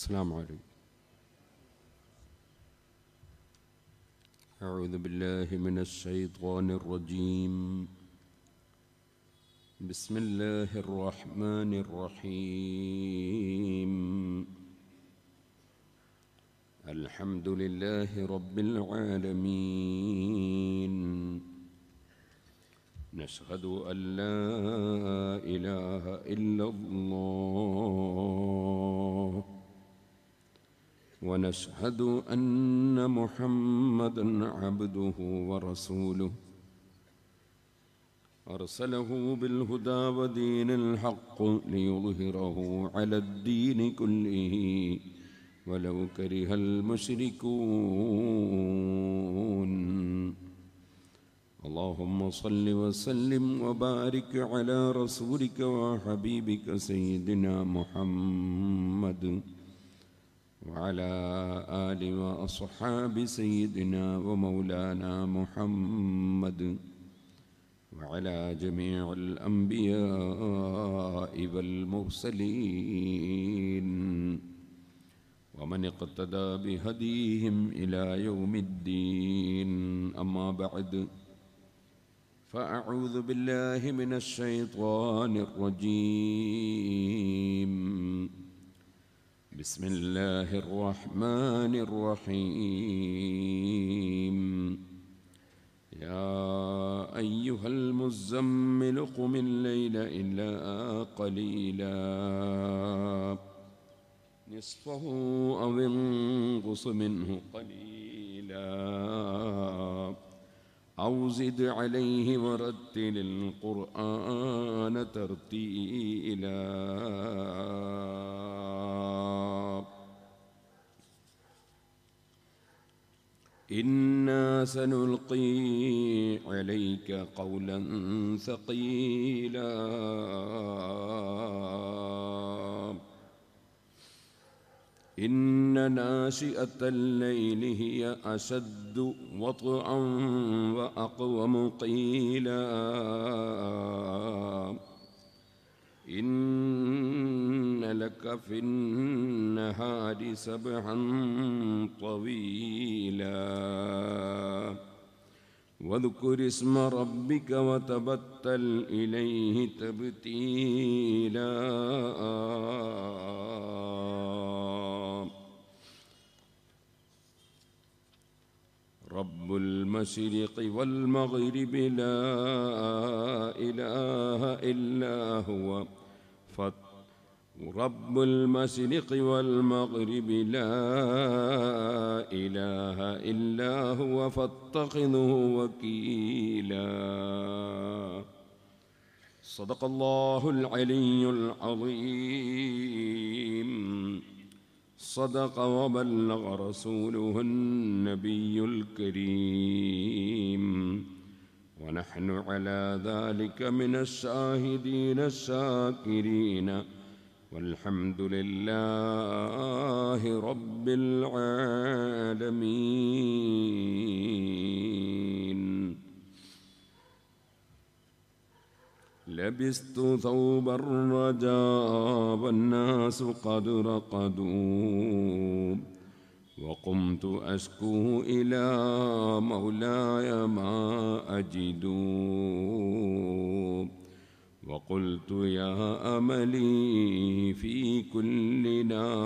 السلام عليكم أعوذ بالله من الشيطان الرجيم بسم الله الرحمن الرحيم الحمد لله رب العالمين نشهد أن لا إله إلا الله ونشهد أن محمدا عبده ورسوله أرسله بالهدى ودين الحق ليظهره على الدين كله ولو كره المشركون اللهم صل وسلم وبارك على رسولك وحبيبك سيدنا محمد وعلى آل وأصحاب سيدنا ومولانا محمد وعلى جميع الأنبياء والمرسلين ومن اقتدى بهديهم إلى يوم الدين أما بعد فأعوذ بالله من الشيطان الرجيم بسم الله الرحمن الرحيم يا أيها المزمل قم الليل إلا قليلا نصفه أو انقص منه قليلا أو زد عليه ورتل القرآن ترتيلا إنا سنلقي عليك قولا ثقيلا إن ناشئة الليل هي أشد وطئا وأقوم قيلا إن لك في النهار سبحا طويلا واذكر اسم ربك وتبتل إليه تبتيلا رب المشرق والمغرب لا إله إلا هو فت رب المشرق والمغرب لا إله إلا هو فاتخذه وكيلا صدق الله العلي العظيم صدق وبلغ رسوله النبي الكريم ونحن على ذلك من الشاهدين الشاكرين والحمد لله رب العالمين لبست ثوب الرجاء والناس قد رقدوا وقمت أشكو إلى مولاي ما أجد وقلت يا أملي في كل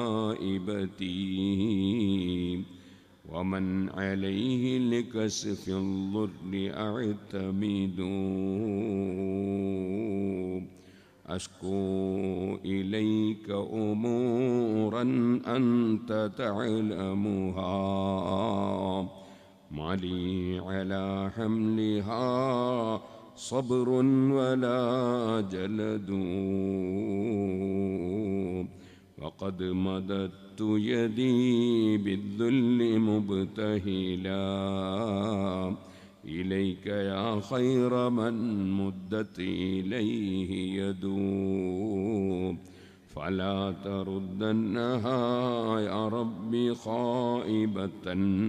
نائبتي ومن عليه لكشف الضر أعتمد أشكو إليك أمورا أنت تعلمها ما لي على حملها صبر ولا جلد وقد مددت يدي بالذل مبتهلا إليك يا خير من مدت إليه يدوب فلا تردنها يا ربي خائبة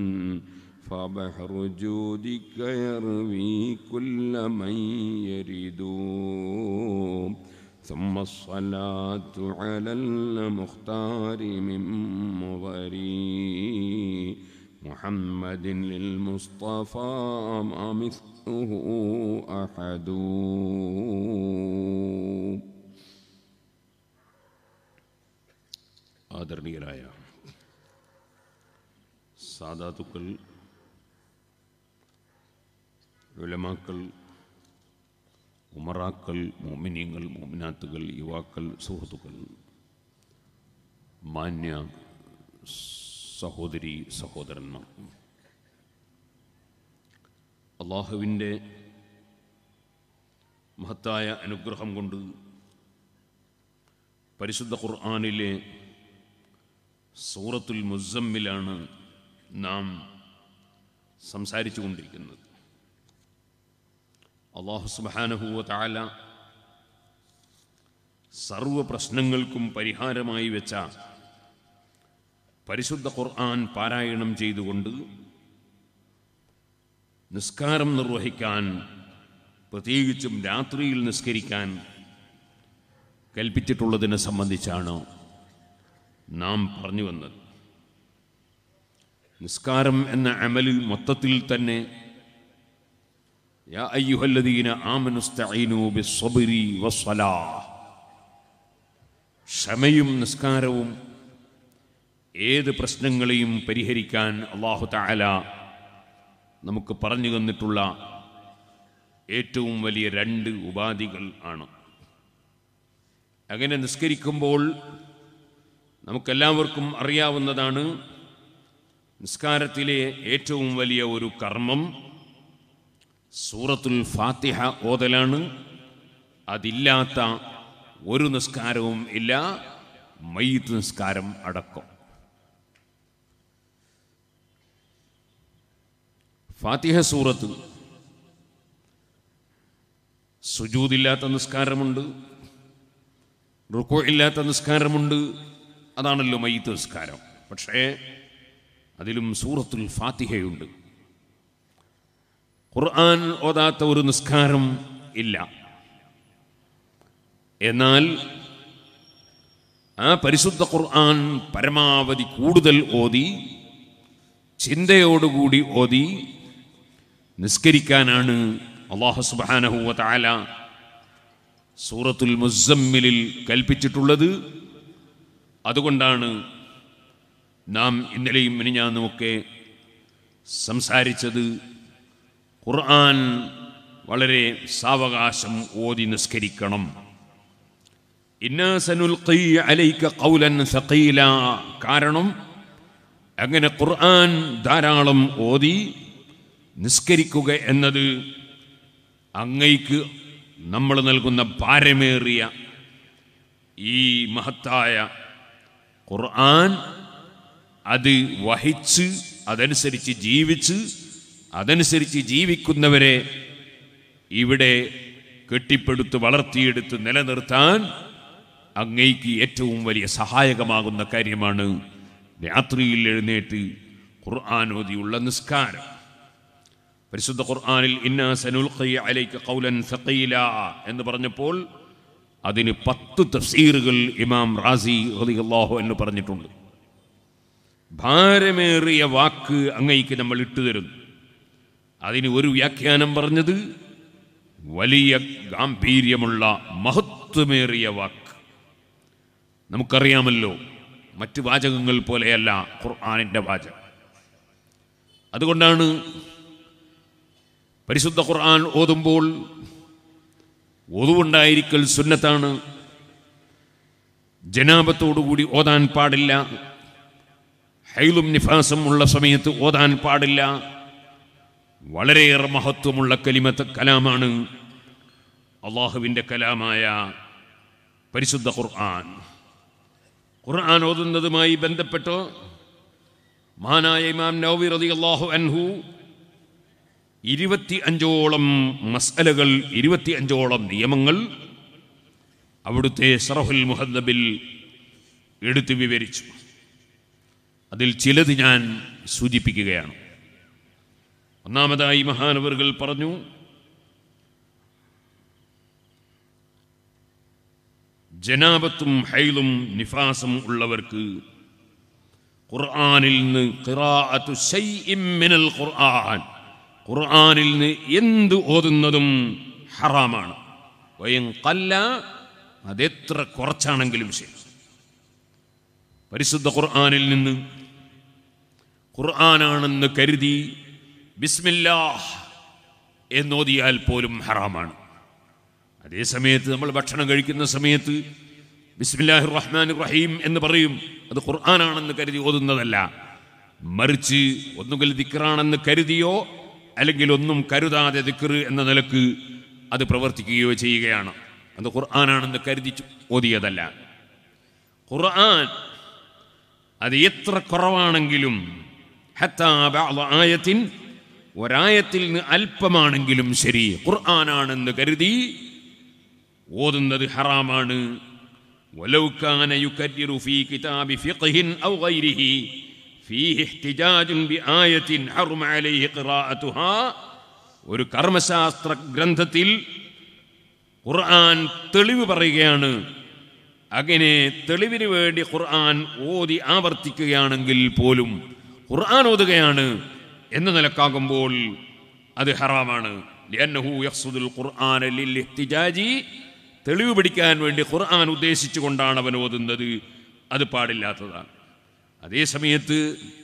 فبحر جودك يروي كل من يرد ثم الصلاة على المختار من مضري محمد للمصطفى ما مثله أحد ആദരണീയരായ സാധാതുക്കൾ ഉലമാക്കൾ ഉമറാക്കൾ മോമിനിയങ്ങൾ മോമിനാത്തുകൾ യുവാക്കൾ സുഹൃത്തുക്കൾ മാന്യ സഹോദരി സഹോദരന്മാർ അള്ളാഹുവിൻ്റെ മഹത്തായ അനുഗ്രഹം കൊണ്ട് പരിശുദ്ധ ഖുർആാനിലെ സൂറത്തുൽ മുസമ്മിലാണ് നാം സംസാരിച്ചു കൊണ്ടിരിക്കുന്നത് അള്ളാഹു സുബാനഹുവ താല സർവ പ്രശ്നങ്ങൾക്കും പരിഹാരമായി വെച്ച പരിശുദ്ധ ഖുർആൻ പാരായണം ചെയ്തുകൊണ്ട് നിസ്കാരം നിർവഹിക്കാൻ പ്രത്യേകിച്ചും രാത്രിയിൽ നിസ്കരിക്കാൻ കൽപ്പിച്ചിട്ടുള്ളതിനെ സംബന്ധിച്ചാണ് നാം പറഞ്ഞു വന്നത് നിസ്കാരം എന്ന അമല് മൊത്തത്തിൽ തന്നെ യാ അയ്യുഹല്ലദീന ആമനുസ്തഈനു ബിസ്സബ്രി വസ്സലാഹ് ക്ഷമയും നിസ്കാരവും ഏത് പ്രശ്നങ്ങളെയും പരിഹരിക്കാൻ അള്ളാഹു തആല നമുക്ക് പറഞ്ഞു തന്നിട്ടുള്ള ഏറ്റവും വലിയ രണ്ട് ഉപാധികൾ ആണ് അങ്ങനെ നിസ്കരിക്കുമ്പോൾ നമുക്കെല്ലാവർക്കും അറിയാവുന്നതാണ് നിസ്കാരത്തിലെ ഏറ്റവും വലിയ ഒരു കർമ്മം സൂറത്തുൽ ഫാത്തിഹ ഓതലാണ് അതില്ലാത്ത ഒരു നിസ്കാരവും ഇല്ല മയ്യത്ത് നിസ്കാരം അടക്കം ഫാത്തിഹ സൂറത്ത് സുജൂദില്ലാത്ത നിസ്കാരമുണ്ട് റുക്കോ ഇല്ലാത്ത നിസ്കാരമുണ്ട് അതാണല്ലോ മയ്യത്ത് നിസ്കാരം പക്ഷേ അതിലും സൂറത്തുൽ ഫാത്തിഹയുണ്ട് ഖുർആൻ ഓതാത്ത ഒരു നിസ്കാരം ഇല്ല എന്നാൽ ആ പരിശുദ്ധ ഖുർആൻ പരമാവധി കൂടുതൽ ഓതി ചിന്തയോടുകൂടി ഓതി നിസ്കരിക്കാനാണ് അള്ളാഹു സുബാനഹുവ താല സൂറത്തുൽ മുസമ്മിലിൽ കൽപ്പിച്ചിട്ടുള്ളത് അതുകൊണ്ടാണ് നാം ഇന്നലെയും മിനിഞ്ഞാന്നുമൊക്കെ സംസാരിച്ചത് ഖുർആൻ വളരെ സാവകാശം ഓതി നിസ്കരിക്കണം ഇന്നാ സനുൽഖി അലൈക ഖൗലൻ സഖീല കാരണം അങ്ങനെ ഖുർആൻ ധാരാളം ഓതി നിസ്കരിക്കുക എന്നത് അങ്ങയ്ക്ക് നമ്മൾ നൽകുന്ന ഭാരമേറിയ ഈ മഹത്തായ ഖുർആൻ അത് വഹിച്ച് അതനുസരിച്ച് ജീവിച്ച് അതനുസരിച്ച് ജീവിക്കുന്നവരെ ഇവിടെ കെട്ടിപ്പടുത്ത് വളർത്തിയെടുത്ത് നിലനിർത്താൻ അങ്ങയ്ക്ക് ഏറ്റവും വലിയ സഹായകമാകുന്ന കാര്യമാണ് രാത്രിയിൽ എഴുന്നേറ്റ് ഖുർആാനോദിയുള്ള നിസ്കാരം പരിശുദ്ധ ഖുർആാനിൽ ഇന്നാ സനുൽഖി അലൈക ഖൗലൻ സഖീല എന്ന് പറഞ്ഞപ്പോൾ അതിന് പത്ത് തഫ്സീറുകൾ ഇമാം റാസി റളിയല്ലാഹു എന്ന് പറഞ്ഞിട്ടുണ്ട് ഭാരമേറിയ വാക്ക് അങ്ങയ്ക്ക് നമ്മൾ ഇട്ടുതരുന്നു അതിന് ഒരു വ്യാഖ്യാനം പറഞ്ഞത് വലിയ ഗാംഭീര്യമുള്ള മഹത്വമേറിയ വാക്ക് നമുക്കറിയാമല്ലോ മറ്റ് വാചകങ്ങൾ പോലെയല്ല ഖുർആാനിൻ്റെ വാചകം അതുകൊണ്ടാണ് പരിശുദ്ധ ഖുർആൻ ഓതുമ്പോൾ ഒതുവുണ്ടായിരിക്കൽ സുന്നത്താണ് ജനാപത്തോടുകൂടി ഓതാൻ പാടില്ല ഹൈലും നിഫാസും ഉള്ള സമയത്ത് ഓതാൻ പാടില്ല വളരെയേറെ മഹത്വമുള്ള കലിമത്ത് കലാമാണ് അള്ളാഹുവിൻ്റെ കലാമായ പരിശുദ്ധ ഖുർആൻ ഖുർആൻ ഓതുന്നതുമായി ബന്ധപ്പെട്ട് മഹാനായ ഇമാം നവവി റളിയല്ലാഹു അൻഹു ഇരുപത്തി അഞ്ചോളം മസ്അലകൾ ഇരുപത്തി അഞ്ചോളം നിയമങ്ങൾ അവിടുത്തെ സറഹുൽ മുഹദ്ദബിൽ എടുത്തു വിവരിച്ചു അതിൽ ചിലത് ഞാൻ സൂചിപ്പിക്കുകയാണ് ഒന്നാമതായി മഹാനവറുകൾ പറഞ്ഞു ജനാബത്തും ഹൈലും നിഫാസും ഉള്ളവർക്ക് ഖുർആനിൽ നിന്ന് ഖിറാഅത്തു ശൈഇൻ മിനൽ ഖുർആൻ ഖുർആനിൽ നിന്ന് എന്ത് ഓതുന്നതും ഹറാമാണ് വയൻ കല്ല അതെത്ര കുറച്ചാണെങ്കിലും ശരി പരിശുദ്ധ ഖുർആനിൽ നിന്ന് ഖുർആനാണെന്ന് കരുതി ബിസ്മില്ലാഹ് എന്നോതിയാൽ പോലും ഹറാമാണ് അതേ സമയത്ത് നമ്മൾ ഭക്ഷണം കഴിക്കുന്ന സമയത്ത് ബിസ്മില്ലാഹി റഹ്മാൻ റഹീം എന്ന് പറയും അത് ഖുർആനാണെന്ന് കരുതി ഓതുന്നതല്ല മറിച്ച് ഒന്നുകിൽ ദിക്റാണെന്ന് കരുതിയോ അല്ലെങ്കിൽ ഒന്നും കരുതാതെ ദിക്ർ എന്ന നിലക്ക് അത് പ്രവർത്തിക്കുകയോ ചെയ്യുകയാണ് അത് ഖുർആനാണെന്ന് കരുതി ചു- ഓതിയതല്ല ഖുർആൻ അത് എത്ര കുറവാണെങ്കിലും ഹത്താ ബഅദ ആയത്തിൻ ഒരായത്തിൽ നിന്ന് അല്പമാണെങ്കിലും ശരി ഖുർആനാണെന്ന് കരുതി ഓതുന്നത് ഹറാമാണ് ولو كان يكرر في كتاب فقه أو غيره فيه احتجاج بآية حرم عليه قراءتها ഒരു കർമ്മശാസ്ത്ര ഗ്രന്ഥത്തിൽ ഖുർആൻ തെളിവ് പറയുകയാണ് അങ്ങനെ തെളിവിന് വേണ്ടി ഖുർആൻ ഓതി ആവർത്തിക്കുകയാണെങ്കിൽ പോലും ഖുർആൻ ഓതുകയാണ് എന്ന നിലക്കാകുമ്പോൾ അത് ഹറാമാണ് لأنه يقصد القرآن للاحتجاج തെളിവ് പിടിക്കാൻ വേണ്ടി ഖുർആൻ ഉദ്ദേശിച്ചുകൊണ്ടാണ് അവൻ ഓതുന്നത് അത് പാടില്ലാത്തതാണ് അതേ സമയത്ത്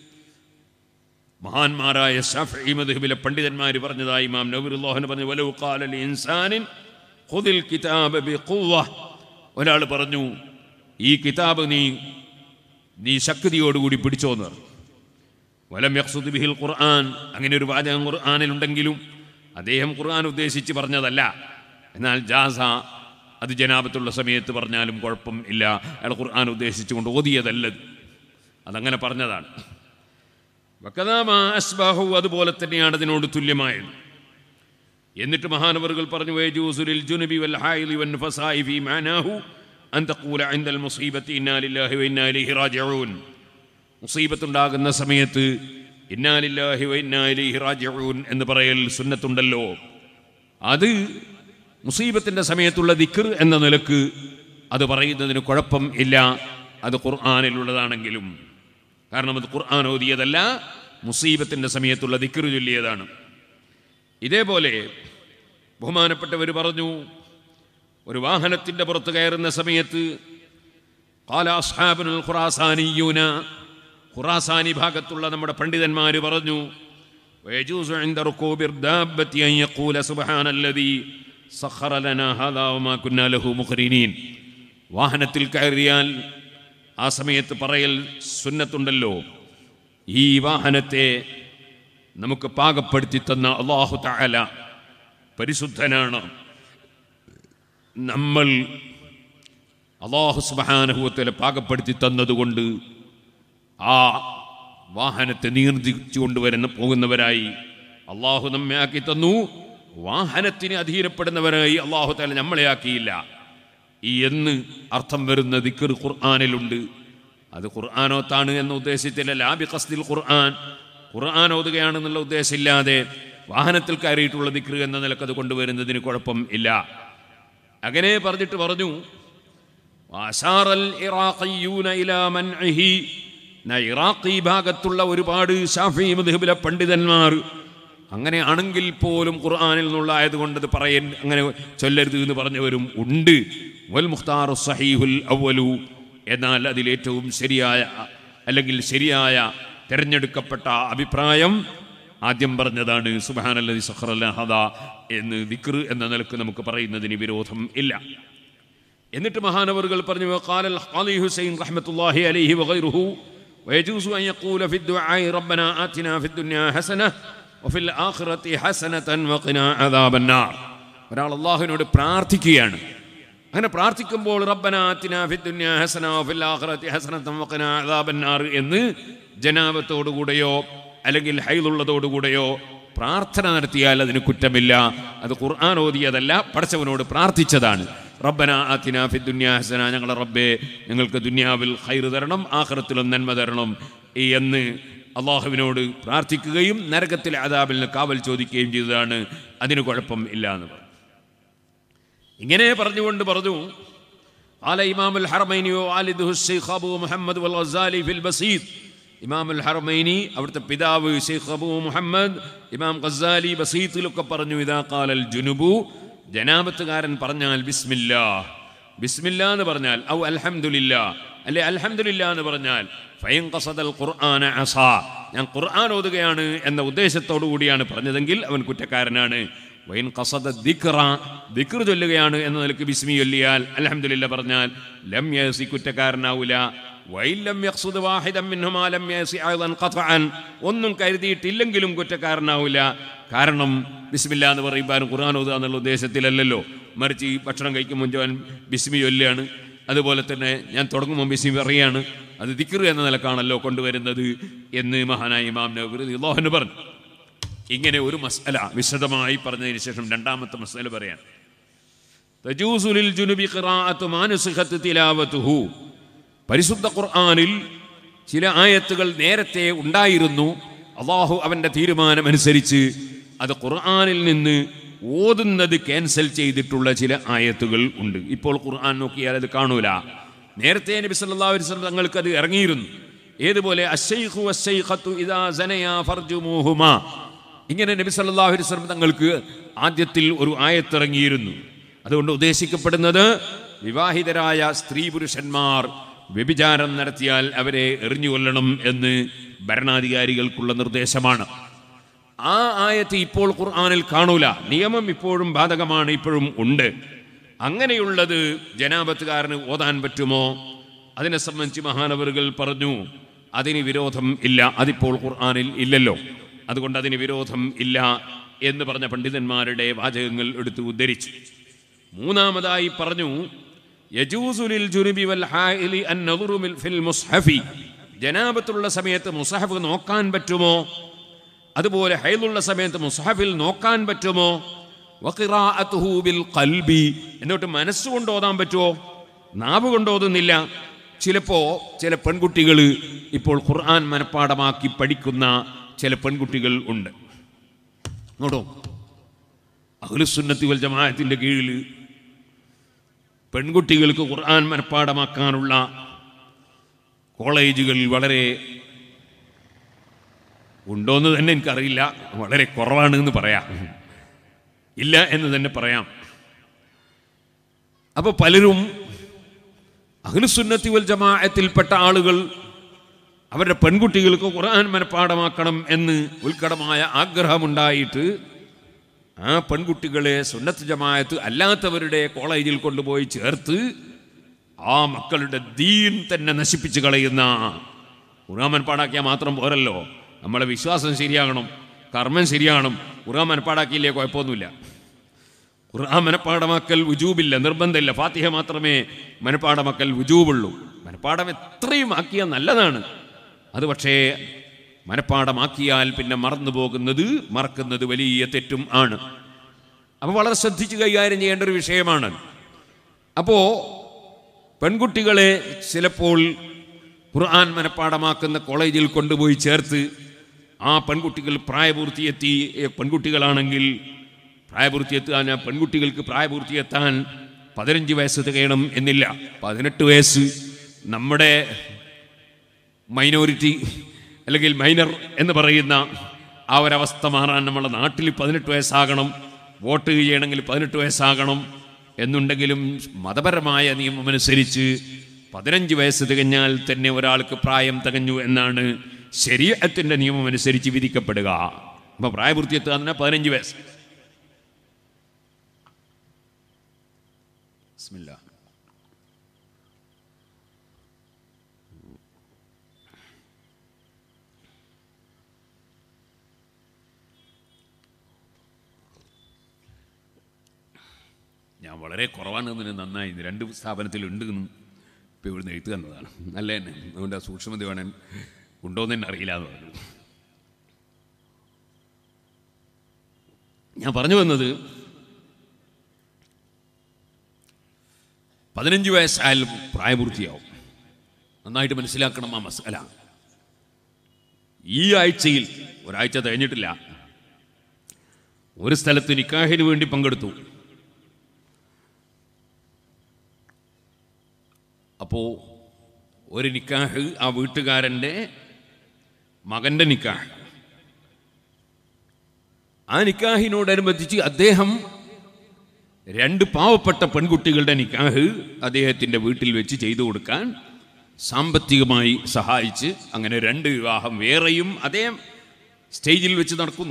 മഹാന്മാരായ ഷാഫി മദ്ഹബിലെ പണ്ഡിതന്മാർ പറഞ്ഞതായി ഇമാം നബിറുല്ലാഹുന് പറഞ്ഞു വലവ് ഖാല ഇൻസാനിൻ ഖുദിൽ കിതാബ ബിഖുവ്വ ഒരാൾ പറഞ്ഞു ഈ കിതാബ് നീ നീ ശക്തിയോടുകൂടി പിടിച്ചോന്ന് പറഞ്ഞു വലം യഖ്സുദ് ബിഹിൽ ഖുർആൻ അങ്ങനെ ഒരു വാചകം ഖുർആനിലുണ്ടെങ്കിലും അദ്ദേഹം ഖുർആൻ ഉദ്ദേശിച്ച് പറഞ്ഞതല്ല എന്നാൽ ജാസ അത് ജനാപത്തുള്ള സമയത്ത് പറഞ്ഞാലും കുഴപ്പം ഇല്ല അയാൾ ഖുർആൻ ഉദ്ദേശിച്ചുകൊണ്ട് ഓതിയതല്ലത് അതങ്ങനെ പറഞ്ഞതാണ് വക്കതാമ അസ്ബാഹു അതുപോലെ തന്നെയാണ് അതിനോട് തുല്യമായത് എന്നിട്ട് മഹാനവറുകൾ പറഞ്ഞു വയജൂസുലിൽ ജുനബി വൽ ഹായിലി വൻ ഫസായി ഫീ മാനാഹു അൻ തഖൂല ഇൻദൽ മുസീബത്തി ഇന്നാ ലില്ലാഹി വ ഇന്നാ ഇലൈഹി റാജിഊൻ മുസീബത്തുണ്ടാകുന്ന സമയത്ത് ഇന്നാലില്ലാഹി വ ഇന്നാ ഇലൈഹി റാജിഊൻ എന്ന് പറയൽ സുന്നത്തുണ്ടല്ലോ അത് മുസീബത്തിൻ്റെ സമയത്തുള്ള ദിക്ർ എന്ന നിലക്ക് അത് പറയുന്നതിന് കുഴപ്പം ഇല്ല അത് ഖുർആാനിലുള്ളതാണെങ്കിലും കാരണം അത് ഖുർആൻ ഓതിയതല്ല മുസീബത്തിൻ്റെ സമയത്തുള്ള ദിക്ർ ചൊല്ലിയതാണ് ഇതേപോലെ ബഹുമാനപ്പെട്ടവർ പറഞ്ഞു ഒരു വാഹനത്തിൻ്റെ പുറത്ത് കയറുന്ന സമയത്ത് قال أصحاب الخراسانيون ഖുറാസാനി ഭാഗത്തുള്ള നമ്മുടെ പണ്ഡിതന്മാർ പറഞ്ഞു ويجوز عند ركوب الدابة أن يقول سبحان الذي سخر لنا هذا وما كنا له مقرنين വാഹനത്തിൽ കയറിയാൽ ആ സമയത്ത് പറയൽ സുന്നത്തുണ്ടല്ലോ ഈ വാഹനത്തെ നമുക്ക് പാകപ്പെടുത്തി തന്ന അള്ളാഹു തആല പരിശുദ്ധനാണ് നമ്മൾ അള്ളാഹു സുബാനഹുവത്തിലെ പാകപ്പെടുത്തി തന്നതുകൊണ്ട് ആ വാഹനത്തെ നിയന്ത്രിച്ചു കൊണ്ടുവരുന്ന പോകുന്നവരായി അള്ളാഹു നമ്മെ ആക്കി തന്നു വാഹനത്തിന് അധീനപ്പെടുന്നവരായി അള്ളാഹു തല നമ്മളെ ആക്കിയില്ല ഈ എന്ന് അർത്ഥം വരുന്ന ദിക്കർ ഖുർആാനിലുണ്ട് അത് ഖുർആാനോത്താണ് എന്ന ഉദ്ദേശത്തില്ല ലാബി ഖസ്ദിൽ ഖുർആൻ ഖുർആൻ ഓതുകയാണെന്നുള്ള ഉദ്ദേശമില്ലാതെ വാഹനത്തിൽ കയറിയിട്ടുള്ള ദിക്ർ എന്ന നിലക്കത് കൊണ്ടുവരുന്നതിന് കുഴപ്പം ഇല്ല അങ്ങനെ പറഞ്ഞിട്ട് പറഞ്ഞു വാശാറൽ ഇറാഖിയൂന ഇലാ മൻഇഹി ന ഇറാഖി ഭാഗത്തുള്ള ഒരുപാട് ഷാഫി മദ്ഹബിലെ പണ്ഡിതന്മാർ അങ്ങനെ ആണെങ്കിൽ പോലും ഖുർആനിൽ നിന്നുള്ള ആയതുകൊണ്ട് ഇത് പറയൻ അങ്ങനെ ചൊല്ലരുത് എന്ന് പറഞ്ഞവരും ഉണ്ട് വൽ മുഖ്താർ സഹീഹുൽ അവലു എന്നാൽ അതിലേറ്റവും ശരിയായ അല്ലെങ്കിൽ ശരിയായ തിരഞ്ഞെടുക്കപ്പെട്ട അഭിപ്രായം ആദ്യം പറഞ്ഞതാണ് സുബാനല്ലതി സഹ്റലഹദ എന്ന് ദിക്ർ എന്ന നിലക്ക് നമുക്ക് പറയുന്നതിന് വിരോധം ഇല്ല എന്നിട്ട് മഹാനവറുകൾ പറഞ്ഞു قال القاضي حسين رحمة الله عليه وغيره ويجوز أن يقول في الدعاء ربنا آتنا في الدنيا حسنة وفي الآخرة حسنة وقنا عذاب النار ഒരാൾ അള്ളാഹുവിനോട് പ്രാർത്ഥിക്കുകയാണ് അങ്ങനെ പ്രാർത്ഥിക്കുമ്പോൾ റബ്ബന ആതിന ഫി ദുനിയ ഹസന വഫിൽ ആഖിറതി ഹസനതൻ വഖിന അദാബന്നാർ എന്ന് ജനാബത്തോടുകൂടെയോ അല്ലെങ്കിൽ ഹൈലുള്ളതോടുകൂടെയോ പ്രാർത്ഥന നടത്തിയാൽ അതിന് കുറ്റമില്ല അത് ഖുർആൻ ഓതിയതല്ല പടച്ചവനോട് പ്രാർത്ഥിച്ചതാണ് റബ്ബന ആതിന ഫി ദുനിയ ഹസന ഞങ്ങളെ റബ്ബേ ഞങ്ങൾക്ക് ദുനിയാവിൽ ഹൈർ തരണം ആഖിറത്തിലും നന്മ തരണം എന്ന് അള്ളാഹുവിനോട് പ്രാർത്ഥിക്കുകയും നരകത്തിലെ അതാബിൽ നിന്ന് കാവൽ ചോദിക്കുകയും ചെയ്തതാണ് അതിന് കുഴപ്പം ഇല്ല എന്ന് പറഞ്ഞു ഇങ്ങനെ പറഞ്ഞുകൊണ്ട് പറഞ്ഞു قال إمام الحرمين ووالده الشيخ أبو محمد والغزالي في البسيط ഇമാം ഉൽ ഹർമൈനി അവിടുത്തെ പിതാവ് ഷെയ്ഖ് അബൂ മുഹമ്മദ് ഇമാം ഖസാലി ബസീത്തിലൊക്കെ പറഞ്ഞു ഇതാ കാലൽ ജുനുബു ജനാപത്തുകാരൻ പറഞ്ഞാൽ ബിസ്മില്ലാ ബിസ്മില്ലാ എന്ന് പറഞ്ഞാൽ ഔ അൽഹംദുലില്ലാ അല്ലെ അൽഹംദുലില്ലാ എന്ന് പറഞ്ഞാൽ ഫൈൻ ഖസദൽ ഖുർആന അസാ ഞാൻ ഖുർആൻ ഓതുകയാണ് എന്ന ഉദ്ദേശത്തോടു കൂടിയാണ് പറഞ്ഞതെങ്കിൽ അവൻ കുറ്റക്കാരനാണ് വൈൻ ഖസദ ദിക്റ ദിക്ർ ചൊല്ലുകയാണ് എന്ന നിലക്ക് ബിസ്മി ചൊല്ലിയാൽ അൽഹംദുലില്ല പറഞ്ഞാൽ ലം യസി കുറ്റക്കാരനാവൂല വൈലം യഖ്സുദ് വാഹിദൻ മിൻഹുമാ ലം യസി അയ്ദൻ ഖത്അൻ ഒന്നും കരുതിയിട്ടില്ലെങ്കിലും കുറ്റക്കാരനാവില്ല കാരണം ബിസ്മില്ല എന്ന് പറയുമ്പോൾ ഖുർആൻ ഓതുക എന്നുള്ള ഉദ്ദേശത്തിലല്ലല്ലോ മറിച്ച് ഈ ഭക്ഷണം കഴിക്കും മുമ്പ് അവൻ ബിസ്മി ചൊല്ലുകയാണ് അതുപോലെ തന്നെ ഞാൻ തുടങ്ങുമ്പോൾ ബിസ്മി പറയാണ് അത് ദിക്ർ എന്ന നിലക്കാണല്ലോ കൊണ്ടുവരുന്നത് എന്ന് മഹാനായ ഇമാം നബി അള്ളാഹുന് പറഞ്ഞു ഇങ്ങനെ ഒരു മസല വിശദമായി പറഞ്ഞതിന് ശേഷം രണ്ടാമത്തെ മസല പറയാൻ തജൂസുലിൽ ജുനുബി ഖിറാഅത്തു മാനുസിഖത്ത് തിലാവത്തുഹു പരിശുദ്ധ ഖുർആനിൽ ചില ആയത്തുകൾ നേരത്തെ ഉണ്ടായിരുന്നു അള്ളാഹു അവന്റെ തീരുമാനമനുസരിച്ച് അത് ഖുർആനിൽ നിന്ന് ഓതുന്നത് ക്യാൻസൽ ചെയ്തിട്ടുള്ള ചില ആയത്തുകൾ ഉണ്ട് ഇപ്പോൾ ഖുർആൻ നോക്കിയാൽ അത് കാണൂല നേരത്തെ നബി സല്ലല്ലാഹു അലൈഹി വസല്ലം തങ്ങൾക്ക് അത് ഇറങ്ങിയിരുന്നു ഏതുപോലെ അശ്ശൈഖു വശ്ശൈഖത്തു ഇദാ സനയാ ഫർജുമൂഹുമാ ഇങ്ങനെ നബി സല്ലല്ലാഹു അലൈഹി വസല്ലം തങ്ങൾക്ക് ആദ്യത്തിൽ ഒരു ആയത്തിറങ്ങിയിരുന്നു അതുകൊണ്ട് ഉദ്ദേശിക്കപ്പെടുന്നത് വിവാഹിതരായ സ്ത്രീ പുരുഷന്മാർ വ്യഭിചാരം നടത്തിയാൽ അവരെ എറിഞ്ഞു കൊല്ലണം എന്ന് ഭരണാധികാരികൾക്കുള്ള നിർദ്ദേശമാണ് ആ ആയത്ത് ഇപ്പോൾ ഖുർആനിൽ കാണൂല നിയമം ഇപ്പോഴും ബാധകമാണ് ഇപ്പോഴും ഉണ്ട് അങ്ങനെയുള്ളത് ജനാപത്തുകാരന് ഓതാൻ പറ്റുമോ അതിനെ സംബന്ധിച്ച് മഹാനവറുകൾ പറഞ്ഞു അതിന് വിരോധം ഇല്ല അതിപ്പോൾ ഖുർആനിൽ ഇല്ലല്ലോ അതുകൊണ്ട് അതിന് വിരോധം ഇല്ല എന്ന് പറഞ്ഞ പണ്ഡിതന്മാരുടെ വാചകങ്ങൾ എടുത്ത് ഉദ്ധരിച്ചു മൂന്നാമതായി പറഞ്ഞു യജൂസുലിൽ ജുനുബി വൽ ഹായിലി അൻ നദുറു മിൽ- ഫിൽ മുസ്ഹഫി ജനാപത്തുള്ള സമയത്ത് മുസഹഫ് നോക്കാൻ പറ്റുമോ അതുപോലെ ഹൈലുള്ള സമയത്ത് മുസഹഫിൽ നോക്കാൻ പറ്റുമോ വഖിറാഅത്തുഹു ബിൽ ഖൽബി എന്നിട്ട് മനസ്സുകൊണ്ട് ഓതാൻ പറ്റുമോ നാവ് കൊണ്ട് ഓതുന്നില്ല ചിലപ്പോ ചില പെൺകുട്ടികൾ ഇപ്പോൾ ഖുർആൻ മനഃപ്പാടമാക്കി പഠിക്കുന്ന ചില പെൺകുട്ടികൾ ഉണ്ട് നോട്ടോ അഖിലുസുന്നത്തി വൽ ജമാഅത്തിന്റെ കീഴിൽ പെൺകുട്ടികൾക്ക് ഖുർആൻ മനഃപ്പാടമാക്കാനുള്ള കോളേജുകൾ വളരെ ഉണ്ടോയെന്ന് തന്നെ എനിക്കറിയില്ല വളരെ കുറവാണ് എന്ന് പറയാം ഇല്ല എന്ന് തന്നെ പറയാം അപ്പോൾ പലരും അഖിലുസുന്നത്തി വൽ ജമാഅത്തിൽപ്പെട്ട ആളുകൾ അവരുടെ പെൺകുട്ടികൾക്ക് ഖുർആൻ മനഃപ്പാടമാക്കണം എന്ന് ഉത്കടമായ ആഗ്രഹമുണ്ടായിട്ട് ആ പെൺകുട്ടികളെ സുന്നത്ത് ജമാഅത്ത് അല്ലാത്തവരുടെ കോളേജിൽ കൊണ്ടുപോയി ചേർത്ത് ആ മക്കളുടെ ദീൻ തന്നെ നശിപ്പിച്ച് കളയുന്ന ഖുർആൻ മനഃപ്പാടാക്കിയാൽ മാത്രം പോരല്ലോ നമ്മളെ വിശ്വാസം ശരിയാകണം കർമ്മം ശരിയാകണം ഖുർആൻ മനഃപ്പാടാക്കിയില്ലേ കുഴപ്പമൊന്നുമില്ല ഖുർആൻ മനഃപ്പാടമാക്കൽ വുജൂബില്ല നിർബന്ധമില്ല ഫാത്തിഹ മാത്രമേ മനഃപ്പാടമാക്കൽ വുജൂബുള്ളൂ മനഃപ്പാടം എത്രയും ആക്കിയാൽ നല്ലതാണ് അത് പക്ഷേ മനഃപ്പാടമാക്കിയാൽ പിന്നെ മറന്നു പോകുന്നത് മറക്കുന്നത് വലിയ തെറ്റും ആണ് അപ്പോൾ വളരെ ശ്രദ്ധിച്ച് കൈകാര്യം ചെയ്യേണ്ട ഒരു വിഷയമാണ് അപ്പോൾ പെൺകുട്ടികളെ ചിലപ്പോൾ ഖുർആൻ മനഃപ്പാടമാക്കുന്ന കോളേജിൽ കൊണ്ടുപോയി ചേർത്ത് ആ പെൺകുട്ടികൾ പ്രായപൂർത്തിയെത്തി ഏ, പെൺകുട്ടികളാണെങ്കിൽ പ്രായപൂർത്തിയെത്താൻ ആ പെൺകുട്ടികൾക്ക് പ്രായപൂർത്തിയെത്താൻ പതിനഞ്ച് വയസ്സ് തികയണം എന്നില്ല പതിനെട്ട് വയസ്സ് നമ്മുടെ മൈനോറിറ്റി അല്ലെങ്കിൽ മൈനർ എന്ന് പറയുന്ന ആ ഒരവസ്ഥ മാറാൻ നമ്മുടെ നാട്ടിൽ പതിനെട്ട് വയസ്സാകണം വോട്ട് ചെയ്യണമെങ്കിൽ പതിനെട്ട് വയസ്സാകണം എന്നുണ്ടെങ്കിലും മതപരമായ നിയമമനുസരിച്ച് പതിനഞ്ച് വയസ്സ് തികഞ്ഞാൽ തന്നെ ഒരാൾക്ക് പ്രായം തികഞ്ഞു എന്നാണ് ശരീരത്തിൻ്റെ നിയമം അനുസരിച്ച് വിധിക്കപ്പെടുക അപ്പോൾ പ്രായപൂർത്തിയെത്തുക തന്നെ പതിനഞ്ച് വയസ്സ് ബിസ്മില്ലാ ഞാൻ വളരെ കുറവാണെന്നതിന് നന്നായി ഇത് രണ്ട് സ്ഥാപനത്തിലുണ്ട് എന്നും ഇപ്പോൾ ഇവിടുന്ന് എഴുത്ത് തന്നതാണ് നല്ല തന്നെ അതുകൊണ്ട് ആ സൂക്ഷ്മത വേണം ഉണ്ടോയെന്ന് തന്നെ അറിയില്ല എന്ന് പറഞ്ഞു ഞാൻ പറഞ്ഞു വന്നത് പതിനഞ്ച് വയസ്സായാലും പ്രായപൂർത്തിയാവും നന്നായിട്ട് മനസ്സിലാക്കണം ആ മസാല ഈ ആഴ്ചയിൽ ഒരാഴ്ച തികഞ്ഞിട്ടില്ല ഒരു സ്ഥലത്ത് നിക്കാഹിന് വേണ്ടി പങ്കെടുത്തു അപ്പോൾ ഒരു നിക്കാഹ് ആ വീട്ടുകാരൻ്റെ മകൻ്റെ നിക്കാഹ് ആ നിക്കാഹിനോടനുബന്ധിച്ച് അദ്ദേഹം രണ്ട് പാവപ്പെട്ട പെൺകുട്ടികളുടെ നിക്കാഹ് അദ്ദേഹത്തിൻ്റെ വീട്ടിൽ വെച്ച് ചെയ്തു കൊടുക്കാൻ സാമ്പത്തികമായി സഹായിച്ച് അങ്ങനെ രണ്ട് വിവാഹം വേറെയും അതേ സ്റ്റേജിൽ വെച്ച് നടക്കുന്നു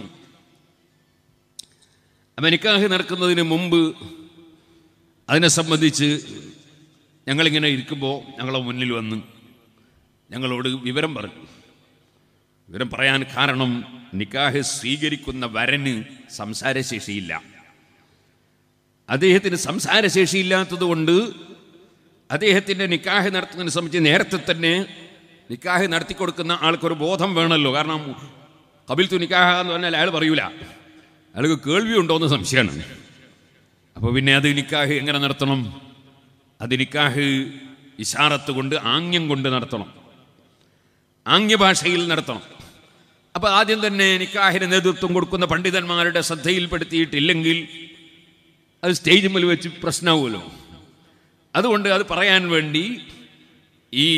അപ്പം നിക്കാഹ് നടക്കുന്നതിന് മുമ്പ് അതിനെ സംബന്ധിച്ച് ഞങ്ങളിങ്ങനെ ഇരിക്കുമ്പോൾ ഞങ്ങളെ മുന്നിൽ വന്ന് ഞങ്ങളോട് വിവരം പറഞ്ഞു വിവരം പറയാൻ കാരണം നിക്കാഹ് സ്വീകരിക്കുന്ന വരന് സംസാരശേഷിയില്ല അദ്ദേഹത്തിന് സംസാരശേഷിയില്ലാത്തത് കൊണ്ട് അദ്ദേഹത്തിൻ്റെ നിക്കാഹ് നടത്തുന്നതിനെ സംബന്ധിച്ച് നേരത്തെ തന്നെ നിക്കാഹ് നടത്തി കൊടുക്കുന്ന ആൾക്കൊരു ബോധം വേണമല്ലോ കാരണം കപിൽ തു നിക്കാഹ എന്ന് പറഞ്ഞാൽ അയാൾ പറയൂല അയാൾക്ക് കേൾവി ഉണ്ടോ എന്ന് സംശയമാണ് അപ്പോൾ പിന്നെ അത് നിക്കാഹ് എങ്ങനെ നടത്തണം അത് നിക്കാഹ് ഇഷാറത്ത് കൊണ്ട് ആംഗ്യം കൊണ്ട് നടത്തണം ആംഗ്യഭാഷയിൽ നടത്തണം അപ്പോൾ ആദ്യം തന്നെ നിക്കാഹിന് നേതൃത്വം കൊടുക്കുന്ന പണ്ഡിതന്മാരുടെ ശ്രദ്ധയിൽപ്പെടുത്തിയിട്ടില്ലെങ്കിൽ അത് സ്റ്റേജ് മേൽ വെച്ച് പ്രശ്നമാവുമല്ലോ അതുകൊണ്ട് അത് പറയാൻ വേണ്ടി ഈ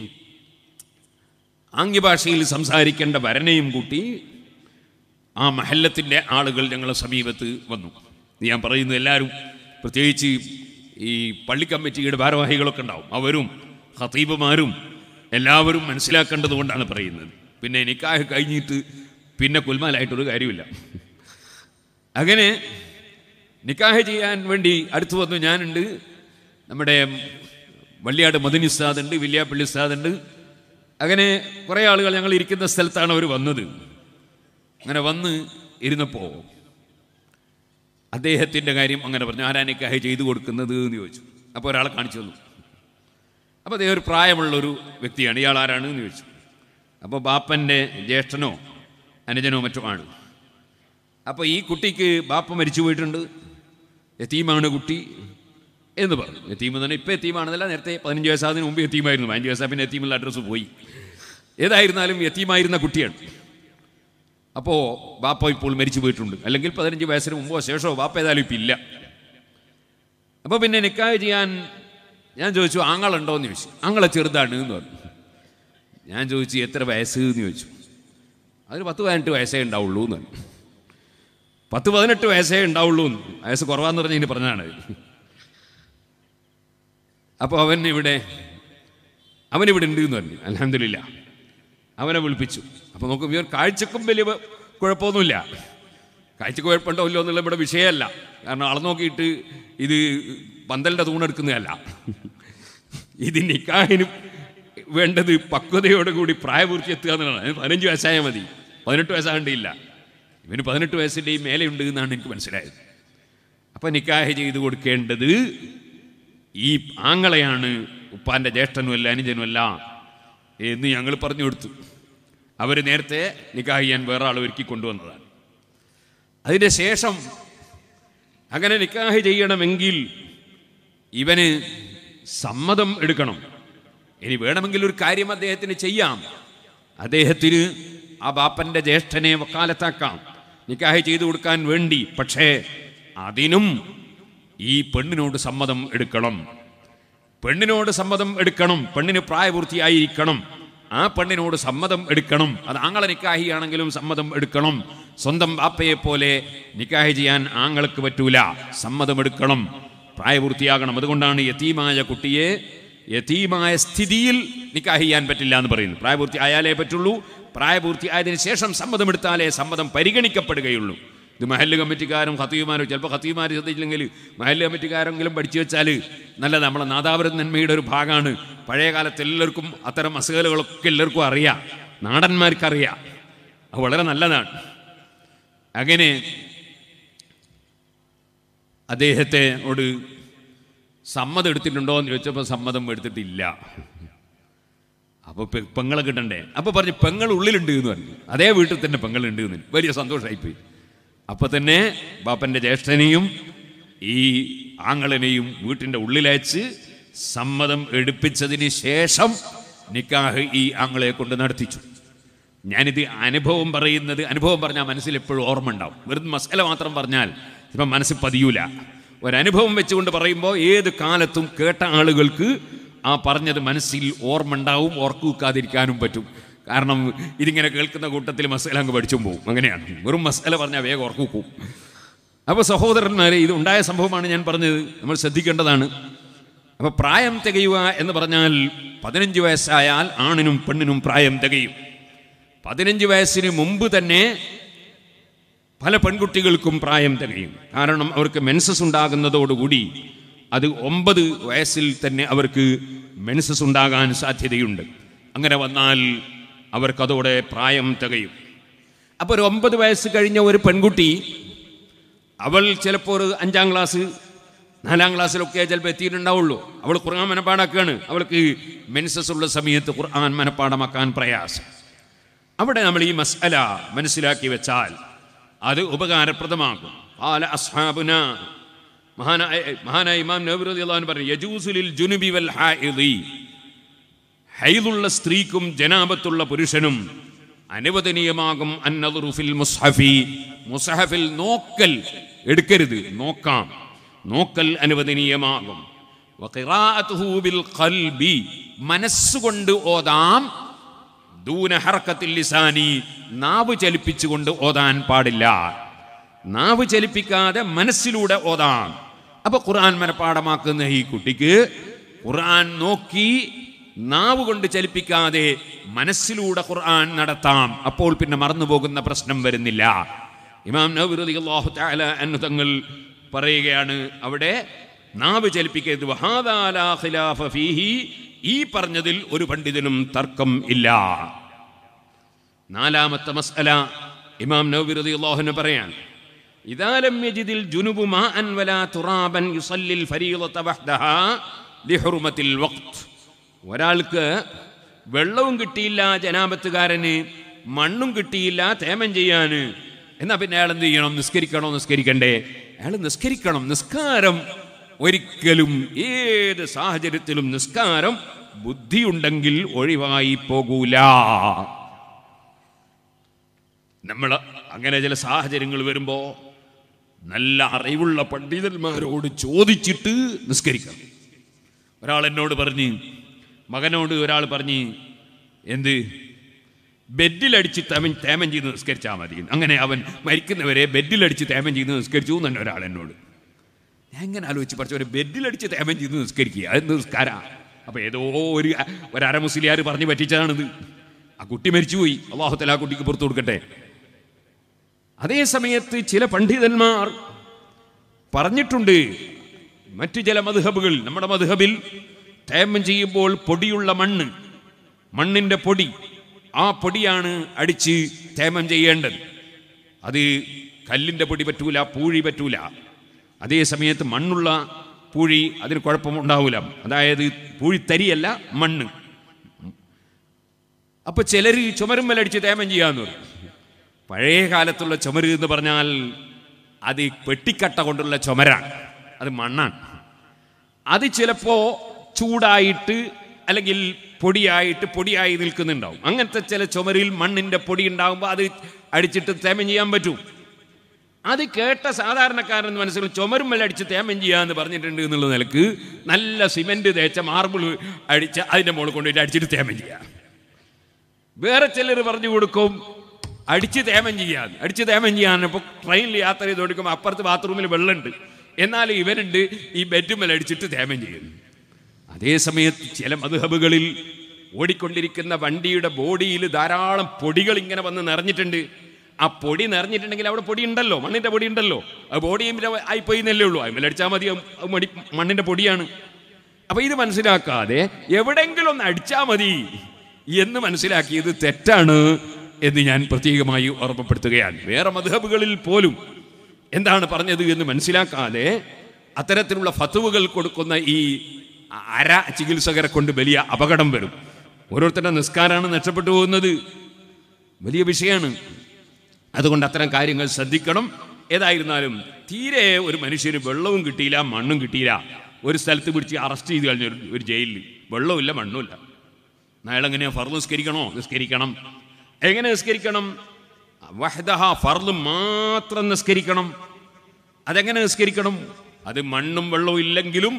ആംഗ്യഭാഷയിൽ സംസാരിക്കേണ്ട വരനെയും കൂട്ടി ആ മഹല്ലത്തിൻ്റെ ആളുകൾ ഞങ്ങളെ സമീപത്ത് വന്നു ഇത് ഞാൻ പറയുന്നത് എല്ലാവരും പ്രത്യേകിച്ച് ഈ പള്ളി കമ്മിറ്റിയുടെ ഭാരവാഹികളൊക്കെ ഉണ്ടാവും അവരും ഹത്തീബുമാരും എല്ലാവരും മനസ്സിലാക്കേണ്ടത് കൊണ്ടാണ് പറയുന്നത് പിന്നെ നിക്കാഹ് കഴിഞ്ഞിട്ട് പിന്നെ കുൽമാലായിട്ടൊരു കാര്യമില്ല അങ്ങനെ നിക്കാഹ് ചെയ്യാൻ വേണ്ടി അടുത്ത് വന്നു ഞാനുണ്ട് നമ്മുടെ വള്ളിയാട് മദനി ഉസ്താദുണ്ട് വില്യാപ്പള്ളി ഉസ്താദുണ്ട് അങ്ങനെ കുറേ ആളുകൾ ഞങ്ങൾ ഇരിക്കുന്ന സ്ഥലത്താണ് അവർ വന്നത് അങ്ങനെ വന്ന് ഇരുന്നപ്പോൾ അദ്ദേഹത്തിൻ്റെ കാര്യം അങ്ങനെ പറഞ്ഞു ആരാ നിക്കാഹ് ചെയ്തു കൊടുക്കുന്നത് എന്ന് ചോദിച്ചു അപ്പോൾ ഒരാളെ കാണിച്ചു തന്നു അപ്പോൾ അദ്ദേഹം ഒരു പ്രായമുള്ളൊരു വ്യക്തിയാണ് ഇയാൾ ആരാണ് എന്ന് ചോദിച്ചു അപ്പോൾ ബാപ്പൻ്റെ ജ്യേഷ്ഠനോ അനുജനോ മറ്റോ ആണ് അപ്പോൾ ഈ കുട്ടിക്ക് ബാപ്പ മരിച്ചു പോയിട്ടുണ്ട് യത്തീമാണ് കുട്ടി എന്ന് പറഞ്ഞു യത്തീം തന്നെ ഇപ്പോൾ യത്തീമാണെന്നല്ല നേരത്തെ പതിനഞ്ച് വയസ്സാതിന് മുമ്പ് യത്തീമായിരുന്നു പതിനഞ്ച് വയസ്സാ പിന്നെ യത്തീമുള്ള അഡ്രസ്സ് പോയി ഏതായിരുന്നാലും യത്തീമായിരുന്ന കുട്ടിയാണ് അപ്പോൾ ബാപ്പ ഇപ്പോൾ മരിച്ചു പോയിട്ടുണ്ട് അല്ലെങ്കിൽ പതിനഞ്ച് വയസ്സിന് മുമ്പോ ശേഷമോ ബാപ്പ ഏതായാലും ഇപ്പം ഇല്ല അപ്പോൾ പിന്നെ നിക്കാഹ് ചെയ്യാൻ ഞാൻ ചോദിച്ചു ആങ്ങളുണ്ടോ എന്ന് ചോദിച്ചു ആങ്ങളെ ചെറുതാണ് എന്ന് പറഞ്ഞു ഞാൻ ചോദിച്ചു എത്ര വയസ്സ് എന്ന് ചോദിച്ചു അതിന് പത്ത് പതിനെട്ട് വയസ്സേ ഉണ്ടാവുള്ളൂ എന്ന് പറഞ്ഞു പത്ത് പതിനെട്ട് വയസ്സേ ഉണ്ടാവുള്ളൂ എന്ന് വയസ്സ് കുറവാന്ന് പറഞ്ഞ് ഇനി പറഞ്ഞാണ് അപ്പോൾ അവൻ ഇവിടെ അവനിവിടെ ഉണ്ട് എന്ന് പറഞ്ഞു അലഹമില്ല അവനെ വിളിപ്പിച്ചു അപ്പോൾ നോക്കും ഇവർ കാഴ്ചക്കും വലിയ കുഴപ്പമൊന്നുമില്ല കാഴ്ചക്ക് കുഴപ്പമുണ്ടോ ഇല്ലോ എന്നുള്ള ഇവിടെ വിഷയമല്ല കാരണം അളന്ന് നോക്കിയിട്ട് ഇത് പന്തലിൻ്റെ തൂണെടുക്കുന്നതല്ല ഇത് നിക്കാഹിനും വേണ്ടത് പക്വതയോടുകൂടി പ്രായപൂർത്തി എത്തുക എന്നുള്ളതാണ് അതിന് പതിനഞ്ച് വയസ്സായാൽ മതി പതിനെട്ട് വയസ്സാകണ്ടില്ല ഇവന് പതിനെട്ട് വയസ്സിൻ്റെയും മേലെയുണ്ട് എന്നാണ് എനിക്ക് മനസ്സിലായത് അപ്പം നിക്കാഹ് ചെയ്ത് കൊടുക്കേണ്ടത് ഈ ആങ്ങളെയാണ് ഉപ്പാൻ്റെ ജ്യേഷ്ഠനുമല്ല അനുജനുമല്ല എന്ന് ഞങ്ങൾ പറഞ്ഞു കൊടുത്തു അവർ നേരത്തെ നിക്കാഹ് ചെയ്യാൻ വേറെ ആൾ ഒരുക്കി കൊണ്ടുവന്നതാണ് അതിൻ്റെ ശേഷം അങ്ങനെ നിക്കാഹ് ചെയ്യണമെങ്കിൽ ഇവന് സമ്മതം എടുക്കണം ഇനി വേണമെങ്കിൽ ഒരു കാര്യം അദ്ദേഹത്തിന് ചെയ്യാം അദ്ദേഹത്തിന് ആ ബാപ്പൻ്റെ ജ്യേഷ്ഠനെ വക്കാലത്താക്കാം നിക്കാഹ് ചെയ്തു കൊടുക്കാൻ വേണ്ടി പക്ഷേ അതിനും ഈ പെണ്ണിനോട് സമ്മതം എടുക്കണം പെണ്ണിനോട് സമ്മതം എടുക്കണം പെണ്ണിന് പ്രായപൂർത്തിയായിരിക്കണം ആ പെണ്ണിനോട് സമ്മതം എടുക്കണം അത് ആങ്ങളെ നിക്കാഹി ആണെങ്കിലും സമ്മതം എടുക്കണം സ്വന്തം ബാപ്പയെ പോലെ നിക്കാഹ് ചെയ്യാൻ ആങ്ങൾക്ക് പറ്റൂല സമ്മതം എടുക്കണം പ്രായപൂർത്തിയാകണം അതുകൊണ്ടാണ് യതീമായ കുട്ടിയെ യതീമായ സ്ഥിതിയിൽ നിക്കാഹ് ചെയ്യാൻ പറ്റില്ല എന്ന് പറയുന്നു പ്രായപൂർത്തി ആയാലേ പറ്റുള്ളൂ പ്രായപൂർത്തി ആയതിനു ശേഷം സമ്മതം എടുത്താലേ സമ്മതം പരിഗണിക്കപ്പെടുകയുള്ളൂ ഇത് മഹല്ല് കമ്മിറ്റിക്കാരും ഖത്തീമാരും ചിലപ്പോൾ ഖത്തീമാർ ശ്രദ്ധിച്ചില്ലെങ്കിൽ മഹല്ല് കമ്മിറ്റിക്കാരെങ്കിലും പഠിച്ചു വെച്ചാൽ നല്ലത് നമ്മളെ നാദാപുരം നന്മയുടെ ഒരു ഭാഗമാണ് പഴയ കാലത്ത് എല്ലാവർക്കും അത്തരം അസുഖകളൊക്കെ എല്ലാവർക്കും അറിയാം നാടന്മാർക്കറിയാം അത് വളരെ നല്ലതാണ് അങ്ങനെ അദ്ദേഹത്തെയോട് സമ്മതം എടുത്തിട്ടുണ്ടോ എന്ന് ചോദിച്ചപ്പോൾ സമ്മതം എടുത്തിട്ടില്ല അപ്പോൾ പെങ്ങളെ കിട്ടണ്ടേ അപ്പോൾ പറഞ്ഞു പെങ്ങൾ ഉള്ളിലുണ്ട് എന്ന് പറഞ്ഞു അതേ വീട്ടിൽ തന്നെ പെങ്ങളുണ്ട് എന്ന് വലിയ സന്തോഷമായിപ്പോയി അപ്പോൾ തന്നെ ബാപ്പൻ്റെ ജ്യേഷ്ഠനെയും ഈ ആങ്ങളനെയും വീട്ടിൻ്റെ ഉള്ളിലയച്ച് സമ്മതം എടുപ്പിച്ചതിന് ശേഷം നിക്കാഹ് ഈ ആങ്ങളെ കൊണ്ട് നടത്തിച്ചു ഞാനിത് അനുഭവം പറയുന്നത് അനുഭവം പറഞ്ഞാൽ മനസ്സിൽ എപ്പോഴും ഓർമ്മ ഉണ്ടാവും വെറുതെ മസാല മാത്രം പറഞ്ഞാൽ ഇപ്പം മനസ്സിൽ പതിയൂല ഒരനുഭവം വെച്ചുകൊണ്ട് പറയുമ്പോൾ ഏത് കാലത്തും കേട്ട ആളുകൾക്ക് ആ പറഞ്ഞത് മനസ്സിൽ ഓർമ്മ ഉണ്ടാവും ഓർക്കു വെക്കാതിരിക്കാനും പറ്റും കാരണം ഇതിങ്ങനെ കേൾക്കുന്ന കൂട്ടത്തിൽ മസാല അങ്ങ് പഠിച്ചും പോകും അങ്ങനെയാണ് വെറും മസാല പറഞ്ഞാൽ വേഗം ഓർക്കു വെക്കും അപ്പോൾ സഹോദരന്മാരെ ഇത് ഉണ്ടായ സംഭവമാണ് ഞാൻ പറഞ്ഞത് നമ്മൾ ശ്രദ്ധിക്കേണ്ടതാണ് അപ്പോൾ പ്രായം തികയുക എന്ന് പറഞ്ഞാൽ പതിനഞ്ച് വയസ്സായാൽ ആണിനും പെണ്ണിനും പ്രായം തികയും പതിനഞ്ച് വയസ്സിന് മുമ്പ് തന്നെ പല പെൺകുട്ടികൾക്കും പ്രായം തികയും കാരണം അവർക്ക് മെൻസസ് ഉണ്ടാകുന്നതോടുകൂടി അത് ഒമ്പത് വയസ്സിൽ തന്നെ അവർക്ക് മെൻസസ് ഉണ്ടാകാൻ സാധ്യതയുണ്ട് അങ്ങനെ വന്നാൽ അവർക്കതോടെ പ്രായം തികയും അപ്പോൾ ഒരു ഒമ്പത് വയസ്സ് കഴിഞ്ഞ ഒരു പെൺകുട്ടി അവൾ ചിലപ്പോൾ ഒരു അഞ്ചാം ക്ലാസ് നാലാം ക്ലാസ്സിലൊക്കെ ചിലപ്പോൾ എത്തിയിട്ടുണ്ടാവുള്ളൂ അവൾ ഖുർആൻ മനപ്പാടാക്കുകയാണ് അവൾക്ക് മെൻസസ് ഉള്ള സമയത്ത് ഖുർആൻ മനപ്പാടമാക്കാൻ പ്രയാസം അവിടെ നമ്മൾ ഈ മസ്അല മനസ്സിലാക്കി വെച്ചാൽ അത് ഉപകാരപ്രദമാകും ആല അസ്ഹാബുന മഹാനായ മഹാനായ ഇമാം നബി റളിയല്ലാഹു അൻഹു പറഞ്ഞു യജൂസുലിൽ ജുനുബി വൽ ഹായിദി ഹൈദുള്ള സ്ത്രീക്കും ജനാപത്തുള്ള പുരുഷനും അനുവദനീയമാകും അന്നദുറു ഫിൽ മുസ്ഹഫി മുസ്ഹഫിൽ നോക്കൽ എടുക്കരുത് നോക്കാം നോക്കൽ അനുവദനീയമാകും വഖിറാഅത്തുഹു ബിൽ ഖൽബി മനസ്സുകൊണ്ട് ഓതാം ദൂന ഹർക്കത്തിൽ ലിസാനി നാവ് ചലിപ്പിച്ചുകൊണ്ട് ഓതാൻ പാടില്ല നാവ് ചലിപ്പിക്കാതെ മനസ്സിലൂടെ ഓതാം അപ്പൊ ഖുർആൻ മനപ്പാടമാക്കുന്ന ഈ കുട്ടിക്ക് ഖുർആൻ നോക്കി നാവ് കൊണ്ട് ചലിപ്പിക്കാതെ മനസ്സിലൂടെ ഖുർആൻ നടത്താം അപ്പോൾ പിന്നെ മറന്നു പോകുന്ന പ്രശ്നം വരുന്നില്ല ഇമാം നബി റളിയല്ലാഹു തആല അൻഹു തങ്ങൾ പറയുകയാണ് അവിടെ നാവ് ചലിപ്പിക്കരുത് വഹാദാ ലാ ഖിലാഫ ഫീഹി ഈ പറഞ്ഞതിൽ ഒരു പണ്ഡിതനും തർക്കം ഇല്ല നാലാമത്തെ മസ്അല ഇമാം നബി റളിയല്ലാഹു അൻഹു പറയാൻ ഇദാ ലം യജിദിൽ ജുനുബു മാഅൻ വലാ തുറാബൻ യുസല്ലിൽ ഫരീളത വഹ്ദഹാ ലിഹുർമത്തിൽ വഖ്ത് ഒരാൾക്ക് വെള്ളവും കിട്ടിയില്ല ജനാപത്തുകാരന് മണ്ണും കിട്ടിയില്ല തേമം ചെയ്യാന് എന്നാ പിന്നെ അയാൾ എന്ത് ചെയ്യണം നിസ്കരിക്കണോ നിസ്കരിക്കണ്ടേ അയാൾ നിസ്കരിക്കണം നിസ്കാരം ഒരിക്കലും ഏത് സാഹചര്യത്തിലും നിസ്കാരം ബുദ്ധിയുണ്ടെങ്കിൽ ഒഴിവായി പോകൂല നമ്മൾ അങ്ങനെ ചില സാഹചര്യങ്ങൾ വരുമ്പോൾ നല്ല അറിവുള്ള പണ്ഡിതന്മാരോട് ചോദിച്ചിട്ട് നിസ്കരിക്കണം ഒരാൾ എന്നോട് പറഞ്ഞ് മകനോട് ഒരാൾ പറഞ്ഞ് എന്ത് ബെഡിലടിച്ച് തേമൻ തേമൻ ചെയ്ത് നിസ്കരിച്ചാൽ മതി അങ്ങനെ അവൻ മരിക്കുന്നവരെ ബെഡിലടിച്ച് തേമൻ ചെയ്ത് നിസ്കരിച്ചു എന്ന് തന്നെ ഒരാൾ എന്നോട് ഞാൻ ഇങ്ങനെ ആലോചിച്ച് പഠിച്ച ഒരു ബെഡിലടിച്ച് തേമൻ ചെയ്ത് നിസ്കരിക്കുക അത് നിസ്കാര അപ്പൊ ഏതോ ഒരു ഒരു അര മുസ്ലിയാർ പറഞ്ഞു പറ്റിച്ചതാണിത് ആ കുട്ടി മരിച്ചുപോയി അള്ളാഹുത്തല ആ കുട്ടിക്ക് പുറത്തു കൊടുക്കട്ടെ അതേ സമയത്ത് ചില പണ്ഡിതന്മാർ പറഞ്ഞിട്ടുണ്ട് മറ്റു ചില മധുഹബുകൾ നമ്മുടെ മധുഹബിൽ തേമം ചെയ്യുമ്പോൾ പൊടിയുള്ള മണ്ണ് മണ്ണിൻ്റെ പൊടി ആ പൊടിയാണ് അടിച്ച് തേമം ചെയ്യേണ്ടത് അത് കല്ലിൻ്റെ പൊടി പറ്റൂല പൂഴി പറ്റൂല അതേ സമയത്ത് മണ്ണുള്ള പൂഴി അതിന് കുഴപ്പമുണ്ടാവില്ല അതായത് പൂഴിത്തരിയല്ല മണ്ണ് അപ്പൊ ചിലർ ചുമരുമ്മലടിച്ച് തേമം ചെയ്യാന്ന് പറയും പഴയ കാലത്തുള്ള ചുമര് എന്ന് പറഞ്ഞാൽ അത് പെട്ടിക്കട്ട കൊണ്ടുള്ള ചുമരാണ് അത് മണ്ണാണ് അത് ചിലപ്പോ ചൂടായിട്ട് അല്ലെങ്കിൽ പൊടിയായിട്ട് പൊടിയായി നിൽക്കുന്നുണ്ടാവും അങ്ങനത്തെ ചില ചുമരിൽ മണ്ണിന്റെ പൊടി ഉണ്ടാകുമ്പോൾ അത് അടിച്ചിട്ട് തേമം ചെയ്യാൻ പറ്റും അത് കേട്ട സാധാരണക്കാരൻ മനസ്സിൽ ചുമരുമ്മൽ അടിച്ച് തേമം ചെയ്യാന്ന് പറഞ്ഞിട്ടുണ്ട് എന്നുള്ള നിലക്ക് നല്ല സിമെന്റ് തേച്ച മാർബിൾ അടിച്ച് അതിന്റെ മുകളിൽ കൊണ്ടുപോയിട്ട് അടിച്ചിട്ട് തേമം ചെയ്യാം വേറെ ചിലർ പറഞ്ഞു കൊടുക്കും അടിച്ച് തേമം ചെയ്യാൻ അടിച്ച് തേമം ചെയ്യാൻ ഇപ്പോൾ ട്രെയിനിൽ യാത്ര ചെയ്ത് കൊടുക്കുമ്പോൾ അപ്പുറത്ത് ബാത്റൂമിൽ വെള്ളമുണ്ട് എന്നാൽ ഇവനുണ്ട് ഈ ബെഡ്മേൽ അടിച്ചിട്ട് തേമം ചെയ്യുന്നു അതേ സമയത്ത് ചില മധുഹബുകളിൽ ഓടിക്കൊണ്ടിരിക്കുന്ന വണ്ടിയുടെ ബോഡിയിൽ ധാരാളം പൊടികൾ ഇങ്ങനെ വന്ന് നിറഞ്ഞിട്ടുണ്ട് ആ പൊടി നിറഞ്ഞിട്ടുണ്ടെങ്കിൽ അവിടെ പൊടി ഉണ്ടല്ലോ മണ്ണിന്റെ പൊടി ഉണ്ടല്ലോ ആ ബോഡിയും ആയിപ്പോയി എന്നല്ലേ ഉള്ളൂ അതിൽ അടിച്ചാൽ മതി അത് മടി മണ്ണിന്റെ പൊടിയാണ് അപ്പൊ ഇത് മനസ്സിലാക്കാതെ എവിടെങ്കിലും ഒന്ന് അടിച്ചാൽ മതി എന്ന് മനസ്സിലാക്കിയത് തെറ്റാണ് എന്ന് ഞാൻ പ്രത്യേകമായി ഓർമ്മപ്പെടുത്തുകയാണ് വേറെ മധുഹബുകളിൽ പോലും എന്താണ് പറഞ്ഞത് എന്ന് മനസ്സിലാക്കാതെ അത്തരത്തിലുള്ള ഫത്തുവുകൾ കൊടുക്കുന്ന ഈ അര ചികിത്സകരെ കൊണ്ട് വലിയ അപകടം വരും ഓരോരുത്തരുടെ നിസ്കാരമാണ് നഷ്ടപ്പെട്ടു പോകുന്നത് വലിയ വിഷയമാണ് അതുകൊണ്ട് അത്തരം കാര്യങ്ങൾ ശ്രദ്ധിക്കണം ഏതായിരുന്നാലും തീരെ ഒരു മനുഷ്യന് വെള്ളവും കിട്ടിയില്ല മണ്ണും കിട്ടിയില്ല ഒരു സ്ഥലത്ത് പിടിച്ച് അറസ്റ്റ് ചെയ്ത് കഴിഞ്ഞ ഒരു- ഒരു ജയിലിൽ വെള്ളമില്ല മണ്ണുമില്ല അയാൾ എങ്ങനെയാ ഫർദ് നിസ്കരിക്കണോ നിസ്കരിക്കണം എങ്ങനെ നിസ്കരിക്കണം വഹദഹ ഫർദ് മാത്രം നിസ്കരിക്കണം അതെങ്ങനെ നിസ്കരിക്കണം അത് മണ്ണും വെള്ളവും ഇല്ലെങ്കിലും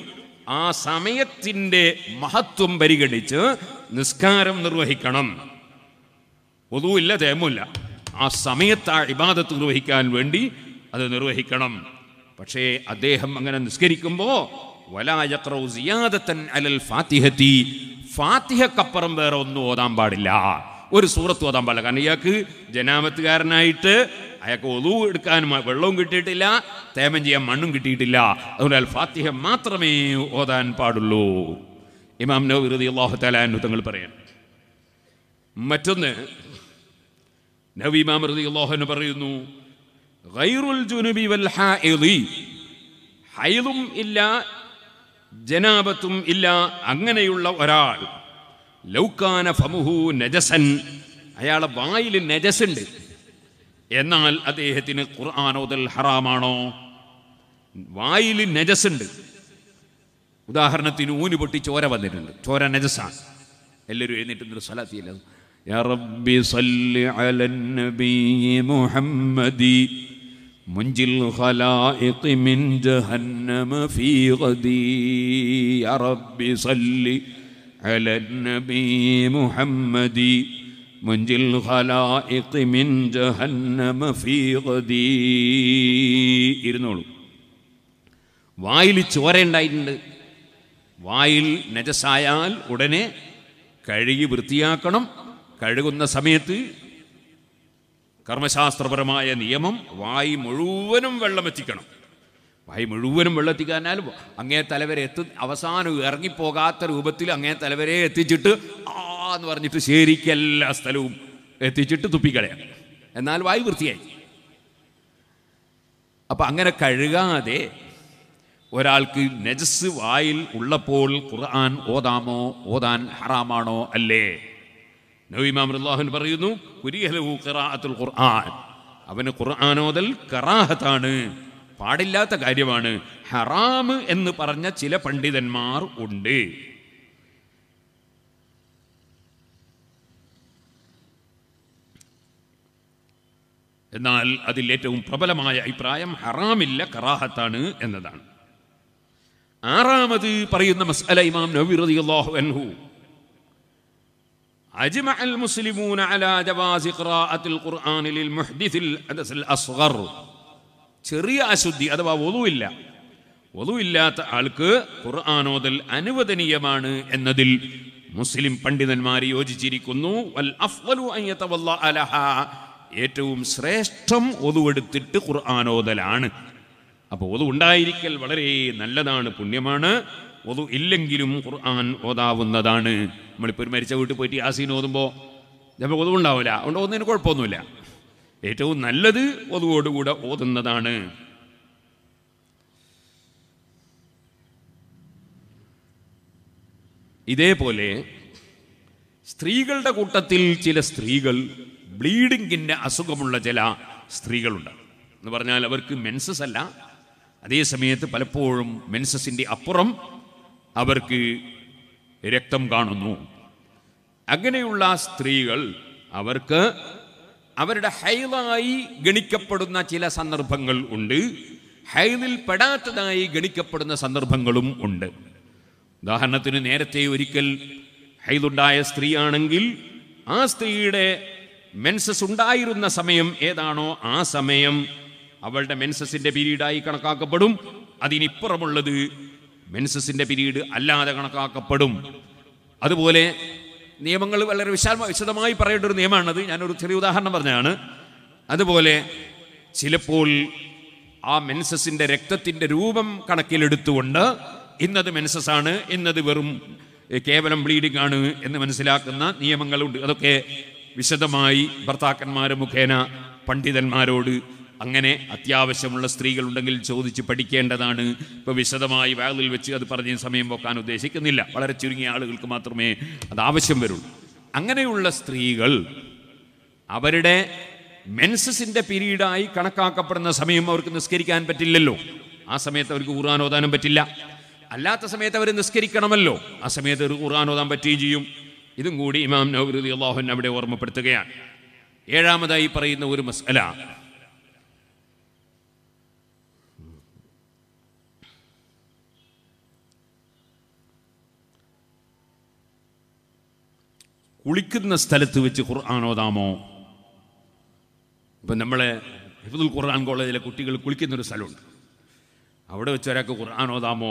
ആ സമയത്തിൻ്റെ മഹത്വം പരിഗണിച്ച് നിസ്കാരം നിർവഹിക്കണം ഒതുവില്ല തേമില്ല ആ സമയത്ത് ആ ഇബാദത്ത് നിർവഹിക്കാൻ വേണ്ടി അത് നിർവഹിക്കണം പക്ഷേ അദ്ദേഹം അങ്ങനെ നിസ്കരിക്കുമ്പോൾ വലായക്രൗ സിയാദത്തൻ അലൽ ഫാത്തിഹത്തി ഫാത്തിഹക്കപ്പുറം വേറെ ഒന്നും ഓതാൻ പാടില്ല ഒരു സൂറത്ത് ഓതാൻ പാടില്ല കാരണം ഇയാൾക്ക് ജനാമത്തുകാരനായിട്ട് അയാൾക്ക് ഒതു എടുക്കാനും വെള്ളവും കിട്ടിയിട്ടില്ല തേമം ചെയ്യാൻ മണ്ണും കിട്ടിയിട്ടില്ല അതുകൊണ്ട് അൽ ഫാത്തിഹ മാത്രമേ ഓതാൻ പാടുള്ളൂ ഇമാം നവി അള്ളാഹു തലാൻ തങ്ങൾ പറയാൻ മറ്റൊന്ന് നബി ഇമാം റളിയല്ലാഹു പറയുന്നു ഗൈറുൽ ജുനുബി വൽ ഹായിദി ഹൈദും ഇല്ല ജനാബത്തും ഇല്ല അങ്ങനെയുള്ള ഒരാൾ ലൗക്കാന ഫമുഹു നജസൻ അയാളെ വായിൽ നജസുണ്ട് എന്നാൽ അദ്ദേഹത്തിന് ഖുർആാനോദൽ ഹറാമാണോ വായിൽ നജസുണ്ട് ഉദാഹരണത്തിന് ഊന് പൊട്ടി ചോര വന്നിട്ടുണ്ട് ചോര നജസാണ് എല്ലാവരും എഴുന്നേറ്റ് സ്വലാത്തിയില്ല يا رب صل على النبي محمد منجي الخلائق من جهنم في غدي يا رب صل على النبي محمد منجي الخلائق من جهنم في غدي ഇരുന്നോളൂ വായിൽ ചോര ഉണ്ടായിട്ടുണ്ട് വായിൽ നജസായാൽ ഉടനെ കഴുകി വൃത്തിയാക്കണം കഴുകുന്ന സമയത്ത് കർമ്മശാസ്ത്രപരമായ നിയമം വായി മുഴുവനും വെള്ളം എത്തിക്കണം വായി മുഴുവനും വെള്ളം എത്തിക്കാനാൽ അങ്ങേ തലവരെ എത്തു അവസാനം ഇറങ്ങിപ്പോകാത്ത രൂപത്തിൽ അങ്ങേ തലവരെ എത്തിച്ചിട്ട് ആ എന്ന് പറഞ്ഞിട്ട് ശരിക്കും എല്ലാ സ്ഥലവും എത്തിച്ചിട്ട് തുപ്പിക്കളയാം എന്നാൽ വായി വൃത്തിയായി അപ്പം അങ്ങനെ കഴുകാതെ ഒരാൾക്ക് നജസ് വായിൽ ഉള്ളപ്പോൾ ഖുർആൻ ഓതാമോ ഓതാൻ ഹറാമാണോ അല്ലേ നബിമാം അള്ളാഹുൻ പറയുന്നു കുരിഹലഹു ഖിറാഅത്തുൽ ഖുർആൻ അവന് ഖുർആൻ ഓതൽ കറാഹത്താണ് പാടില്ലാത്ത കാര്യമാണ് ഹറാമ് എന്ന് പറഞ്ഞ ചില പണ്ഡിതന്മാർ ഉണ്ട് എന്നാൽ അതിൽ ഏറ്റവും പ്രബലമായ അഭിപ്രായം ഹറാമില്ല കറാഹത്താണ് എന്നതാണ് ആറാമത് പറയുന്ന മസ്അല ഇമാം നബി റളിയല്ലാഹു അൻഹു أجمع المسلمون على جواز قراءة القرآن للمحدث الحدث الأصغر ചെറിയ അശുദ്ധി അഥവാ ഒതുവില്ല ഒതുവില്ലാത്ത ആൾക്ക് ഖുർആാനോദൽ അനുവദനീയമാണ് എന്നതിൽ മുസ്ലിം പണ്ഡിതന്മാർ യോജിച്ചിരിക്കുന്നു വൽ അഫ്ളലു അൻ യതവല്ല അലഹ ഏറ്റവും ശ്രേഷ്ഠം ഒതുവെടുത്തിട്ട് ഖുർആാനോദലാണ് അപ്പോൾ ഒതു ഉണ്ടായിരിക്കൽ വളരെ നല്ലതാണ് പുണ്യമാണ് ഒതു ഇല്ലെങ്കിലും ഖുർആൻ ഓതാവുന്നതാണ് നമ്മളിപ്പോൾ ഒരു മരിച്ച വീട്ടിൽ പോയിട്ട് യാസീൻ ഓതുമ്പോൾ ചിലപ്പോൾ ഒതുവുണ്ടാവില്ല അതുകൊണ്ട് ഒന്നിന് കുഴപ്പമൊന്നുമില്ല ഏറ്റവും നല്ലത് ഒതുവോടുകൂടെ ഓതുന്നതാണ് ഇതേപോലെ സ്ത്രീകളുടെ കൂട്ടത്തിൽ ചില സ്ത്രീകൾ ബ്ലീഡിങ്ങിൻ്റെ അസുഖമുള്ള ചില സ്ത്രീകളുണ്ട് എന്ന് പറഞ്ഞാൽ അവർക്ക് മെൻസസ് അല്ല അതേ സമയത്ത് പലപ്പോഴും മെൻസസിൻ്റെ അപ്പുറം അവർക്ക് രക്തം കാണുന്നു അങ്ങനെയുള്ള സ്ത്രീകൾ അവർക്ക് അവരുടെ ഹൈലായി ഗണിക്കപ്പെടുന്ന ചില സന്ദർഭങ്ങൾ ഉണ്ട് ഹൈലിൽ പെടാത്തതായി ഗണിക്കപ്പെടുന്ന സന്ദർഭങ്ങളും ഉണ്ട് ഉദാഹരണത്തിന് നേരത്തെ ഒരിക്കൽ ഹൈലുണ്ടായ സ്ത്രീയാണെങ്കിൽ ആ സ്ത്രീയുടെ മെൻസസ് ഉണ്ടായിരുന്ന സമയം ഏതാണോ ആ സമയം അവളുടെ മെൻസസിന്റെ പീരീഡായി കണക്കാക്കപ്പെടും അതിനിപ്പുറമുള്ളത് മെൻസസിന്റെ പീരീഡ് അല്ലാതെ കണക്കാക്കപ്പെടും അതുപോലെ നിയമങ്ങൾ വളരെ വിശാല വിശദമായി പറയേണ്ട ഒരു നിയമമാണത് ഞാനൊരു ചെറിയ ഉദാഹരണം പറഞ്ഞതാണ് അതുപോലെ ചിലപ്പോൾ ആ മെൻസസിന്റെ രക്തത്തിന്റെ രൂപം കണക്കിലെടുത്തുകൊണ്ട് ഇന്നത് മെൻസസ് ആണ് ഇന്നത് വെറും എ, കേവലം ബ്ലീഡിംഗ് ആണ് എന്ന് മനസ്സിലാക്കുന്ന നിയമങ്ങളുണ്ട് അതൊക്കെ വിശദമായി ഭർത്താക്കന്മാർ മുഖേന പണ്ഡിതന്മാരോട് അങ്ങനെ അത്യാവശ്യമുള്ള സ്ത്രീകളുണ്ടെങ്കിൽ ചോദിച്ച് പഠിക്കേണ്ടതാണ് ഇപ്പോൾ വിശദമായി വാതിൽ വെച്ച് അത് പറഞ്ഞ് സമയം പോക്കാൻ ഉദ്ദേശിക്കുന്നില്ല വളരെ ചുരുങ്ങിയ ആളുകൾക്ക് മാത്രമേ അത് ആവശ്യം വരുള്ളൂ അങ്ങനെയുള്ള സ്ത്രീകൾ അവരുടെ മെൻസസിന്റെ പീരീഡായി കണക്കാക്കപ്പെടുന്ന സമയം അവർക്ക് നിസ്കരിക്കാൻ പറ്റില്ലല്ലോ ആ സമയത്ത് അവർക്ക് ഖുർആൻ ഓതാനും പറ്റില്ല അല്ലാത്ത സമയത്ത് അവർ നിസ്കരിക്കണമല്ലോ ആ സമയത്ത് ഒരു ഖുർആൻ ഓതാൻ പറ്റുകയും ചെയ്യും ഇതും കൂടി ഇമാം നൗറുദി അള്ളാഹുൻ അവിടെ ഓർമ്മപ്പെടുത്തുകയാണ് ഏഴാമതായി പറയുന്ന ഒരു മസ്അല കുളിക്കുന്ന സ്ഥലത്ത് വെച്ച് ഖുർആൻ ഓതാമോ ഇപ്പം നമ്മളെ ഹിഫുദുൽ ഖുർആൻ കോളേജിലെ കുട്ടികൾ കുളിക്കുന്നൊരു സ്ഥലമുണ്ട് അവിടെ വെച്ച് ഒരാൾക്ക് ഖുർആൻ ഓതാമോ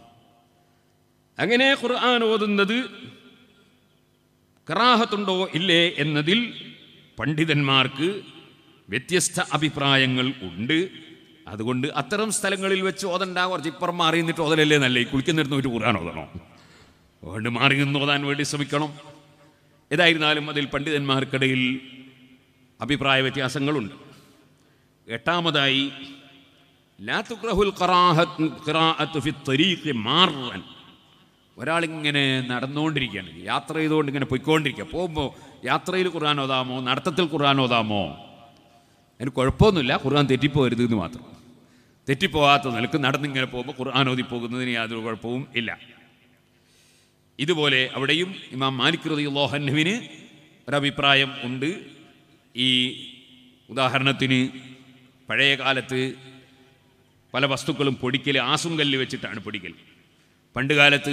അങ്ങനെ ഖുർആൻ ഓതുന്നത് കറാഹത്തുണ്ടോ ഇല്ലേ എന്നതിൽ പണ്ഡിതന്മാർക്ക് വ്യത്യസ്ത അഭിപ്രായങ്ങൾ ഉണ്ട് അതുകൊണ്ട് അത്തരം സ്ഥലങ്ങളിൽ വെച്ച് ഓതണ്ട കുറച്ച് ഇപ്പുറം മാറി നിന്നിട്ട് ഓതലല്ലേ നല്ലേ ഈ കുളിക്കുന്നിടത്ത് ഒരു ഖുർആൻ ഓതണം അതുകൊണ്ട് മാറി നിന്ന് ഓതാൻ വേണ്ടി ശ്രമിക്കണം ഏതായിരുന്നാലും അതിൽ പണ്ഡിതന്മാർക്കിടയിൽ അഭിപ്രായ വ്യത്യാസങ്ങളുണ്ട് എട്ടാമതായി ലാ തുക്രഹുൽ ഖറാഹത്ത് ഖിറാഅത്ത് ഫി ത്വരീഖി മാറൻ ഒരാളിങ്ങനെ നടന്നുകൊണ്ടിരിക്കുകയാണ് യാത്ര ചെയ്തുകൊണ്ട് ഇങ്ങനെ പൊയ്ക്കൊണ്ടിരിക്കുക പോകുമ്പോൾ യാത്രയിൽ ഖുർആൻ ഓതാമോ നടത്തത്തിൽ ഖുർആൻ ഓതാമോ അതിന് കുഴപ്പമൊന്നുമില്ല ഖുർആൻ തെറ്റിപ്പോരുത് എന്ന് മാത്രം തെറ്റിപ്പോകാത്ത നിലക്ക് നടന്നിങ്ങനെ പോകുമ്പോൾ ഖുർആൻ ഓതി പോകുന്നതിന് യാതൊരു കുഴപ്പവും ഇല്ല ഇതുപോലെ അവിടെയും ഇമാം മാലിക് റളിയല്ലാഹുവിന് ഒരഭിപ്രായം ഉണ്ട് ഈ ഉദാഹരണത്തിന് പഴയ കാലത്ത് പല വസ്തുക്കളും പൊടിക്കൽ ആസുങ്കല്ല് വെച്ചിട്ടാണ് പൊടിക്കൽ പണ്ട് കാലത്ത്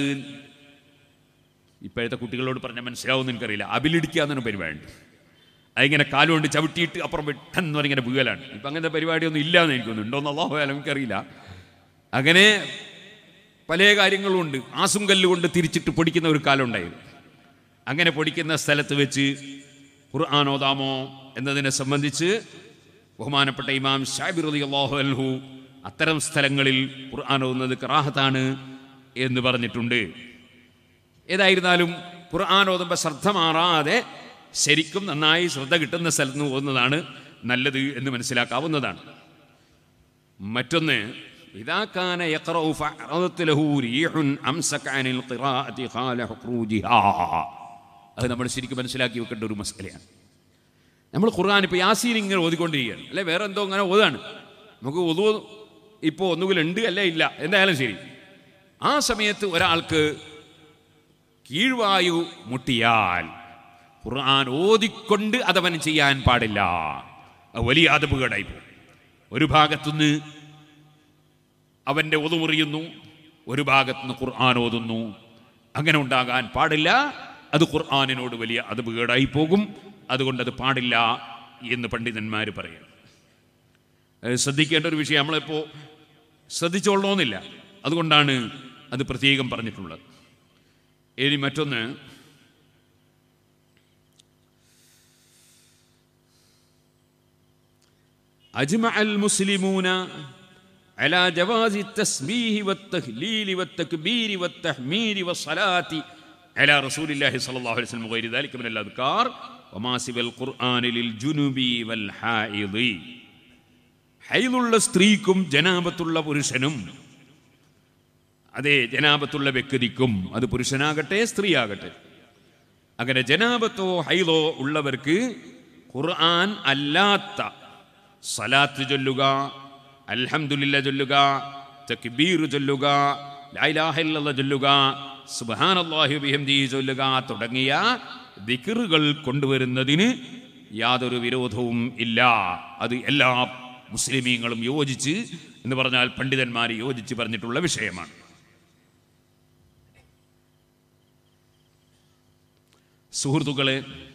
ഇപ്പോഴത്തെ കുട്ടികളോട് പറഞ്ഞാൽ മനസ്സിലാവുമെന്ന് എനിക്കറിയില്ല അബിലിടിക്കുക എന്നൊരു പരിപാടി അതിങ്ങനെ കാലുകൊണ്ട് ചവിട്ടിയിട്ട് അപ്പുറം പെട്ടെന്ന് പറഞ്ഞിങ്ങനെ വീകലാണ് ഇപ്പം അങ്ങനത്തെ പരിപാടിയൊന്നും ഇല്ലാന്ന് എനിക്കൊന്നും ഉണ്ടോന്ന് അള്ളാഹു ആലം എനിക്കറിയില്ല അങ്ങനെ പല കാര്യങ്ങളും ഉണ്ട് ആസും കല്ല് കൊണ്ട് തിരിച്ചിട്ട് പൊടിക്കുന്ന ഒരു കാലം ഉണ്ടായിരുന്നു അങ്ങനെ പൊടിക്കുന്ന സ്ഥലത്ത് വെച്ച് ഖുർആൻ ഓതാമോ എന്നതിനെ സംബന്ധിച്ച് ബഹുമാനപ്പെട്ട ഇമാം ഷാബിർ അള്ളാഹു അൽഹു അത്തരം സ്ഥലങ്ങളിൽ ഖുർആൻ ഓതുന്നത് കറാഹത്താണ് എന്ന് പറഞ്ഞിട്ടുണ്ട് ഏതായിരുന്നാലും ഖുർആൻ ഓതുമ്പോൾ ശ്രദ്ധ മാറാതെ ശരിക്കും നന്നായി ശ്രദ്ധ കിട്ടുന്ന സ്ഥലത്ത് നിന്ന് ഓതുന്നതാണ് നല്ലത് എന്ന് മനസ്സിലാക്കാവുന്നതാണ് മറ്റൊന്ന് إذا كان يقرأ فعرضت له ريح أمسك عن القراءة قال خروجها അത് നമ്മൾ ശരിക്കും മനസ്സിലാക്കി വെക്കേണ്ട ഒരു മസലയാണ് നമ്മൾ ഖുർആൻ ഇപ്പോൾ യാസീൻ ഇങ്ങനെ ഓതിക്കൊണ്ടിരിക്കുകയാണ് അല്ലെ വേറെ എന്തോ അങ്ങനെ ഓതാണ് നമുക്ക് ഒതു ഇപ്പോൾ ഒന്നുകിൽ ഉണ്ട് അല്ല ഇല്ല എന്തായാലും ശരി ആ സമയത്ത് ഒരാൾക്ക് കീഴ്വായു മുട്ടിയാൽ ഖുർആൻ ഓതിക്കൊണ്ട് അതവൻ ചെയ്യാൻ പാടില്ല അത് വലിയ അതപകടമായി പോകും ഒരു ഭാഗത്തുനിന്ന് അവൻ്റെ ഒതുമുറിയുന്നു ഒരു ഭാഗത്തുനിന്ന് ഖുർആൻ ഓതുന്നു അങ്ങനെ ഉണ്ടാകാൻ പാടില്ല അത് ഖുർആാനിനോട് വലിയ അതപകടമായി പോകും അതുകൊണ്ട് അത് പാടില്ല എന്ന് പണ്ഡിതന്മാർ പറയും അത് ശ്രദ്ധിക്കേണ്ട ഒരു വിഷയം നമ്മളിപ്പോൾ ശ്രദ്ധിച്ചോളണമെന്നില്ല അതുകൊണ്ടാണ് അത് പ്രത്യേകം പറഞ്ഞിട്ടുള്ളത് ഇനി മറ്റൊന്ന് أجمع المسلمون على جواز التسبيح والتهليل والتكبير والتحميد والصلاة على رسول الله صلى الله عليه وسلم وغير ذلك من الأذكار وما سوى القرآن للجنوب والحائض ഹൈലുള്ള സ്ത്രീക്കും ജനാപത്തുള്ള പുരുഷനും അതെ ജനാപത്തുള്ള വ്യക്തിക്കും അത് പുരുഷനാകട്ടെ സ്ത്രീയാകട്ടെ അങ്ങനെ ജനാപത്തോ ഹൈലോ ഉള്ളവർക്ക് ഖുർആൻ അല്ലാത്ത സലാത്ത് ചൊല്ലുക അൽഹംദുലില്ല ചൊല്ലുക തക്ബീർ ചൊല്ലുക ലായിലാഹില്ല ചൊല്ലുക സുബ്ഹാനല്ലാഹി ബിഹംദി ചൊല്ലുക തുടങ്ങിയ ദിക്റുകൾ കൊണ്ടുവരുന്നതിന് യാതൊരു വിരോധവും ഇല്ല അത് എല്ലാ മുസ്ലിമീങ്ങളും യോജിച്ച് എന്ന് പറഞ്ഞാൽ പണ്ഡിതന്മാർ യോജിച്ച് പറഞ്ഞിട്ടുള്ള വിഷയമാണ് സുഹൃത്തുക്കളെ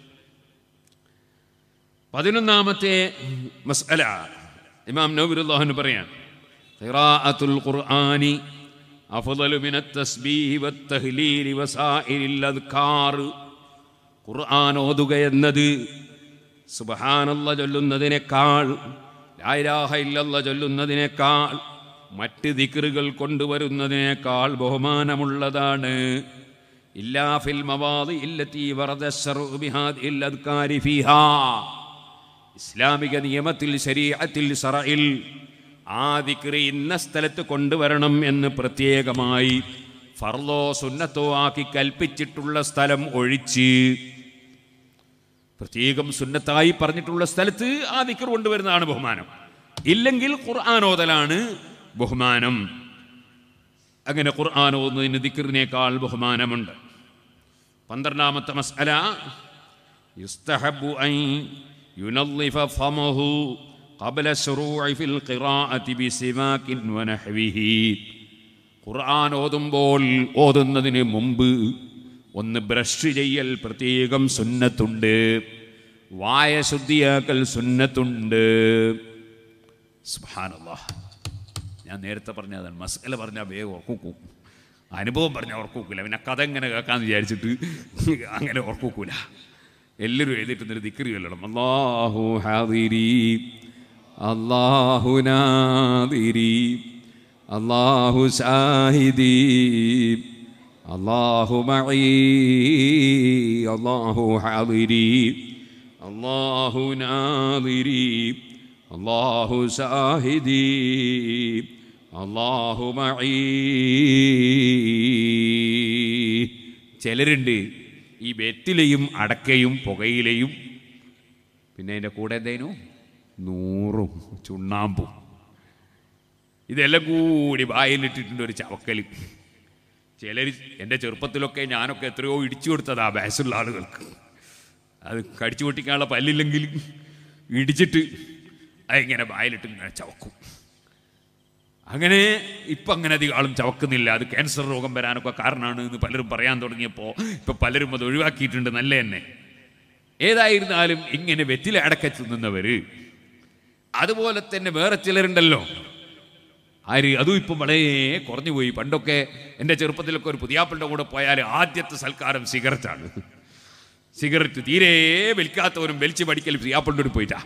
പതിനൊന്നാമത്തെ മസ്അല ഇമാം നബിറുല്ലാഹുന് പറയാൻ ഖിറാഅത്തുൽ ഖുർആനി അഫ്ളലു മിന തസ്ബീഹി വത്തഹ്ലീലി വസാഇരിൽ അദ്കാർ ഖുർആൻ ഓതുക എന്നത് സുബ്ഹാനല്ല ചൊല്ലുന്നതിനേക്കാൾ ലാ ഇലാഹ ഇല്ലല്ല ചൊല്ലുന്നതിനേക്കാൾ മറ്റ് ദിക്റുകൾ കൊണ്ടുവരുന്നതിനേക്കാൾ ബഹുമാനമുള്ളതാണ് ഇല്ലാ ഫിൽ മവാദി ഇല്ലത്തി വറദ ശർഉ ബിഹാദിൽ അദ്കാരി ഫീഹാ ഇസ്ലാമിക നിയമത്തിൽ ശരീഅത്തിൽ സറയിൽ ആ ദിക്റ് ഇന്ന സ്ഥലത്ത് കൊണ്ടുവരണം എന്ന് പ്രത്യേകമായി ഫർലോ സുന്നത്തോ ആക്കി കൽപ്പിച്ചിട്ടുള്ള സ്ഥലം ഒഴിച്ച് പ്രത്യേകം സുന്നത്തായി പറഞ്ഞിട്ടുള്ള സ്ഥലത്ത് ആ ദിക്ർ കൊണ്ടുവരുന്നതാണ് ബഹുമാനം ഇല്ലെങ്കിൽ ഖുർആാനോദലാണ് ബഹുമാനം അങ്ങനെ ഖുർആാനോദതിന് ദിക്റിനേക്കാൾ ബഹുമാനമുണ്ട് പന്ത്രണ്ടാമത്തെ മസ്അല യുസ്തഹബു അൻ യുനള്ളിഫ ഫമഹു قبل الشروع في القراءة بسماك ونحوه ഖുർആൻ ഓതുമ്പോൾ ഓതുന്നതിന് മുമ്പ് ഒന്ന് ബ്രഷ് ചെയ്യൽ പ്രത്യേകം സുന്നത്തുണ്ട് വായ ശുദ്ധിയാക്കൽ സുന്നത്തുണ്ട് സുബ്ഹാനല്ലാഹ് ഞാൻ നേരത്തെ പറഞ്ഞതാണ് മസാല പറഞ്ഞാൽ വേഗം ഉറക്കൂക്കും അനുഭവം പറഞ്ഞാൽ ഉറക്കൂക്കില്ല പിന്നെ കഥ എങ്ങനെ കേൾക്കാന്ന് വിചാരിച്ചിട്ട് അങ്ങനെ ഉറക്കൂക്കൂല എല്ലാവരും എഴുതിയിട്ട് ദിക്കറി കൊല്ലണം അള്ളാഹു ഹാദിരി അള്ളാഹു നാദിരി അള്ളാഹു ഷാഹിദി അള്ളാഹു മഈ അള്ളാഹു ഹാദിരി അള്ളാഹു നാദിരി അള്ളാഹു ഷാഹിദി അള്ളാഹു മഈ ചിലരുണ്ട് ഈ വെറ്റിലയും അടക്കയും പുകയിലയും പിന്നെ അതിൻ്റെ കൂടെ എന്തേനു നൂറും ചുണ്ണാമ്പും ഇതെല്ലാം കൂടി വായിലിട്ടിട്ടുണ്ട് ഒരു ചവക്കൽ ചിലർ എൻ്റെ ചെറുപ്പത്തിലൊക്കെ ഞാനൊക്കെ എത്രയോ ഇടിച്ചു കൊടുത്തതാ വയസ്സുള്ള ആളുകൾക്ക് അത് കടിച്ചു പൊട്ടിക്കാനുള്ള പല്ലില്ലെങ്കിൽ ഇടിച്ചിട്ട് അതിങ്ങനെ വായിലിട്ട് ഇങ്ങനെ ചവക്കും അങ്ങനെ ഇപ്പം അങ്ങനെ അധികം ആളും ചവക്കുന്നില്ല അത് ക്യാൻസർ രോഗം വരാനൊക്കെ കാരണമാണ് എന്ന് പലരും പറയാൻ തുടങ്ങിയപ്പോൾ ഇപ്പം പലരും അത് ഒഴിവാക്കിയിട്ടുണ്ട് നല്ല തന്നെ ഏതായിരുന്നാലും ഇങ്ങനെ വെറ്റില അടക്ക തിന്നുന്നവർ അതുപോലെ തന്നെ വേറെ ചിലരുണ്ടല്ലോ ആര് അതും ഇപ്പം വളരെ കുറഞ്ഞു പോയി പണ്ടൊക്കെ എൻ്റെ ചെറുപ്പത്തിലൊക്കെ ഒരു പുതിയാപ്പിളുടെ കൂടെ പോയാൽ ആദ്യത്തെ സൽക്കാരം സിഗരറ്റാണ് സിഗരറ്റ് തീരെ വലിക്കാത്തവരും വലിച്ചു പഠിക്കൽ പുതിയാപ്പിളുടെ കൂടെ പോയിട്ടാ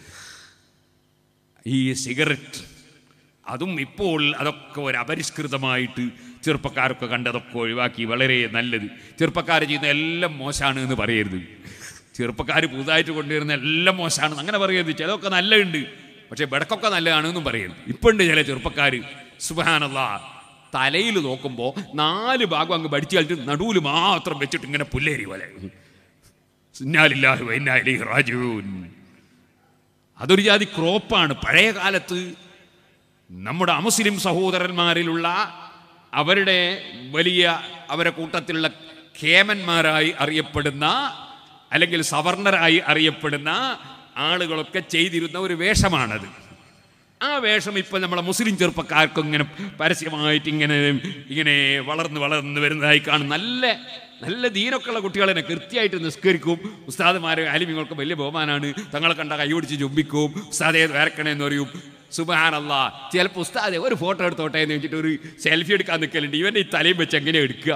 ഈ സിഗരറ്റ് അതും ഇപ്പോൾ അതൊക്കെ ഒരു അപരിഷ്കൃതമായിട്ട് ചെറുപ്പക്കാരൊക്കെ കണ്ട് അതൊക്കെ ഒഴിവാക്കി വളരെ നല്ലത് ചെറുപ്പക്കാർ ചെയ്യുന്ന എല്ലാം മോശമാണ് എന്ന് പറയരുത് ചെറുപ്പക്കാർ പുതുതായിട്ട് കൊണ്ടുവരുന്ന എല്ലാം മോശമാണ് അങ്ങനെ പറയരുത് ചിലതൊക്കെ നല്ലതുണ്ട് പക്ഷേ ബെടക്കൊക്കെ നല്ലതാണെന്നും പറയരുത് ഇപ്പം ഉണ്ട് ചില ചെറുപ്പക്കാർ സുബാനല്ല തലയിൽ നോക്കുമ്പോൾ നാല് ഭാഗം അങ്ങ് പഠിച്ചു കളിച്ചിട്ട് നടുവിൽ മാത്രം വെച്ചിട്ട് ഇങ്ങനെ പുല്ലേരി പോലെ സുന്നാലില്ലാഹു വൈനാലി റാജൂൻ അതൊരു ജാതി ക്രോപ്പാണ് പഴയ കാലത്ത് നമ്മുടെ അമുസ്ലിം സഹോദരന്മാരിലുള്ള അവരുടെ വലിയ അവരുടെ കൂട്ടത്തിലുള്ള കേമന്മാരായി അറിയപ്പെടുന്ന അല്ലെങ്കിൽ സവർണരായി അറിയപ്പെടുന്ന ആളുകളൊക്കെ ചെയ്തിരുന്ന ഒരു വേഷമാണത് ആ വേഷം ഇപ്പം നമ്മളെ മുസ്ലിം ചെറുപ്പക്കാർക്കും ഇങ്ങനെ പരസ്യമായിട്ട് ഇങ്ങനെ ഇങ്ങനെ വളർന്ന് വളർന്ന് വരുന്നതായി കാണും നല്ല നല്ല ദീനൊക്കെയുള്ള കുട്ടികളെ തന്നെ കൃത്യമായിട്ട് നിസ്കരിക്കും ഉസ്താദുമാരെ ആലിമ്യങ്ങൾക്ക് വലിയ ബഹുമാനാണ് തങ്ങളെ കണ്ട കൈപിടിച്ച് ചുംബിക്കും ഉസ്താദെ വരക്കണേന്ന് പറയും സുബാനല്ല ചിലപ്പോൾ ഉസ്താദെ ഒരു ഫോട്ടോ എടുത്തോട്ടെ എന്ന് വെച്ചിട്ട് ഒരു സെൽഫി എടുക്കാൻ നിൽക്കലുണ്ട് ഇവൻ്റെ ഈ തലയും വെച്ച് എങ്ങനെ എടുക്കുക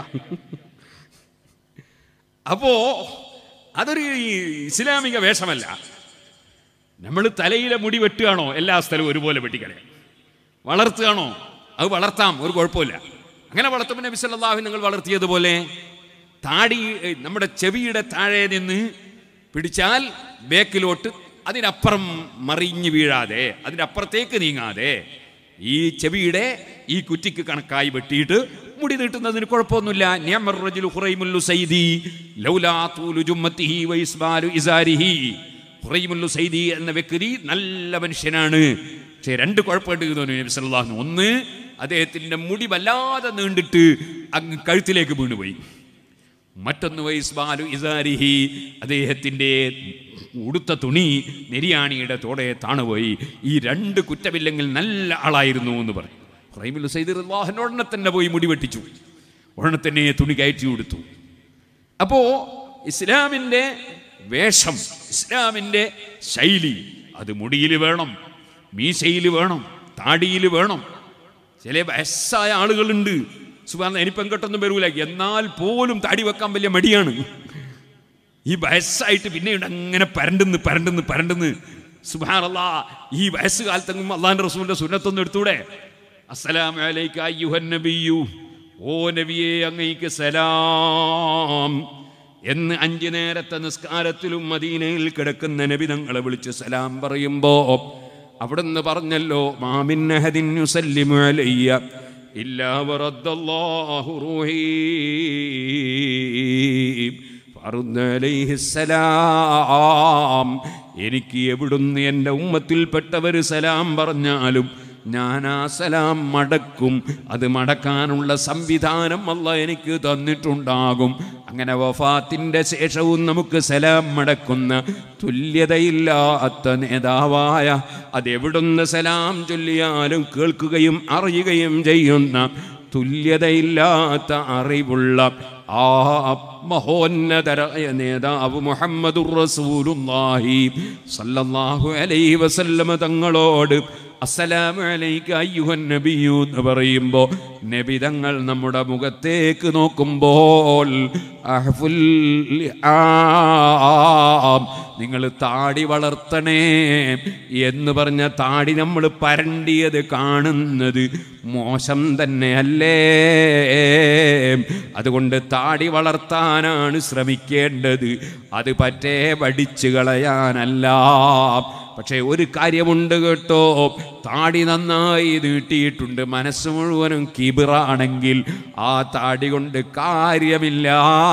അപ്പോ അതൊരു ഇസ്ലാമിക വേഷമല്ല നമ്മൾ തലയിലെ മുടി വെട്ടുകയാണോ എല്ലാ സ്ഥലവും ഒരുപോലെ വെട്ടിക്കളയാം വളർത്തുകയാണോ അത് വളർത്താം ഒരു കുഴപ്പമില്ല അങ്ങനെ വളർത്തുമ്പോൾ നബി സല്ലല്ലാഹു നിങ്ങൾ വളർത്തിയതുപോലെ താടി ഏ, നമ്മുടെ ചെവിയുടെ താഴെ നിന്ന് പിടിച്ചാൽ ബേക്കിലോട്ട് അതിനപ്പുറം മറിഞ്ഞു വീഴാതെ അതിനപ്പുറത്തേക്ക് നീങ്ങാതെ ഈ ചെവിയുടെ ഈ കുറ്റിക്ക് കണക്കായി വെട്ടിയിട്ട് മുടി നീട്ടുന്നതിന് കുഴപ്പമൊന്നുമില്ല നിയമർ റജുലു ഖുറൈമുല്ലു സൈദി ലൗലാ തൂലു ജുമ്മത്തിഹി വൈസ്ബാലു ഇസാരിഹി ഖുറൈമുല്ലു സൈദി എന്ന വ്യക്തി നല്ല മനുഷ്യനാണ് പക്ഷേ രണ്ട് കുഴപ്പമുണ്ട് എന്ന് പറഞ്ഞു നബി സല്ലല്ലാഹു അലൈഹി വസല്ലം. ഒന്ന് അദ്ദേഹത്തിന്റെ മുടി വല്ലാതെ നീണ്ടിട്ട് അങ്ങ് കഴുത്തിലേക്ക് വീണുപോയി മറ്റൊന്ന് വൈസ്ബാലു ഇസാരിഹി അദ്ദേഹത്തിൻ്റെ ഉടുത്ത തുണി നെരിയാണിയുടെ തോടെ താണുപോയി ഈ രണ്ട് കുറ്റമില്ലെങ്കിൽ നല്ല ആളായിരുന്നു എന്ന് പറയും റൈമുൽ സൈദ് അള്ളാഹുവിൻ്റെ ഉടനെ തന്നെ പോയി മുടി വെട്ടിച്ചു ഉടനെ തന്നെ തുണി കയറ്റി കൊടുത്തു അപ്പോ ഇസ്ലാമിൻ്റെ വേഷം ഇസ്ലാമിൻ്റെ ശൈലി അത് മുടിയിൽ വേണം മീശയിൽ വേണം താടിയിൽ വേണം ചില വയസ്സായ ആളുകളുണ്ട് സുബാന എനിപ്പം കെട്ടൊന്നും വരൂല എന്നാൽ പോലും താടി വെക്കാൻ വലിയ മടിയാണ് ഈ വയസ്സായിട്ട് പിന്നെയുണ്ട് അങ്ങനെ പരണ്ടെന്ന് പരണ്ടെന്ന് പരണ്ടെന്ന് സുബാനല്ലാ ഈ വയസ്സ് കാലത്തെങ്ങും അള്ളാഹിന്റെ റസൂലിന്റെ സുന്നത്തൊന്നും എടുത്തൂടെ അസ്സലാം അലൈക അയ്യുഹൻ നബിയു ഓ നബിയെ അങ്ങയ്ക്ക് സലാം എന്ന് അഞ്ചു നേരത്തെ നിസ്കാരത്തിലും മദീനയിൽ കിടക്കുന്ന നബി തങ്ങളെ വിളിച്ച് സലാം പറയുമ്പോ അവിടുന്ന് പറഞ്ഞല്ലോ മാമിന്നഹദിൻ യുസല്ലിമു അലയ്യ ഇല്ലാ വറദ്ദല്ലാഹു റൂഹി ഫറുദ് അലൈഹിസ്സലാം എനിക്ക് എവിടുന്ന് എൻ്റെ ഉമ്മത്തിൽപ്പെട്ടവർ സലാം പറഞ്ഞാലും ഞാൻ ആ സലാം മടക്കും അത് മടക്കാനുള്ള സംവിധാനം അല്ല എനിക്ക് തന്നിട്ടുണ്ടാകും അങ്ങനെ വഫാത്തിൻ്റെ ശേഷവും നമുക്ക് സലാം മടക്കുന്ന തുല്യതയില്ലാത്ത നേതാവായ അതെവിടുന്ന് സലാം ചൊല്ലിയാലും കേൾക്കുകയും അറിയുകയും ചെയ്യുന്ന തുല്യതയില്ലാത്ത അറിവുള്ള ആ മഹോന്നതരായ നേതാവ് മുഹമ്മദുർ റസൂലുള്ളാഹി സല്ലല്ലാഹു അലൈഹി വസല്ലമ തങ്ങളോട് അസ്സലാമു അലൈക അയ്യുഹൻ നബിയു എന്ന് പറയുമ്പോൾ നബി തങ്ങൾ നമ്മുടെ മുഖത്തേക്ക് നോക്കുമ്പോൾ അഹ്ഫുൽ ആം. നിങ്ങൾ താടി വളർത്തണേ എന്ന് പറഞ്ഞ താടി നമ്മൾ പരണ്ടിയത് കാണുന്നത് മോശം തന്നെയല്ലേ അതുകൊണ്ട് താടി വളർത്താനാണ് ശ്രമിക്കേണ്ടത് അത് പറ്റേ വടിച്ചു കളയാനല്ല പക്ഷേ ഒരു കാര്യമുണ്ട് കേട്ടോ താടി നന്നായി നീട്ടിയിട്ടുണ്ട് മനസ്സ് മുഴുവനും കിബിറാണെങ്കിൽ ആ താടി കൊണ്ട് കാര്യമില്ല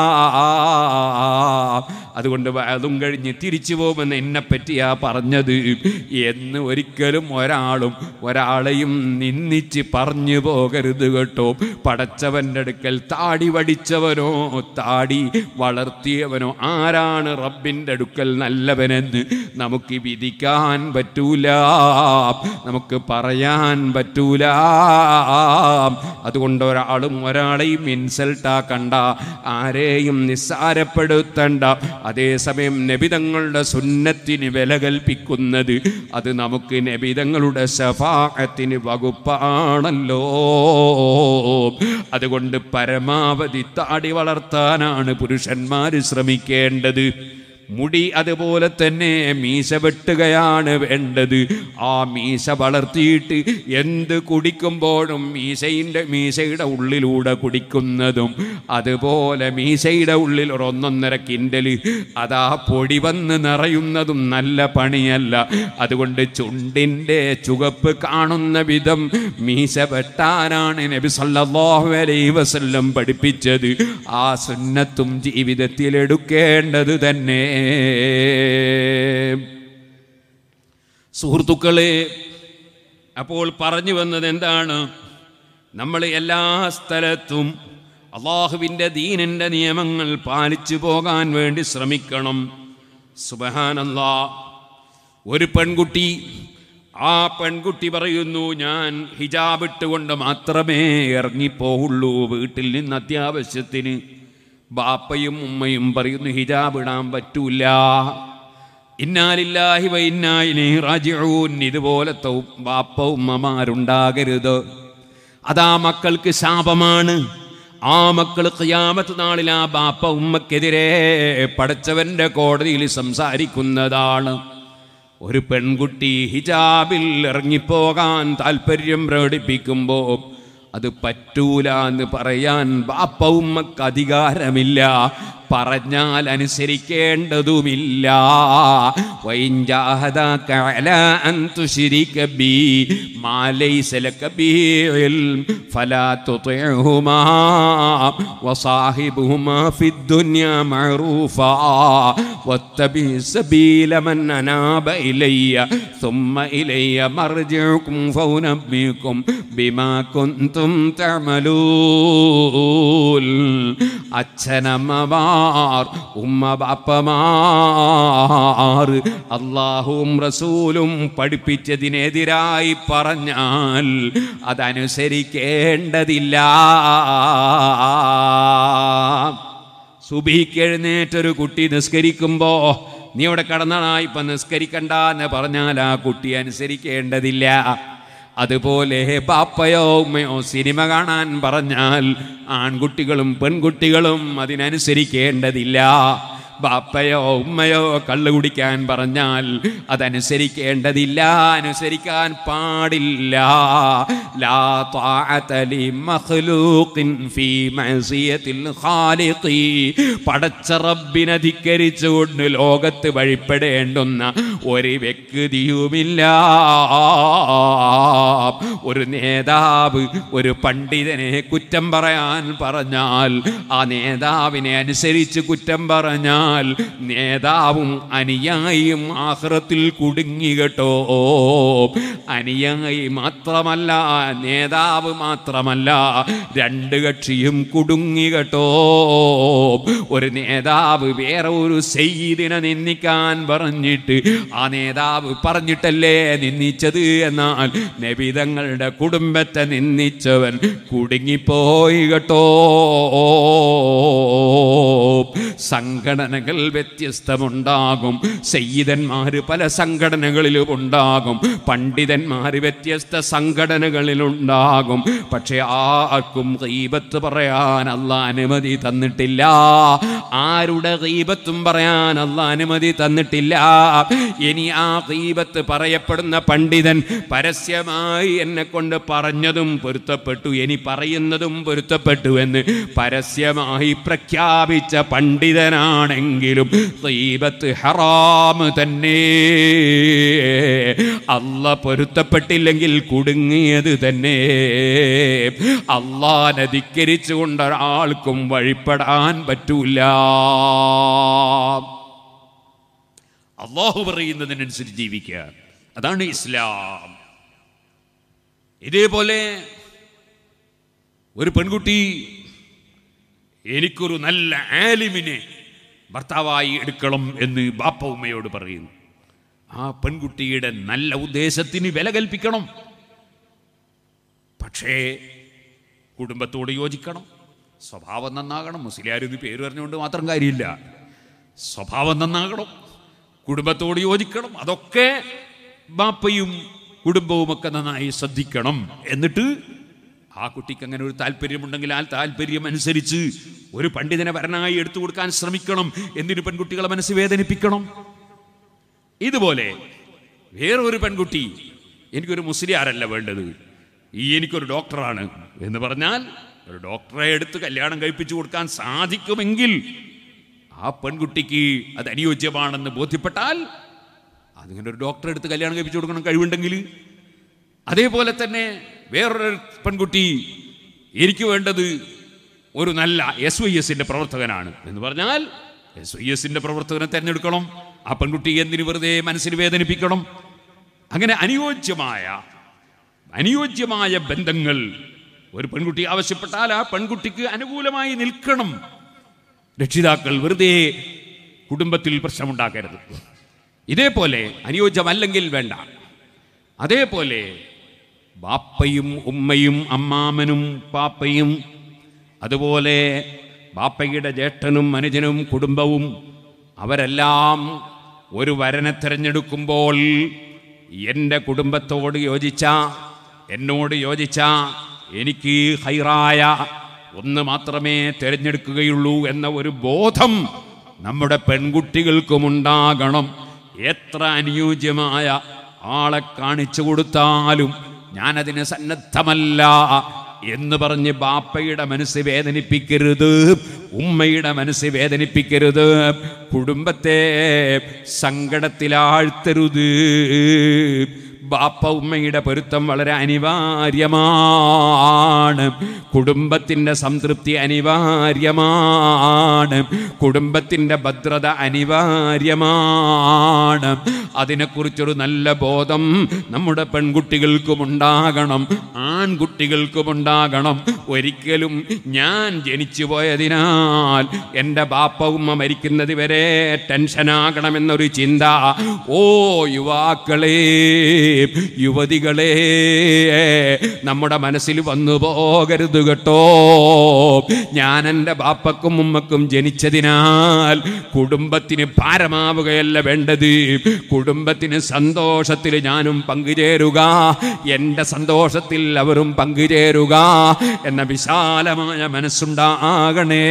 അതുകൊണ്ട് അതും കഴിഞ്ഞ് തിരിച്ചു പോകുമെന്ന് എന്നെ പറ്റിയാ പറഞ്ഞത് എന്ന് ഒരിക്കലും ഒരാളും ഒരാളെയും നിന്ദിച്ച് പറഞ്ഞു പോകരുത് കേട്ടോ പടച്ചവൻ്റെ അടുക്കൽ താടി വടിച്ചവനോ താടി വളർത്തിയവനോ ആരാണ് റബ്ബിൻ്റെ അടുക്കൽ നല്ലവനെന്ന് നമുക്ക് വിധിക്കാൻ പറ്റൂല നമുക്ക് പറയാൻ പറ്റൂല അതുകൊണ്ട് ഒരാളും ഒരാളെയും ഇൻസൾട്ടാക്കണ്ട ആരെയും നിസ്സാരപ്പെടുത്തണ്ട അതേസമയം നബിതങ്ങളുടെ സുന്നത്തിന് വില കൽപ്പിക്കുന്നത് അത് നമുക്ക് നബിതങ്ങളുടെ ശഫാഅത്തിന് വകുപ്പാണല്ലോ അതുകൊണ്ട് പരമാവധി താടി വളർത്താനാണ് പുരുഷന്മാർ ശ്രമിക്കേണ്ടത് മുടി അതുപോലെ തന്നെ മീശ വെട്ടുകയാണ് വേണ്ടത് ആ മീശ വളർത്തിയിട്ട് എന്ത് കുടിക്കുമ്പോഴും മീശയുടെ മീശയുടെ ഉള്ളിലൂടെ കുടിക്കുന്നതും അതുപോലെ മീശയുടെ ഉള്ളിൽ ഒരു ഒന്നൊന്നര കിൻഡല് അതാ പൊടി വന്ന് നിറയുന്നതും നല്ല പണിയല്ല അതുകൊണ്ട് ചുണ്ടിൻ്റെ ചുവപ്പ് കാണുന്ന വിധം മീശ വെട്ടാനാണ് നബി സല്ലല്ലാഹു അലൈഹി വസല്ലം പഠിപ്പിച്ചത് ആ സുന്നത്തും ജീവിതത്തിൽ എടുക്കേണ്ടത് തന്നെ സുഹൃത്തുക്കളെ അപ്പോൾ പറഞ്ഞു വന്നത് എന്താണ് നമ്മൾ എല്ലാ സ്ഥലത്തും അള്ളാഹുവിൻ്റെ ദീനിൻ്റെ നിയമങ്ങൾ പാലിച്ചു പോകാൻ വേണ്ടി ശ്രമിക്കണം സുബഹാനല്ലാ ഒരു പെൺകുട്ടി ആ പെൺകുട്ടി പറയുന്നു ഞാൻ ഹിജാബ് ഇട്ടുകൊണ്ട് മാത്രമേ ഇറങ്ങിപ്പോവുള്ളൂ വീട്ടിൽ നിന്ന് അത്യാവശ്യത്തിന് ബാപ്പയും ഉമ്മയും പറയുന്നു ഹിജാബ് ഇടാൻ പറ്റൂല ഇന്നാലില്ലാഹി വൈന്നായിലി റാജിഊൻ ഇതുപോലത്തെ ഉ- ബാപ്പ ഉമ്മമാരുണ്ടാകരുത് അതാ മക്കൾക്ക് ശാപമാണ് ആ മക്കൾ ഖിയാമത്ത് നാളിൽ ആ ബാപ്പ ഉമ്മക്കെതിരെ പടച്ചവന്റെ കോടതിയിൽ സംസാരിക്കുന്നതാണ് ഒരു പെൺകുട്ടി ഹിജാബിൽ ഇറങ്ങിപ്പോകാൻ താല്പര്യം പ്രകടിപ്പിക്കുമ്പോൾ അത് പറ്റൂല എന്ന് പറയാൻ ബാപ്പ ഉമ്മക്ക് അധികാരമില്ല പറഞ്ഞാൽ അനുസരിക്കേണ്ടതുമില്ല വൈൻ ജാഹദാക അലാ അൻ തുശ്രിക ബി മാ ലൈസ ലക ബിഹി ഇൽം ഫലാ തുതിഉഹുമാ വസാഹിബുഹുമാ ഫിദ്ദുനിയാ മഅറൂഫാ വത്തബി സബീല മൻ അനാബ ഇലയ്യ ثم إلي مرجعكم فأنبئكم بما كنتم تعملون അച്ഛനമ്മമാർ ഉമ്മ ബാപ്പമാർ അള്ളാഹുവും റസൂലും പഠിപ്പിച്ചതിനെതിരായി പറഞ്ഞാൽ അതനുസരിക്കേണ്ടതില്ല സുബിക്ക് എഴുന്നേറ്റൊരു കുട്ടി നിസ്കരിക്കുമ്പോ നീ അവിടെ കടന്നാ ഇപ്പൊ നിസ്കരിക്കണ്ട എന്ന് പറഞ്ഞാൽ ആ കുട്ടി അനുസരിക്കേണ്ടതില്ല അതുപോലെ ബാപ്പയോ ഉമ്മയോ സിനിമ കാണാൻ പറഞ്ഞാൽ ആൺകുട്ടികളും പെൺകുട്ടികളും അതിനനുസരിക്കേണ്ടതില്ല ബാപ്പയോ ഉമ്മയോ കള്ളു കുടിക്കാൻ പറഞ്ഞാൽ അതനുസരിക്കേണ്ടതില്ല അനുസരിക്കാൻ പാടില്ല ലാ ത്വാഅത ലിമഖ്ലൂഖിൻ ഫീ മഅസിയത്തിൽ ഖാലിഖി പടച്ച റബ്ബിനെ ധിക്കരിച്ചുകൊണ്ട് ലോകത്ത് വഴിപ്പെടേണ്ടുന്ന ഒരു വ്യക്തിയുമില്ല ഒരു നേതാവ് ഒരു പണ്ഡിതനെ കുറ്റം പറയാൻ പറഞ്ഞാൽ ആ നേതാവിനെ അനുസരിച്ച് കുറ്റം പറഞ്ഞാൽ നേതാവും അനുയായിയും ആഹ്റത്തിൽ കുടുങ്ങി കേട്ടോ അനുയായി മാത്രമല്ല നേതാവ് മാത്രമല്ല രണ്ട് കക്ഷിയും കുടുങ്ങി കേട്ടോ ഒരു നേതാവ് വേറെ ഒരു സെയ്ദിനെ നിന്ദിക്കാൻ പറഞ്ഞിട്ട് ആ നേതാവ് പറഞ്ഞിട്ടല്ലേ നിന്ദിച്ചത് എന്നാൽ നബിതങ്ങളുടെ കുടുംബത്തെ നിന്ദിച്ചവൻ കുടുങ്ങിപ്പോയി കേട്ടോ സംഘടനകൾ വ്യത്യസ്തമുണ്ടാകും സയ്യിദന്മാര് പല സംഘടനകളിലും ഉണ്ടാകും പണ്ഡിതന്മാര് വ്യത്യസ്ത സംഘടനകളിലുണ്ടാകും പക്ഷെ ആർക്കും ഗീബത്ത് പറയാൻ അല്ല അനുമതി തന്നിട്ടില്ല ആരുടെ ഗീബത്തും പറയാൻ അല്ല അനുമതി തന്നിട്ടില്ല ഇനി ആ ഗീബത്ത് പറയപ്പെടുന്ന പണ്ഡിതൻ പരസ്യമായി എന്നെ കൊണ്ട് പറഞ്ഞതും പൊരുത്തപ്പെട്ടു ഇനി പറയുന്നതും പൊരുത്തപ്പെട്ടു എന്ന് പരസ്യമായി പ്രഖ്യാപിച്ച പണ്ഡിതനാണെങ്കിലും ഗീബത്ത് ഹറാം തന്നെ അല്ല പൊരുത്തപ്പെട്ടില്ലെങ്കിൽ കുടുങ്ങിയത് തന്നെ അള്ളാനെ ധിക്കരിച്ചുകൊണ്ട് ഒരാൾക്കും വഴിപ്പെടാൻ പറ്റൂല അള്ളാഹു പറയുന്നതിനനുസരിച്ച് ജീവിക്കുക അതാണ് ഇസ്ലാം ഇതേപോലെ ഒരു പെൺകുട്ടി എനിക്കൊരു നല്ല ആലിമിനെ ഭർത്താവായി എടുക്കണം എന്ന് ബാപ്പ ഉമ്മയോട് പറയുന്നു ആ പെൺകുട്ടിയുടെ നല്ല ഉദ്ദേശത്തിന് വില കൽപ്പിക്കണം പക്ഷേ കുടുംബത്തോട് യോജിക്കണം സ്വഭാവം നന്നാകണം മുസ്ലിയാരെന്ന് പേര് പറഞ്ഞുകൊണ്ട് മാത്രം കാര്യമില്ല സ്വഭാവം നന്നാകണം കുടുംബത്തോട് യോജിക്കണം അതൊക്കെ ബാപ്പയും കുടുംബവും ഒക്കെ നന്നായി ശ്രദ്ധിക്കണം എന്നിട്ട് ആ കുട്ടിക്ക് അങ്ങനെ ഒരു താല്പര്യമുണ്ടെങ്കിൽ ആ താല്പര്യം അനുസരിച്ച് ഒരു പണ്ഡിതനെ വരനായി എടുത്തു കൊടുക്കാൻ ശ്രമിക്കണം എന്തിനു പെൺകുട്ടികളെ മനസ്സ് വേദനിപ്പിക്കണം ഇതുപോലെ വേറൊരു പെൺകുട്ടി എനിക്കൊരു മുസ്ലിയാരല്ല വേണ്ടത് ഈ എനിക്കൊരു ഡോക്ടറാണ് എന്ന് പറഞ്ഞാൽ ഒരു ഡോക്ടറെ എടുത്ത് കല്യാണം കഴിപ്പിച്ചു കൊടുക്കാൻ സാധിക്കുമെങ്കിൽ ആ പെൺകുട്ടിക്ക് അത് അനുയോജ്യമാണെന്ന് ബോധ്യപ്പെട്ടാൽ അതിങ്ങനെ ഒരു ഡോക്ടറെ എടുത്ത് കല്യാണം കഴിപ്പിച്ചു കൊടുക്കണം കഴിവുണ്ടെങ്കിൽ അതേപോലെ തന്നെ വേറൊരു പെൺകുട്ടി എനിക്ക് വേണ്ടത് ഒരു നല്ല എസ് വൈ എസിന്റെ പ്രവർത്തകനാണ് എന്ന് പറഞ്ഞാൽ എസ് വൈ എസിന്റെ പ്രവർത്തകനെ തിരഞ്ഞെടുക്കണം ആ പെൺകുട്ടി എന്തിനു വെറുതെ മനസ്സിന് വേദനിപ്പിക്കണം അങ്ങനെ അനുയോജ്യമായ അനുയോജ്യമായ ബന്ധങ്ങൾ ഒരു പെൺകുട്ടി ആവശ്യപ്പെട്ടാൽ ആ പെൺകുട്ടിക്ക് അനുകൂലമായി നിൽക്കണം രക്ഷിതാക്കൾ വെറുതെ കുടുംബത്തിൽ പ്രശ്നമുണ്ടാക്കരുത് ഇതേപോലെ അനുയോജ്യമല്ലെങ്കിൽ വേണ്ട അതേപോലെ ബാപ്പയും ഉമ്മയും അമ്മാമനും പാപ്പയും അതുപോലെ ബാപ്പയുടെ ജ്യേഷ്ഠനും അനുജനും കുടുംബവും അവരെല്ലാം ഒരു വരനെ തിരഞ്ഞെടുക്കുമ്പോൾ എൻ്റെ കുടുംബത്തോട് യോജിച്ച എന്നോട് യോജിച്ച എനിക്ക് ഹൈറായ ഒന്ന് മാത്രമേ തിരഞ്ഞെടുക്കുകയുള്ളൂ എന്ന ഒരു ബോധം നമ്മുടെ പെൺകുട്ടികൾക്കുമുണ്ടാകണം എത്ര അനുയോജ്യമായ ആളെ കാണിച്ചു കൊടുത്താലും ഞാനതിന് സന്നദ്ധമല്ല എന്ന് പറഞ്ഞ് ബാപ്പയുടെ മനസ്സ് വേദനിപ്പിക്കരുത് ഉമ്മയുടെ മനസ്സ് വേദനിപ്പിക്കരുത് കുടുംബത്തെ സങ്കടത്തിലാഴ്ത്തരുത് ബാപ്പ ഉമ്മയുടെ പൊരുത്തം വളരെ അനിവാര്യമാണ് കുടുംബത്തിൻ്റെ സംതൃപ്തി അനിവാര്യമാണ് കുടുംബത്തിൻ്റെ ഭദ്രത അനിവാര്യമാണ് അതിനെക്കുറിച്ചൊരു നല്ല ബോധം നമ്മുടെ പെൺകുട്ടികൾക്കും ഉണ്ടാകണം ആൺകുട്ടികൾക്കും ഉണ്ടാകണം ഒരിക്കലും ഞാൻ ജനിച്ചു പോയതിനാൽ എൻ്റെ ബാപ്പ ഉമ്മ മരിക്കുന്നത് വരെ ടെൻഷനാകണമെന്നൊരു ചിന്ത ഓ യുവാക്കളെ യുവതികളെ നമ്മുടെ മനസ്സിൽ വന്നു പോകരുത് കേട്ടോ ഞാൻ എൻ്റെ ബാപ്പക്കും ഉമ്മക്കും ജനിച്ചതിനാൽ കുടുംബത്തിന് ഭാരമാവുകയല്ല വേണ്ടത് കുടുംബത്തിന് സന്തോഷത്തിൽ ഞാനും പങ്കുചേരുക എൻ്റെ സന്തോഷത്തിൽ അവരും പങ്കുചേരുക എന്ന വിശാലമായ മനസ്സുണ്ടാകണേ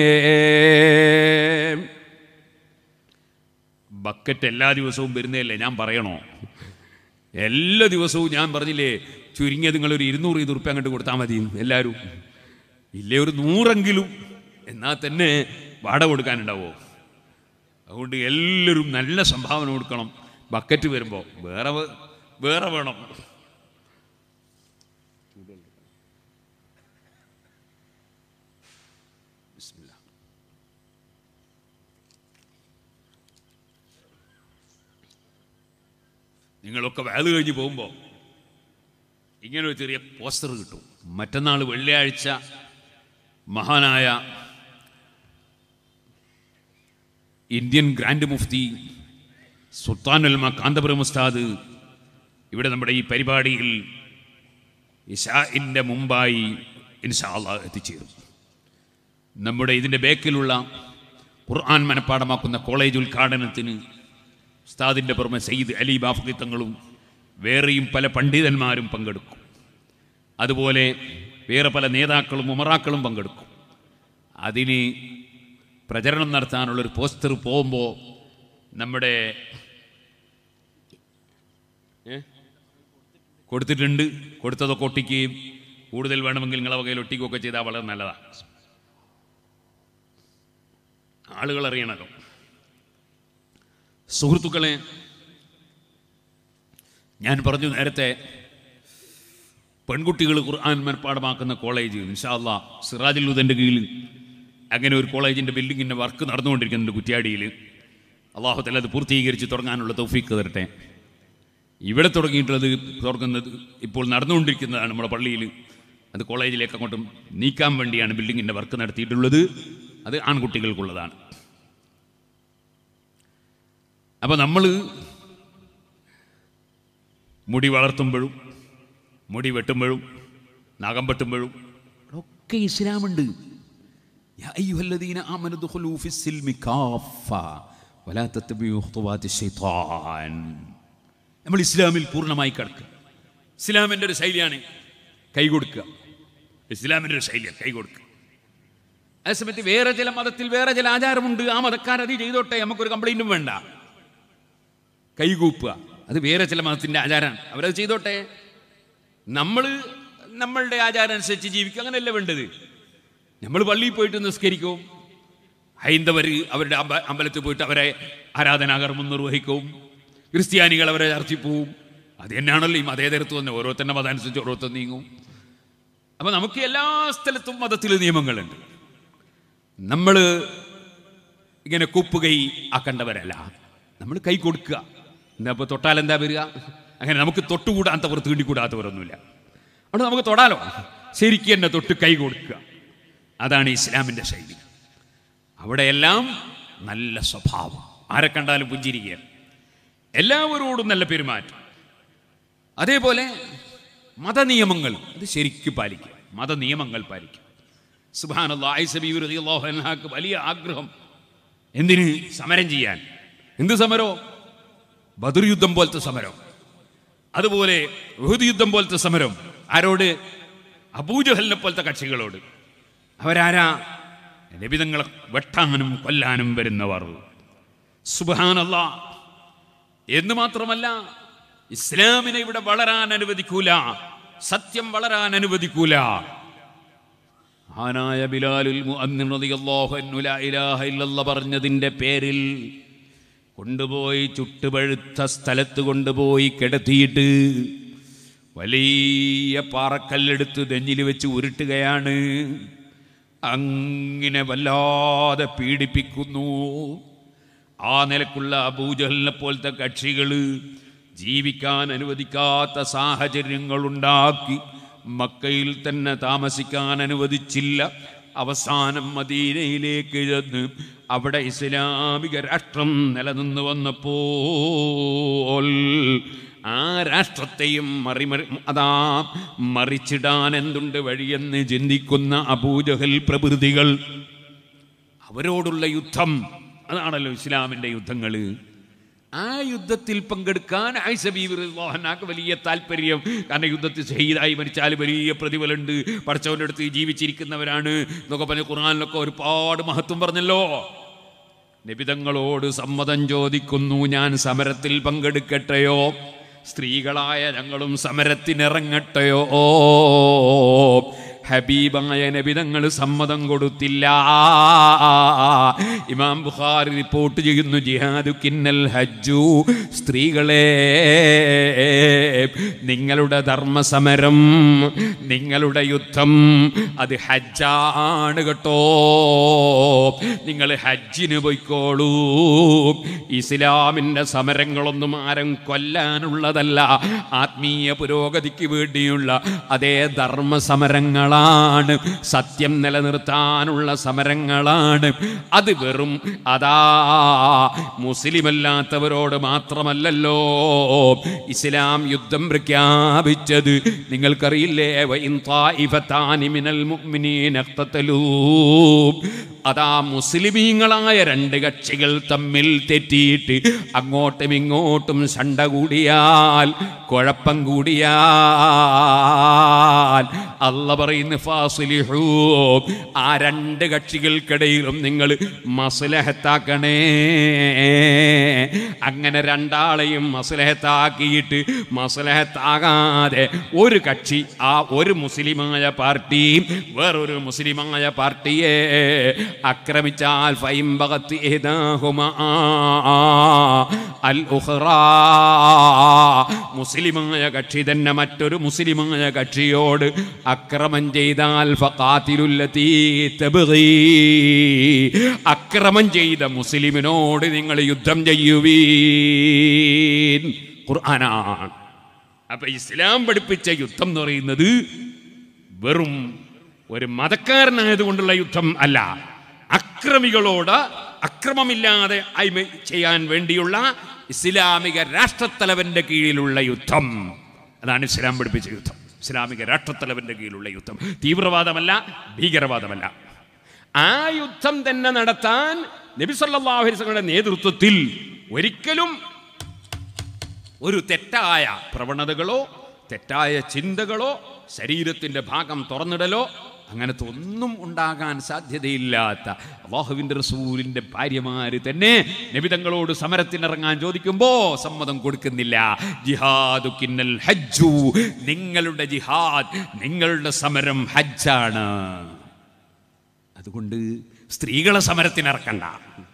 ബക്കറ്റ് എല്ലാ ദിവസവും വരുന്നതല്ലേ ഞാൻ പറയണോ എല്ലാ ദിവസവും ഞാൻ പറഞ്ഞില്ലേ ചുരുങ്ങിയത് നിങ്ങളൊരു ഇരുന്നൂറ് ഇരുന്നൂറ് റുപ്യ അങ്ങോട്ട് കൊടുത്താൽ മതി എല്ലാവരും ഇല്ലേ ഒരു നൂറെങ്കിലും എന്നാൽ തന്നെ വാടക കൊടുക്കാനുണ്ടാവോ അതുകൊണ്ട് എല്ലാവരും നല്ല സംഭാവന കൊടുക്കണം ബക്കറ്റ് വരുമ്പോൾ വേറെ വേ- വേറെ വേണം ബിസ്മില്ലാ. നിങ്ങളൊക്കെ വേല കഴിഞ്ഞ് പോകുമ്പോൾ ഇങ്ങനെ ഒരു ചെറിയ പോസ്റ്റർ കിട്ടും മറ്റന്നാൾ വെള്ളിയാഴ്ച മഹാനായ ഇന്ത്യൻ ഗ്രാൻഡ് മുഫ്തി സുൽത്താൻ ഉൽമ കാന്തപുരം ഉസ്താദ് ഇവിടെ നമ്മുടെ ഈ പരിപാടിയിൽ ഇഷാഇൻ്റെ മുമ്പായി ഇൻഷാല്ല എത്തിച്ചേരും നമ്മുടെ ഇതിൻ്റെ ബേക്കിലുള്ള ഖുർആൻ മനഃപ്പാടമാക്കുന്ന കോളേജ് ഉദ്ഘാടനത്തിന് ഉസ്താദിൻ്റെ പുറമെ സയ്യിദ് അലി ബാഫി തങ്ങളും വേറെയും പല പണ്ഡിതന്മാരും പങ്കെടുക്കും അതുപോലെ വേറെ പല നേതാക്കളും ഉമറാക്കളും പങ്കെടുക്കും അതിന് പ്രചരണം നടത്താനുള്ളൊരു പോസ്റ്റർ പോകുമ്പോൾ നമ്മുടെ ഏ? കൊടുത്തിട്ടുണ്ട് കൊടുത്തതൊക്കെ ഒട്ടിക്കുകയും കൂടുതൽ വേണമെങ്കിൽ നിങ്ങളെ വകയിൽ ഒട്ടിക്കുകയൊക്കെ ചെയ്താൽ വളരെ നല്ലതാണ് ആളുകൾ അറിയണമല്ലോ സുഹൃത്തുക്കളെ ഞാൻ പറഞ്ഞു നേരത്തെ പെൺകുട്ടികൾ ഖുർആൻ മനഃപ്പാടമാക്കുന്ന കോളേജ് ഇൻഷാല്ല സിറാജുൽ ഉദൻ്റെ കീഴിൽ അങ്ങനെ ഒരു കോളേജിൻ്റെ ബിൽഡിങ്ങിൻ്റെ വർക്ക് നടന്നുകൊണ്ടിരിക്കുന്നുണ്ട് കുറ്റ്യാടിയിൽ അള്ളാഹുത്തല്ല അത് പൂർത്തീകരിച്ച് തുടങ്ങാനുള്ള തൗഫീക്ക് തരട്ടെ ഇവിടെ തുടങ്ങിയിട്ടുള്ളത് തുറക്കുന്നത് ഇപ്പോൾ നടന്നുകൊണ്ടിരിക്കുന്നതാണ് നമ്മുടെ പള്ളിയിൽ അത് കോളേജിലേക്ക് അങ്ങോട്ടും നീക്കാൻ വേണ്ടിയാണ് ബിൽഡിങ്ങിൻ്റെ വർക്ക് നടത്തിയിട്ടുള്ളത് അത് ആൺകുട്ടികൾക്കുള്ളതാണ് അപ്പോൾ നമ്മൾ മുടി വളർത്തുമ്പോഴും മുടി വെട്ടുമ്പോഴും നഖം വെട്ടുമ്പോഴും ഒക്കെ ഇസ്ലാമുണ്ട് യാ അയ്യുഹല്ലദീന ആമനു ദുഖുലൂ ഫിസ്സിൽമി കാഫ വലാ തത്തബിഉ ഖുതുവാതി ശൈത്താൻ നമ്മൾ ഇസ്ലാമിൽ പൂർണ്ണമായി കിടക്കുക ഇസ്ലാമിൻ്റെ ഒരു ശൈലിയാണ് കൈ കൊടുക്കുക ഇസ്ലാമിൻ്റെ ഒരു ശൈലിയാണ് കൈ കൊടുക്കുക അതേസമയത്ത് വേറെ ചില മതത്തിൽ വേറെ ചില ആചാരമുണ്ട് ആ മതക്കാരത് ചെയ്തോട്ടെ നമുക്കൊരു കംപ്ലൈൻറ്റും വേണ്ട കൈകൂപ്പുക അത് വേറെ ചില മതത്തിൻ്റെ ആചാരമാണ് അവരത് ചെയ്തോട്ടെ നമ്മൾ നമ്മളുടെ ആചാരം അനുസരിച്ച് ജീവിക്കുക അങ്ങനെയല്ല വേണ്ടത് നമ്മൾ പള്ളിയിൽ പോയിട്ട് നിസ്കരിക്കും ഹൈന്ദവർ അവരുടെ അമ്പ അമ്പലത്തിൽ പോയിട്ട് അവരെ ആരാധനാകർമ്മം നിർവഹിക്കും ക്രിസ്ത്യാനികൾ അവരെ ചർച്ചയിൽ പോവും അത് തന്നെയാണല്ലോ ഈ മതേതരത്വം തന്നെ ഓരോരുത്തരുടെ മതം അനുസരിച്ച് ഓരോരുത്തർ നീങ്ങും അപ്പം നമുക്ക് എല്ലാ സ്ഥലത്തും മതത്തിൽ നിയമങ്ങളുണ്ട് നമ്മൾ ഇങ്ങനെ കുപ്പുകൈ ആക്കേണ്ടവരല്ല നമ്മൾ കൈ കൊടുക്കുക എന്താ ഇപ്പോൾ തൊട്ടാൽ എന്താ വരിക അങ്ങനെ നമുക്ക് തൊട്ടുകൂടാത്തവർ തീണ്ടിക്കൂടാത്തവരൊന്നുമില്ല അവിടെ നമുക്ക് തൊടാലോ ശരിക്കും എന്നെ തൊട്ട് കൈ കൊടുക്കുക അതാണ് ഇസ്ലാമിൻ്റെ ശൈലി അവിടെയെല്ലാം നല്ല സ്വഭാവം ആരെ കണ്ടാലും പുഞ്ചിരിക്കുക എല്ലാവരോടും നല്ല പെരുമാറ്റം അതേപോലെ മതനിയമങ്ങൾ അത് ശരിക്കും പാലിക്കുക മതനിയമങ്ങൾ പാലിക്കുക സുബാനുള്ള ആയിസബിക്ക് വലിയ ആഗ്രഹം എന്തിന് സമരം ചെയ്യാൻ എന്ത് സമരോ ബദർ യുദ്ധം പോലത്തെ സമരം അതുപോലെ ഉഹുദ് യുദ്ധം പോലത്തെ സമരം ആരോട് അബൂജഹലിനെ പോലത്തെ കക്ഷികളോട് അവരാരാ ലഭിതങ്ങളെ വെട്ടാനും കൊല്ലാനും വരുന്നവർ സുബാനല്ല എന്ന് മാത്രമല്ല ഇസ്ലാമിനെ ഇവിടെ വളരാൻ അനുവദിക്കൂല സത്യം വളരാൻ അനുവദിക്കൂല ആനായ ബിലാലുൽ മുഅദ്ദിൻ റളിയല്ലാഹു അൻഹു ലാ ഇലാഹ ഇല്ലല്ലാഹ് പറഞ്ഞതിൻ്റെ പേരിൽ കൊണ്ടുപോയി ചുട്ടുപഴുത്ത സ്ഥലത്ത് കൊണ്ടുപോയി കിടത്തിയിട്ട് വലിയ പാറക്കല്ലെടുത്ത് നെഞ്ഞിൽ വെച്ച് ഉരുട്ടുകയാണ് അങ്ങനെ വല്ലാതെ പീഡിപ്പിക്കുന്നു ആ നിലക്കുള്ള അബൂജഹലിനെ പോലത്തെ കക്ഷികൾ ജീവിക്കാൻ അനുവദിക്കാത്ത സാഹചര്യങ്ങളുണ്ടാക്കി മക്കയിൽ തന്നെ താമസിക്കാൻ അനുവദിച്ചില്ല അവസാനം മദീനയിലേക്ക് ചെന്ന് അവിടെ ഇസ്ലാമിക രാഷ്ട്രം നിലനിന്ന് വന്നപ്പോൾ ആ രാഷ്ട്രത്തെയും മറിമറി അതാ മറിച്ചിടാൻ എന്തുണ്ട് വഴിയെന്ന് ചിന്തിക്കുന്ന അബൂജഹൽ പ്രഭൃതികൾ അവരോടുള്ള യുദ്ധം അതാണല്ലോ ഇസ്ലാമിൻ്റെ യുദ്ധങ്ങൾ ആ യുദ്ധത്തിൽ പങ്കെടുക്കാൻ ഐസബീവിർക്ക് വലിയ താല്പര്യം കാരണം യുദ്ധത്തിൽ ഷഹീദായി മരിച്ചാൽ വലിയ പ്രതിഫലമുണ്ട് പഠിച്ചവൻ്റെ അടുത്ത് ജീവിച്ചിരിക്കുന്നവരാണ് എന്നൊക്കെ പറഞ്ഞ് ഖുർആാനിലൊക്കെ ഒരുപാട് മഹത്വം പറഞ്ഞല്ലോ നിബിതങ്ങളോട് സമ്മതം ചോദിക്കുന്നു ഞാൻ സമരത്തിൽ പങ്കെടുക്കട്ടെയോ സ്ത്രീകളായ ഞങ്ങളും സമരത്തിനിറങ്ങട്ടെയോ ഹബീബായ നബിതങ്ങൾ സമ്മതം കൊടുത്തില്ല ഇമാം ബുഖാരി റിപ്പോർട്ട് ചെയ്യുന്നു ജിഹാദു കിന്നൽ ഹജ്ജു സ്ത്രീകളെ നിങ്ങളുടെ ധർമ്മസമരം നിങ്ങളുടെ യുദ്ധം അത് ഹജ്ജാണ് കേട്ടോ നിങ്ങൾ ഹജ്ജിന് പോയിക്കോളൂ ഇസ്ലാമിൻ്റെ സമരങ്ങളൊന്നും ആരും കൊല്ലാനുള്ളതല്ല ആത്മീയ പുരോഗതിക്ക് വേണ്ടിയുള്ള അതേ ധർമ്മ സമരങ്ങളാണ് സത്യം നിലനിർത്താനുള്ള സമരങ്ങളാണ് അത് വെറും അതാ മുസ്ലിമല്ലാത്തവരോട് മാത്രമല്ലല്ലോ ഇസ്ലാം യുദ്ധം പ്രഖ്യാപിച്ചത് നിങ്ങൾക്കറിയില്ലേ വഇൻ ത്വാഇഫത്താനി മിനൽ മുഅ്മിനീന ഇഖ്തതലൂ അതാ മുസ്ലിമീങ്ങളായ രണ്ട് കക്ഷികൾ തമ്മിൽ തെറ്റിയിട്ട് അങ്ങോട്ടും ഇങ്ങോട്ടും ശണ്ട കൂടിയാൽ കുഴപ്പം കൂടിയാൽ അല്ല പറയുന്നു ഫാസിലിഹൂ ആ രണ്ട് കക്ഷികൾക്കിടയിലും നിങ്ങൾ മസ്ലഹത്താക്കണേ അങ്ങനെ രണ്ടാളെയും മസ്ലഹത്താക്കിയിട്ട് മസ്ലഹത്താകാതെ ഒരു കക്ഷി ആ ഒരു മുസ്ലിമായ പാർട്ടി വേറൊരു മുസ്ലിമായ പാർട്ടിയെ ആക്രമിച്ചാൽ ഫൈംബകത്ത് ഏതാഹുമാ അൽ ഉഖ്റാ മുസ്ലിമായ കക്ഷി തന്നെ മറ്റൊരു മുസ്ലിമായ കക്ഷിയോട് അക്രമം ചെയ്താൽ ഫഖാതിലുല്ലതീ തബ്ഗീ അക്രമം ചെയ്ത മുസ്ലിമിനോട് നിങ്ങൾ യുദ്ധം ചെയ്യുവീൻ ഖുർആനാണ് അപ്പൊ ഇസ്ലാം പഠിപ്പിച്ച യുദ്ധം എന്ന് പറയുന്നത് വെറും ഒരു മതക്കാരനായതുകൊണ്ടുള്ള യുദ്ധം അല്ല അക്രമികളോട് അക്രമമില്ലാതെ അയ്മ ചെയ്യാൻ വേണ്ടിയുള്ള ഇസ്ലാമിക രാഷ്ട്രത്തലവന്റെ കീഴിലുള്ള യുദ്ധം അതാണ് ഇസ്ലാം പഠിപ്പിച്ച യുദ്ധം ഇസ്ലാമിക രാഷ്ട്രത്തലവന്റെ കീഴിലുള്ള യുദ്ധം തീവ്രവാദമല്ല ഭീകരവാദമല്ല ആ യുദ്ധം തന്നെ നടത്താൻ നബി സല്ലല്ലാഹു അലൈഹി വസല്ലമയുടെ നേതൃത്വത്തിൽ ഒരിക്കലും ഒരു തെറ്റായ പ്രവണതകളോ തെറ്റായ ചിന്തകളോ ശരീരത്തിന്റെ ഭാഗം തുറന്നിടലോ അങ്ങനത്തെ ഒന്നും ഉണ്ടാകാൻ സാധ്യതയില്ലാത്ത അള്ളാഹുവിൻ്റെ റസൂലിൻ്റെ ഭാര്യമാര് തന്നെ നബിതങ്ങളോട് സമരത്തിനിറങ്ങാൻ ചോദിക്കുമ്പോ സമ്മതം കൊടുക്കുന്നില്ല ജിഹാദു കിന്നൽ ഹജ്ജു നിങ്ങളുടെ ജിഹാദ് നിങ്ങളുടെ സമരം ഹജ്ജാണ് അതുകൊണ്ട് സ്ത്രീകളെ സമരത്തിനിറക്കണ്ട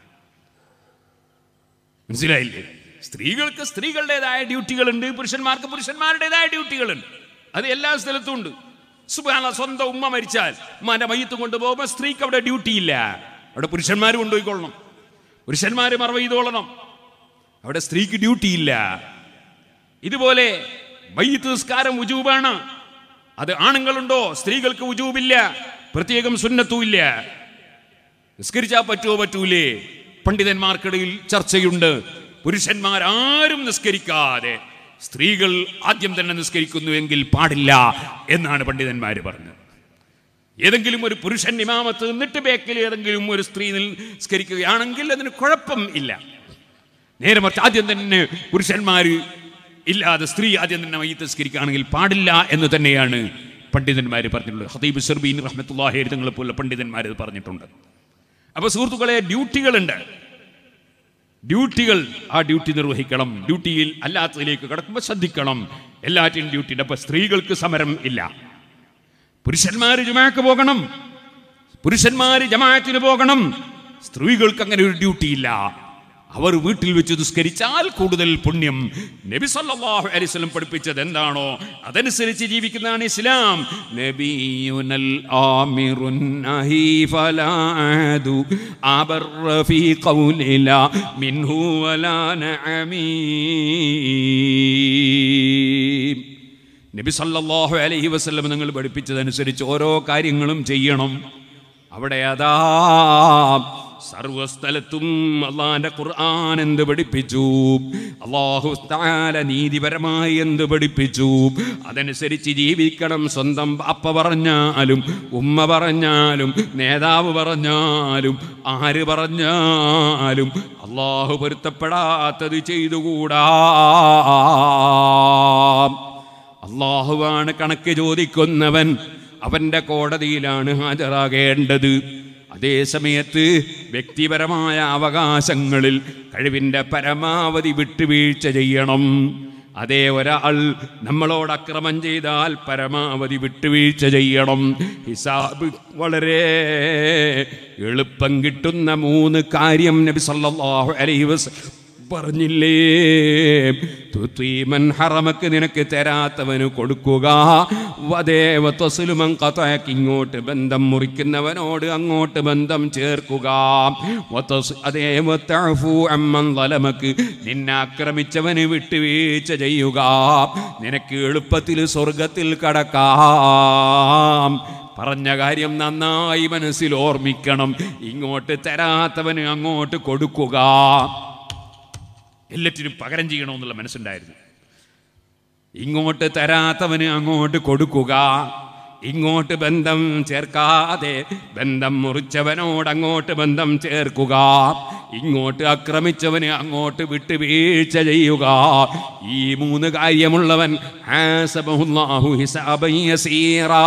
മനസ്സിലായില്ലേ സ്ത്രീകൾക്ക് സ്ത്രീകളുടേതായ ഡ്യൂട്ടികളുണ്ട് പുരുഷന്മാർക്ക് പുരുഷന്മാരുടേതായ ഡ്യൂട്ടികളുണ്ട് അത് എല്ലാ സ്ഥലത്തും ഉണ്ട് സുബാന സ്വന്തം ഉമ്മ മരിച്ചാൽ ഉമ്മാന്റെ മയ്യത്ത് കൊണ്ടുപോകുമ്പോൾ സ്ത്രീക്ക് അവിടെ ഡ്യൂട്ടി ഇല്ല അവിടെ പുരുഷന്മാർ കൊണ്ടുപോയിക്കൊള്ളണം പുരുഷന്മാർ മറവ് ചെയ്തോളണം അവിടെ സ്ത്രീക്ക് ഡ്യൂട്ടി ഇല്ല ഇതുപോലെ മയ്യത്ത് നിസ്കാരം ഉജൂബാണ് അത് ആണുങ്ങളുണ്ടോ സ്ത്രീകൾക്ക് ഉജൂബില്ല പ്രത്യേകം സുന്നത്തും ഇല്ല നിസ്കരിച്ചാൽ പറ്റുമോ പറ്റൂലേ പണ്ഡിതന്മാർക്കിടയിൽ ചർച്ചയുണ്ട് പുരുഷന്മാരാരും നിസ്കരിക്കാതെ സ്ത്രീകൾ ആദ്യം തന്നെ നിസ്കരിക്കുന്നുവെങ്കിൽ പാടില്ല എന്നാണ് പണ്ഡിതന്മാർ പറഞ്ഞത് ഏതെങ്കിലും ഒരു പുരുഷൻ ഇമാമത്ത് നിന്നിട്ട് ബേക്കിൽ ഏതെങ്കിലും ഒരു സ്ത്രീ നിസ്കരിക്കുകയാണെങ്കിൽ അതിന് കുഴപ്പം ഇല്ല നേരെ മറിച്ച് ആദ്യം തന്നെ പുരുഷന്മാർ ഇല്ലാതെ സ്ത്രീ ആദ്യം തന്നെ മയ്യത്ത് നിസ്കരിക്കുകയാണെങ്കിൽ പാടില്ല എന്ന് തന്നെയാണ് പണ്ഡിതന്മാർ പറഞ്ഞിട്ടുള്ളത് ഹതീബ് സർബീൻ റഹ്മത്തുല്ലാഹി തങ്ങളെ പോലെ പണ്ഡിതന്മാർ ഇത് പറഞ്ഞിട്ടുണ്ട് അപ്പോൾ സുഹൃത്തുക്കളെ ഡ്യൂട്ടികളുണ്ട് ഡ്യൂട്ടികൾ ആ ഡ്യൂട്ടി നിർവഹിക്കണം ഡ്യൂട്ടിയിൽ അല്ലാത്തതിലേക്ക് കടക്കുമ്പോൾ ശ്രദ്ധിക്കണം എല്ലാറ്റിനും ഡ്യൂട്ടിയുടെ അപ്പൊ സ്ത്രീകൾക്ക് സമരം ഇല്ല പുരുഷന്മാർ ജമാക്ക് പോകണം പുരുഷന്മാർ ജമാഅത്തിന് പോകണം സ്ത്രീകൾക്ക് അങ്ങനെ ഒരു ഡ്യൂട്ടി ഇല്ല അവർ വീട്ടിൽ വെച്ച് നിസ്കരിച്ചാൽ കൂടുതൽ പുണ്യം നബി സല്ലല്ലാഹു അലൈഹി വസല്ലം പഠിപ്പിച്ചത് എന്താണോ അതനുസരിച്ച് ജീവിക്കുന്നതാണ് ഇസ്ലാം നബിയുനൽ ആമിറുൻ നഹി ഫലാദു അബർറ ഫീ ഖൗലില മിൻഹു വലാ നഅമീം നബി സല്ലല്ലാഹു അലൈഹി വസല്ലം നിങ്ങൾ പഠിപ്പിച്ചതനുസരിച്ച് ഓരോ കാര്യങ്ങളും ചെയ്യണം അവിടെ അതാ സർവസ്ഥലത്തും അള്ളാന്റെ ഖുർആൻ എന്ത് പഠിപ്പിച്ചു അള്ളാഹു താല നീതിപരമായി എന്ത് പഠിപ്പിച്ചു അതനുസരിച്ച് ജീവിക്കണം സ്വന്തം അപ്പ പറഞ്ഞാലും ഉമ്മ പറഞ്ഞാലും നേതാവ് പറഞ്ഞാലും ആര് പറഞ്ഞാലും അള്ളാഹു പൊരുത്തപ്പെടാത്തത് ചെയ്തുകൂടാ അള്ളാഹുവാണ് കണക്ക് ചോദിക്കുന്നവൻ അവന്റെ കോടതിയിലാണ് ഹാജരാകേണ്ടത് അതേ സമയത്ത് വ്യക്തിപരമായ അവകാശങ്ങളിൽ കഴിവിൻ്റെ പരമാവധി വിട്ടുവീഴ്ച ചെയ്യണം അതേ ഒരാൾ നമ്മളോട് അക്രമം ചെയ്താൽ പരമാവധി വിട്ടുവീഴ്ച ചെയ്യണം ഹിസാബ് വളരെ എളുപ്പം കിട്ടുന്ന മൂന്ന് കാര്യം നബി സല്ലല്ലാഹു അലൈഹി വസല്ലം പറഞ്ഞില്ലേ തുത്വീമൻ ഹറമക്ക് നിനക്ക് തരാത്തവന് കൊടുക്കുക വദേവ ത്വസ്ലുമൻ ഖതഅക്ക് ഇങ്ങോട്ട് ബന്ധം മുറിക്കുന്നവനോട് അങ്ങോട്ട് ബന്ധം ചേർക്കുക വതസ്- അതേവ തഅഫു അമ്മൻ ളലമക്ക് നിന്നെ ആക്രമിച്ചവന് വിട്ടുവീഴ്ച ചെയ്യുക നിനക്ക് എളുപ്പത്തിൽ സ്വർഗത്തിൽ കടക്കാം പറഞ്ഞ കാര്യം നന്നായി മനസ്സിൽ ഓർമ്മിക്കണം ഇങ്ങോട്ട് തരാത്തവന് അങ്ങോട്ട് കൊടുക്കുക എല്ലാറ്റിനും പകരം ചെയ്യണമെന്നുള്ള മനസ്സുണ്ടായിരുന്നു ഇങ്ങോട്ട് തരാത്തവന് അങ്ങോട്ട് കൊടുക്കുക ഇങ്ങോട്ട് ബന്ധം ചേർക്കാതെ ബന്ധം മുറിച്ചവനോട് അങ്ങോട്ട് ബന്ധം ചേർക്കുക ഇങ്ങോട്ട് ആക്രമിച്ചവന് അങ്ങോട്ട് വിട്ടുവീഴ്ച ചെയ്യുക ഈ മൂന്ന് കാര്യമുള്ളവൻ ഹാസബഹുല്ലാഹു ഹിസാബൻ യസീറാ.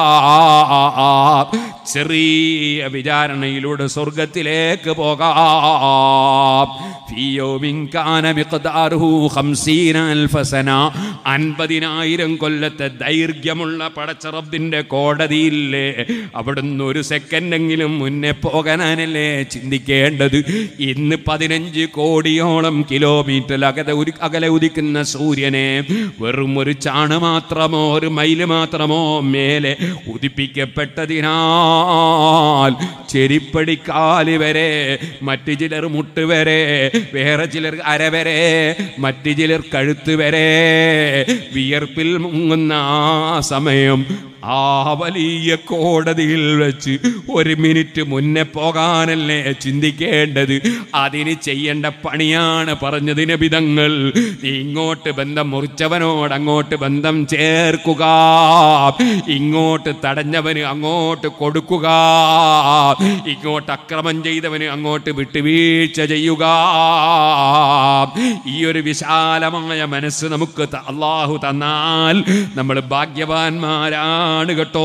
ചെറിയ വിചാരണയിലൂടെ സ്വർഗത്തിലേക്ക് പോകാം في يوم كان مقداره خمسين ألف سنة അൻപതിനായിരം കൊല്ലത്തെ ദൈർഘ്യമുള്ള പടച്ചറബിന്റെ കോടതിയില്ലേ അവിടുന്ന് ഒരു സെക്കൻഡെങ്കിലും മുന്നേ പോകാനല്ലേ ചിന്തിക്കേണ്ടത് ഇന്ന് പതിനഞ്ച് കോടിയോളം കിലോമീറ്റർ അകലെ ഉരി അകലെ ഉദിക്കുന്ന സൂര്യനെ വെറും ഒരു ചാണ് മാത്രമോ ഒരു മൈല് മാത്രമോ മേലെ ഉദിപ്പിക്കപ്പെട്ടതിനാൽ ചെരിപ്പടിക്കാല് വരെ മറ്റു ചിലർ മുട്ട് വരെ വേറെ ചിലർ അര വരെ മറ്റു ചിലർ കഴുത്ത് വരെ വിയർപ്പിൽ മുങ്ങുന്ന ആ സമയം ആ വലിയ കോടതിയിൽ വെച്ച് ഒരു മിനിറ്റ് മുന്നേ പോകാനല്ലേ ചിന്തിക്കേണ്ടത് അതിന് ചെയ്യേണ്ട പണിയാണ് പറഞ്ഞതിന് വിധങ്ങൾ നീ ഇങ്ങോട്ട് ബന്ധം മുറിച്ചവനോട് അങ്ങോട്ട് ബന്ധം ചേർക്കുക ഇങ്ങോട്ട് തടഞ്ഞവന് അങ്ങോട്ട് കൊടുക്കുക ഇങ്ങോട്ട് അക്രമം ചെയ്തവന് അങ്ങോട്ട് വിട്ടുവീഴ്ച ചെയ്യുക ഈ ഒരു വിശാലമായ മനസ്സ് നമുക്ക് ത- അള്ളാഹു തന്നാൽ നമ്മൾ ഭാഗ്യവാന്മാരാണ് കേട്ടോ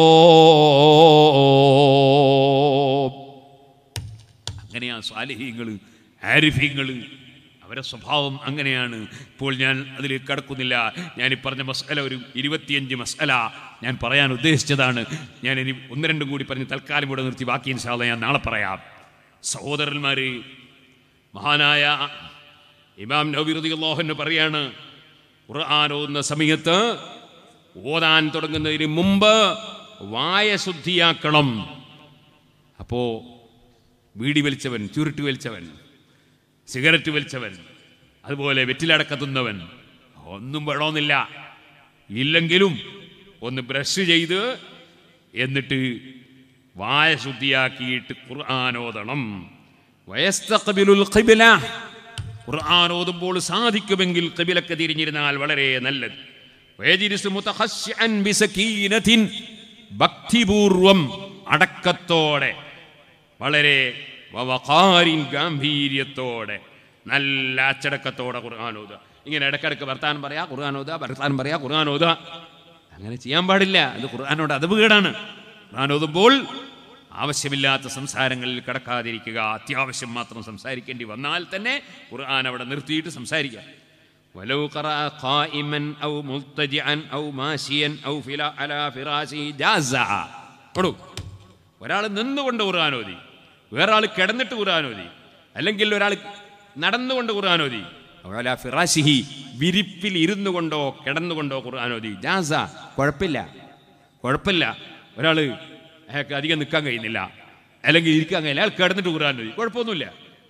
അങ്ങനെയാ സ്വാലിഹീങ്ങൾ ആരിഫീങ്ങൾ അവരെ സ്വഭാവം അങ്ങനെയാണ് ഇപ്പോൾ ഞാൻ അതിൽ കടക്കുന്നില്ല ഞാൻ ഈ പറഞ്ഞ മസാല ഒരു ഇരുപത്തിയഞ്ച് മസാല ഞാൻ പറയാൻ ഉദ്ദേശിച്ചതാണ് ഞാൻ ഇനി ഒന്ന് രണ്ടും കൂടി പറഞ്ഞ് തൽക്കാലം ഇവിടെ നിർത്തി ബാക്കി ഇൻഷാല്ല ഞാൻ നാളെ പറയാം സഹോദരന്മാര് മഹാനായ ഇമാം നബിറുദിഹന് പറയാണ് ഖുർആൻ ഓതുന്ന സമയത്ത് ഓതാൻ തുടങ്ങുന്നതിന് മുമ്പ് വായ ശുദ്ധിയാക്കണം അപ്പോ വീടി വലിച്ചവൻ ചുരുട്ടി വലിച്ചവൻ സിഗരറ്റ് വലിച്ചവൻ അതുപോലെ വെറ്റിലടക്കത്തുന്നവൻ ഒന്നും വേണമെന്നില്ല ഇല്ലെങ്കിലും ഒന്ന് ബ്രഷ് ചെയ്ത് എന്നിട്ട് വായ ശുദ്ധിയാക്കിയിട്ട് ഖുർആാനോദണം വയസ്തഖ്ബിലുൽ ഖിബ്ല ഖുർആൻ ഓതുമ്പോൾ സാധിക്കുമെങ്കിൽ ഖിബിലക്ക് തിരിഞ്ഞിരുന്നാൽ വളരെ നല്ലത് വയജിരിസ് മുതഖശ്ശിഅൻ ബിസകീനത്തിൻ ഭക്തിപൂർവം അടക്കത്തോടെ വളരെ വവഖാരിൻ ഗാംഭീര്യത്തോടെ നല്ല അച്ചടക്കത്തോടെ ഖുർആൻ ഓതുക ഇങ്ങനെ ഇടക്കിടക്ക് വർത്താനം പറയാ ഖുർആൻ ഓതുക വർത്താനം പറയാ ഖുർആൻ ഓതുക അങ്ങനെ ചെയ്യാൻ പാടില്ല അത് ഖുർആനോട് അത് വീടാണ് ഖുർആൻ ഓതുമ്പോൾ ആവശ്യമില്ലാത്ത സംസാരങ്ങളിൽ കടക്കാതിരിക്കുക അത്യാവശ്യം മാത്രം സംസാരിക്കേണ്ടി വന്നാൽ തന്നെ ഖുർആൻ അവിടെ നിർത്തിയിട്ട് സംസാരിക്കുക ولو قرأ قائما أو مضطجعا أو ماشيا أو فلا على فراشه جاز കൊടു ഒരാൾ നിന്നുകൊണ്ട് ഖുർആൻ ഓതി വേറെ ആൾ കിടന്നിട്ട് ഖുർആൻ ഓതി അല്ലെങ്കിൽ ഒരാൾ നടന്നുകൊണ്ട് ഖുർആൻ ഓതി അതുപോലെ ഫിറാശിഹി വിരിപ്പിൽ ഇരുന്നു കൊണ്ടോ കിടന്നുകൊണ്ടോ ഖുർആൻ ഓതി ജാസ കുഴപ്പമില്ല കുഴപ്പമില്ല ഒരാൾ അയാൾക്ക് അധികം നിൽക്കാൻ കഴിയുന്നില്ല അല്ലെങ്കിൽ ഇരിക്കാൻ കഴിയില്ല അയാൾ കിടന്നിട്ട് ഖുർആൻ ഓതി കുഴപ്പമൊന്നുമില്ല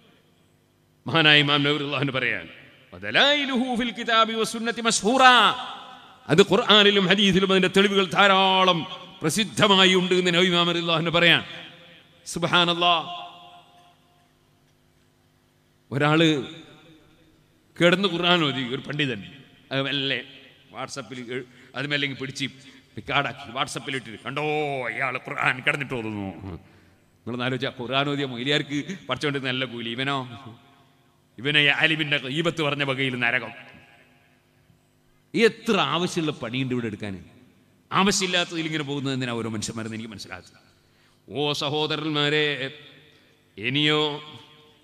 മഹാനായ ഇമാം നബിറുല്ലാഹിന് പറയാൻ വദലായിലുഹു ഫിൽ കിതാബി വസുന്നതി മശ്ഹൂറ അത് ഖുർആനിലും ഹദീസിലും അതിന്റെ തെളിവുകൾ ധാരാളം പ്രസിദ്ധമായി ഉണ്ട് എന്ന് നബി ഇമാം നബിറുല്ലാഹിന് പറയാൻ സുബ്ഹാനല്ലാ ഒരാള് കിടന്ന് ഖുർആൻ ഓതി ഒരു പണ്ഡിതൻ അത് മെല്ലെ വാട്സപ്പിൽ എഴു- അത് മെല്ലെങ്കിൽ പിടിച്ച് പിക്കാടാക്കി വാട്സപ്പിൽ ഇട്ടിട്ട് കണ്ടോ ഇയാൾ ഖുർആൻ കിടന്നിട്ട് ഓതുന്നു നിങ്ങൾ ആലോചിച്ചാൽ ഖുർആൻ ഓതിയ മൊയിലിയാർക്ക് പഠിച്ചുകൊണ്ട് നല്ല കൂലി ഇവനോ ഇവനെ ആലിമിന്റെ ഈപത്ത് പറഞ്ഞ വകയിൽ നരകം എത്ര ആവശ്യമുള്ള പണിയുണ്ട് ഇവിടെ എടുക്കാൻ ആവശ്യമില്ലാത്തതിൽ ഇങ്ങനെ പോകുന്നത് എന്തിനാ ഓരോ മനുഷ്യന്മാരെന്ന് എനിക്ക് മനസ്സിലാക്കുക ഓ സഹോദരന്മാരെ ഇനിയോ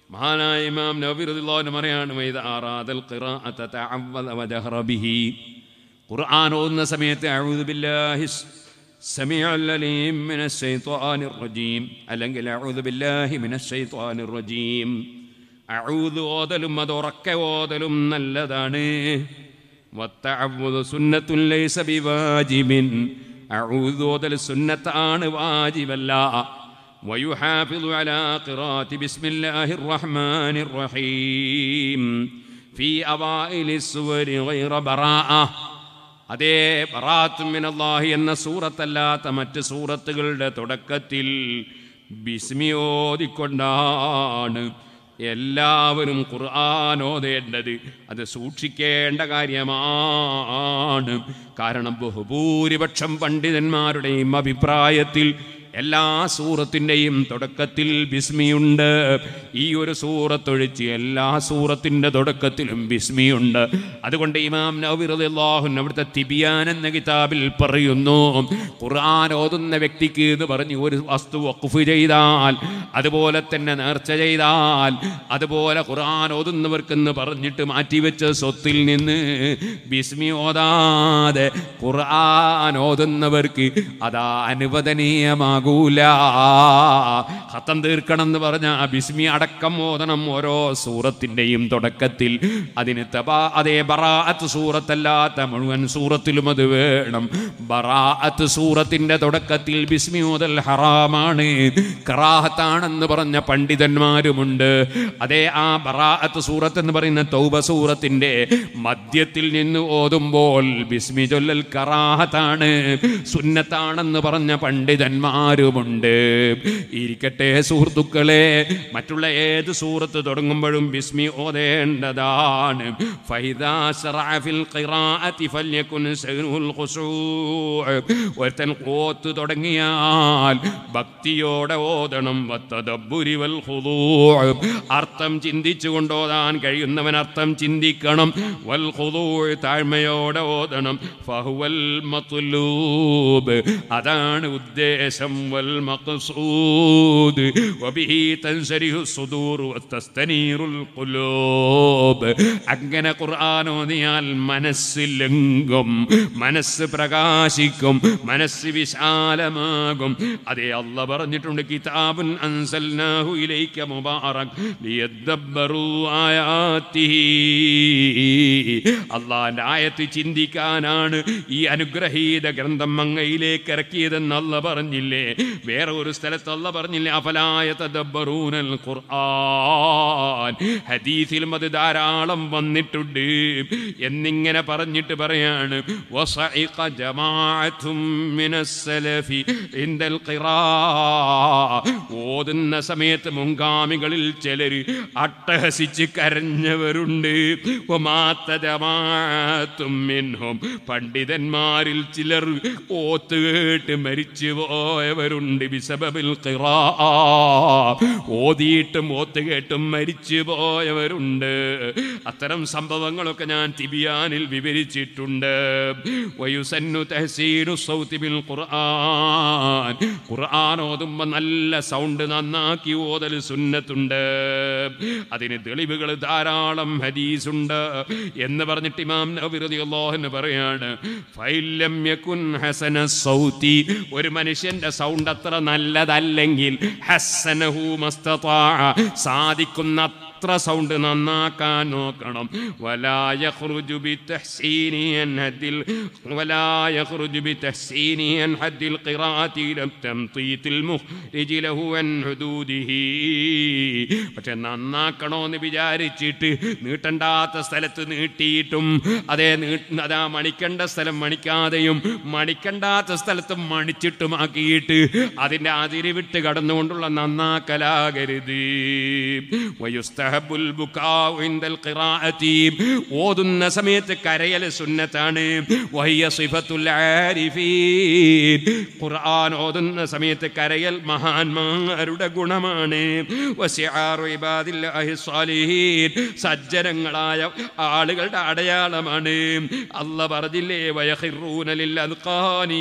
മഹാനായ ഇമാം നബി റളിയല്ലാഹു അൻഹു പറയാണ് "വൈദ അറാദൽ ഖിറാഅത തഅവ്വദ വജഹറ ബിഹി ഖുർആൻ ഓതുന്ന സമയത്ത് അഊദു ബില്ലാഹി സമീഉൽ അലീം മിനശ് ശൈത്വാനിർ റജീം അല്ലെങ്കിൽ അഊദു ബില്ലാഹി മിനശ് ശൈത്വാനിർ റജീം അഊദു ഓതലും അത് ഉറക്കെ ഓതലും നല്ലതാണ് വത്തഅവ്വുദു സുന്നത്തുൻ ലൈസ ബിവാജിബിൻ അഊദു ഓതൽ സുന്നത്താണ് വാജിബല്ല ويحافظ على قراءة بسم الله الرحمن الرحيم في أوائل السور غير براءة അതേ ബറാത്തുമിനല്ലാഹി എന്ന സൂറത്തല്ലാത്ത മറ്റ് സൂറത്തുകളുടെ തുടക്കത്തിൽ ബിസ്മി ഓതിക്കൊണ്ടാണ് എല്ലാവരും ഖുർആൻ ഓതേണ്ടത് അത് സൂക്ഷിക്കേണ്ട കാര്യമാണ് കാരണം ബഹുഭൂരിപക്ഷം പണ്ഡിതന്മാരുടെയും അഭിപ്രായത്തിൽ എല്ലാ സൂറത്തിൻ്റെയും തുടക്കത്തിൽ ബിസ്മിയുണ്ട് ഈ ഒരു സൂറത്തൊഴിച്ച് എല്ലാ സൂറത്തിൻ്റെ തുടക്കത്തിലും ബിസ്മിയുണ്ട് അതുകൊണ്ട് ഇമാം നബിറുല്ലാഹുൻ അവിടുത്തെ തിബിയാൻ എന്ന കിതാബിൽ പറയുന്നു ഖുർആൻ ഓതുന്ന വ്യക്തിക്ക് എന്ന് പറഞ്ഞ് ഒരു വസ്തു വഖഫ് ചെയ്താൽ അതുപോലെ തന്നെ നേർച്ച ചെയ്താൽ അതുപോലെ ഖുർആൻ ഓതുന്നവർക്കെന്ന് പറഞ്ഞിട്ട് മാറ്റിവെച്ച സ്വത്തിൽ നിന്ന് ബിസ്മി ഓതാതെ ഖുർആൻ ഓതുന്നവർക്ക് അതാ അനുവദനീയമാകൂല ഹത്തം തീർക്കണം എന്ന് പറഞ്ഞ ബിസ്മി അടക്കം ഓതണം ഓരോ സൂറത്തിൻ്റെയും തുടക്കത്തിൽ അതിന് തബാ അതേ ബറാഅത്ത് സൂറത്തല്ലാത്ത മുഴുവൻ സൂറത്തിലും അത് വേണം ബറാഅത്ത് സൂറത്തിൻ്റെ തുടക്കത്തിൽ ബിസ്മി ഓതൽ ഹറാമാണ് കറാഹത്താണെന്ന് പറഞ്ഞ പണ്ഡിതന്മാരുമുണ്ട് അതേ ആ ബറാഅത്ത് സൂറത്ത് എന്ന് പറയുന്ന തൗബ സൂറത്തിൻ്റെ മധ്യത്തിൽ നിന്ന് ഓതുമ്പോൾ ബിസ്മി ചൊല്ലൽ കറാഹത്താണ് സുന്നത്താണെന്ന് പറഞ്ഞ പണ്ഡിതന്മാരുമുണ്ട് ഇരിക്കട്ടെ സുഹൃത്തുക്കളെ മറ്റുള്ള ഏത് സൂറത്ത് തുടങ്ങുമ്പോഴും ബിസ്മി ഓതേണ്ടതാണ് ഫൈദാ ശറഅ ഫിൽ ഖിറാഅത്തി ഫല്യകുൻ സൈനുൽ ഖുശൂഅ് ഒരുത്തൻ ഓത്ത് തുടങ്ങിയാൽ ഭക്തിയോടെ ഓതണം വത്തദബ്ബുരി വൽ ഖുദൂഅ് അർത്ഥം ചിന്തിച്ചുകൊണ്ട് ഓതാൻ കഴിയുന്നവൻ അർത്ഥം ചിന്തിക്കണം വൽ ഖുദൂഅ് താഴ്മയോടെ ഓതണം ഫഹുവൽ മത്ലൂബ് അതാണ് ഉദ്ദേശം വൽ മഖ്സൂദ് വബിഹി തൻസരിഹു സുദൂർ വതസ്തനീറുൽ ഖുലൂബ് അങ്ങനെ ഖുർആൻ ഓതിയാൽ മനസ്സ് ലംഘം മനസ്സ് പ്രകാശിക്കും മനസ്സ് വിശാലമാകും അതേ അല്ല പറഞ്ഞിട്ടുണ്ട് കിതാബുൻ അൻസൽനാഹു ഇലൈക മുബാറക് ലിയദ്ദബ്ബറു ആയാത്തിഹി അള്ളാന്റെ ആയത്ത് ചിന്തിക്കാനാണ് ഈ അനുഗ്രഹീത ഗ്രന്ഥം അങ്ങയിലേക്ക് ഇറക്കിയതെന്ന് അല്ല പറഞ്ഞില്ലേ വേറെ ഒരു സ്ഥലത്ത് അല്ല പറഞ്ഞില്ലേ അഫലായ തദബ്ബറൂനൽ ഖുർആൻ ഹദീസിലും അത് ധാരാളം വന്നിട്ടുണ്ട് എന്നിങ്ങനെ പറഞ്ഞിട്ട് പറയാണ് വസഇഖ ജമാഅത്തും മിനസ്സലഫി ഇൻദൽ ഖിറാ ഓതുന്ന സമയത്ത് മുൻഗാമികളിൽ ചിലർ അട്ടഹസിച്ച് കരഞ്ഞവരുണ്ട് വമാത്ത ജമാഅത്തും മിൻഹും പണ്ഡിതന്മാരിൽ ചിലർ ഓത്ത് കേട്ട് മരിച്ചു പോയവരുണ്ട് ബിസബബിൽ ഖിറാ ഓതിയിട്ടും ഓത്ത് കേട്ടും മരിച്ചു പോയവരുണ്ട് അത്തരം സംഭവങ്ങളൊക്കെ ഞാൻ തിബിയാനിൽ വിവരിച്ചിട്ടുണ്ട് വയുസന്നു തഹസീനു സൗത്തി ബിൽ ഖുർആൻ ഖുർആൻ ഓതുമ്പോൾ നല്ല സൗണ്ട് നന്നാക്കി ഓതൽ സുന്നത്തുണ്ട് അതിന് തെളിവുകൾ ധാരാളം ഹദീസുണ്ട് എന്ന് പറഞ്ഞിട്ട് ഇമാം നബി അള്ളാഹുന്ന് പറയാണ് ഫൈലം യകുൻ ഹസന സൗതി ഒരു മനുഷ്യന്റെ സൗണ്ട് അത്ര നല്ലതല്ലെങ്കിൽ ഹസനഹു മസ്തതാ സാധിക്കുന്ന അത്ര സൗണ്ട് നന്നാക്കാൻ നോക്കണം വലായ ഖുറുജു ബിതഹ്സീനി അൻ ഹദിൽ വലായ ഖുറുജു ബിതഹ്സീനി അൻ ഹദിൽ ഖിറാഅത്തി ലം തംതീത്തിൽ മുഖ്രിജി ലഹു അൻ ഹുദൂദിഹി പക്ഷെ നന്നാക്കണോ എന്ന് വിചാരിച്ചിട്ട് നീട്ടണ്ടാത്ത സ്ഥലത്ത് നീട്ടിയിട്ടും അതേ നീ അതാ മണിക്കണ്ട സ്ഥലം മണിക്കാതെയും മണിക്കണ്ടാത്ത സ്ഥലത്ത് മണിച്ചിട്ടുമാക്കിയിട്ട് അതിൻ്റെ അതിര് വിട്ട് കടന്നുകൊണ്ടുള്ള നന്നാക്കലാകരുത് വയുസ്തഹബുൽ ബുക്കാഉ ഇൻദൽ ഖിറാഅത്തി ഓതുന്ന സമയത്ത് കരയൽ സുന്നത്താണ് വഹിയ സിഫത്തുൽ ആരിഫീൻ ഖുർആൻ ഓതുന്ന സമയത്ത് കരയൽ മഹാന്മാരുടെ ഗുണമാണ് വസിആറു ഇബാദില്ലാഹി സ്വാലിഹീൻ സജ്ജനങ്ങളായ ആളുകളുടെ അടയാളമാണ് അല്ല പറഞ്ഞില്ലേ വയഖിറൂന ലിൽ അദ്ഖാനി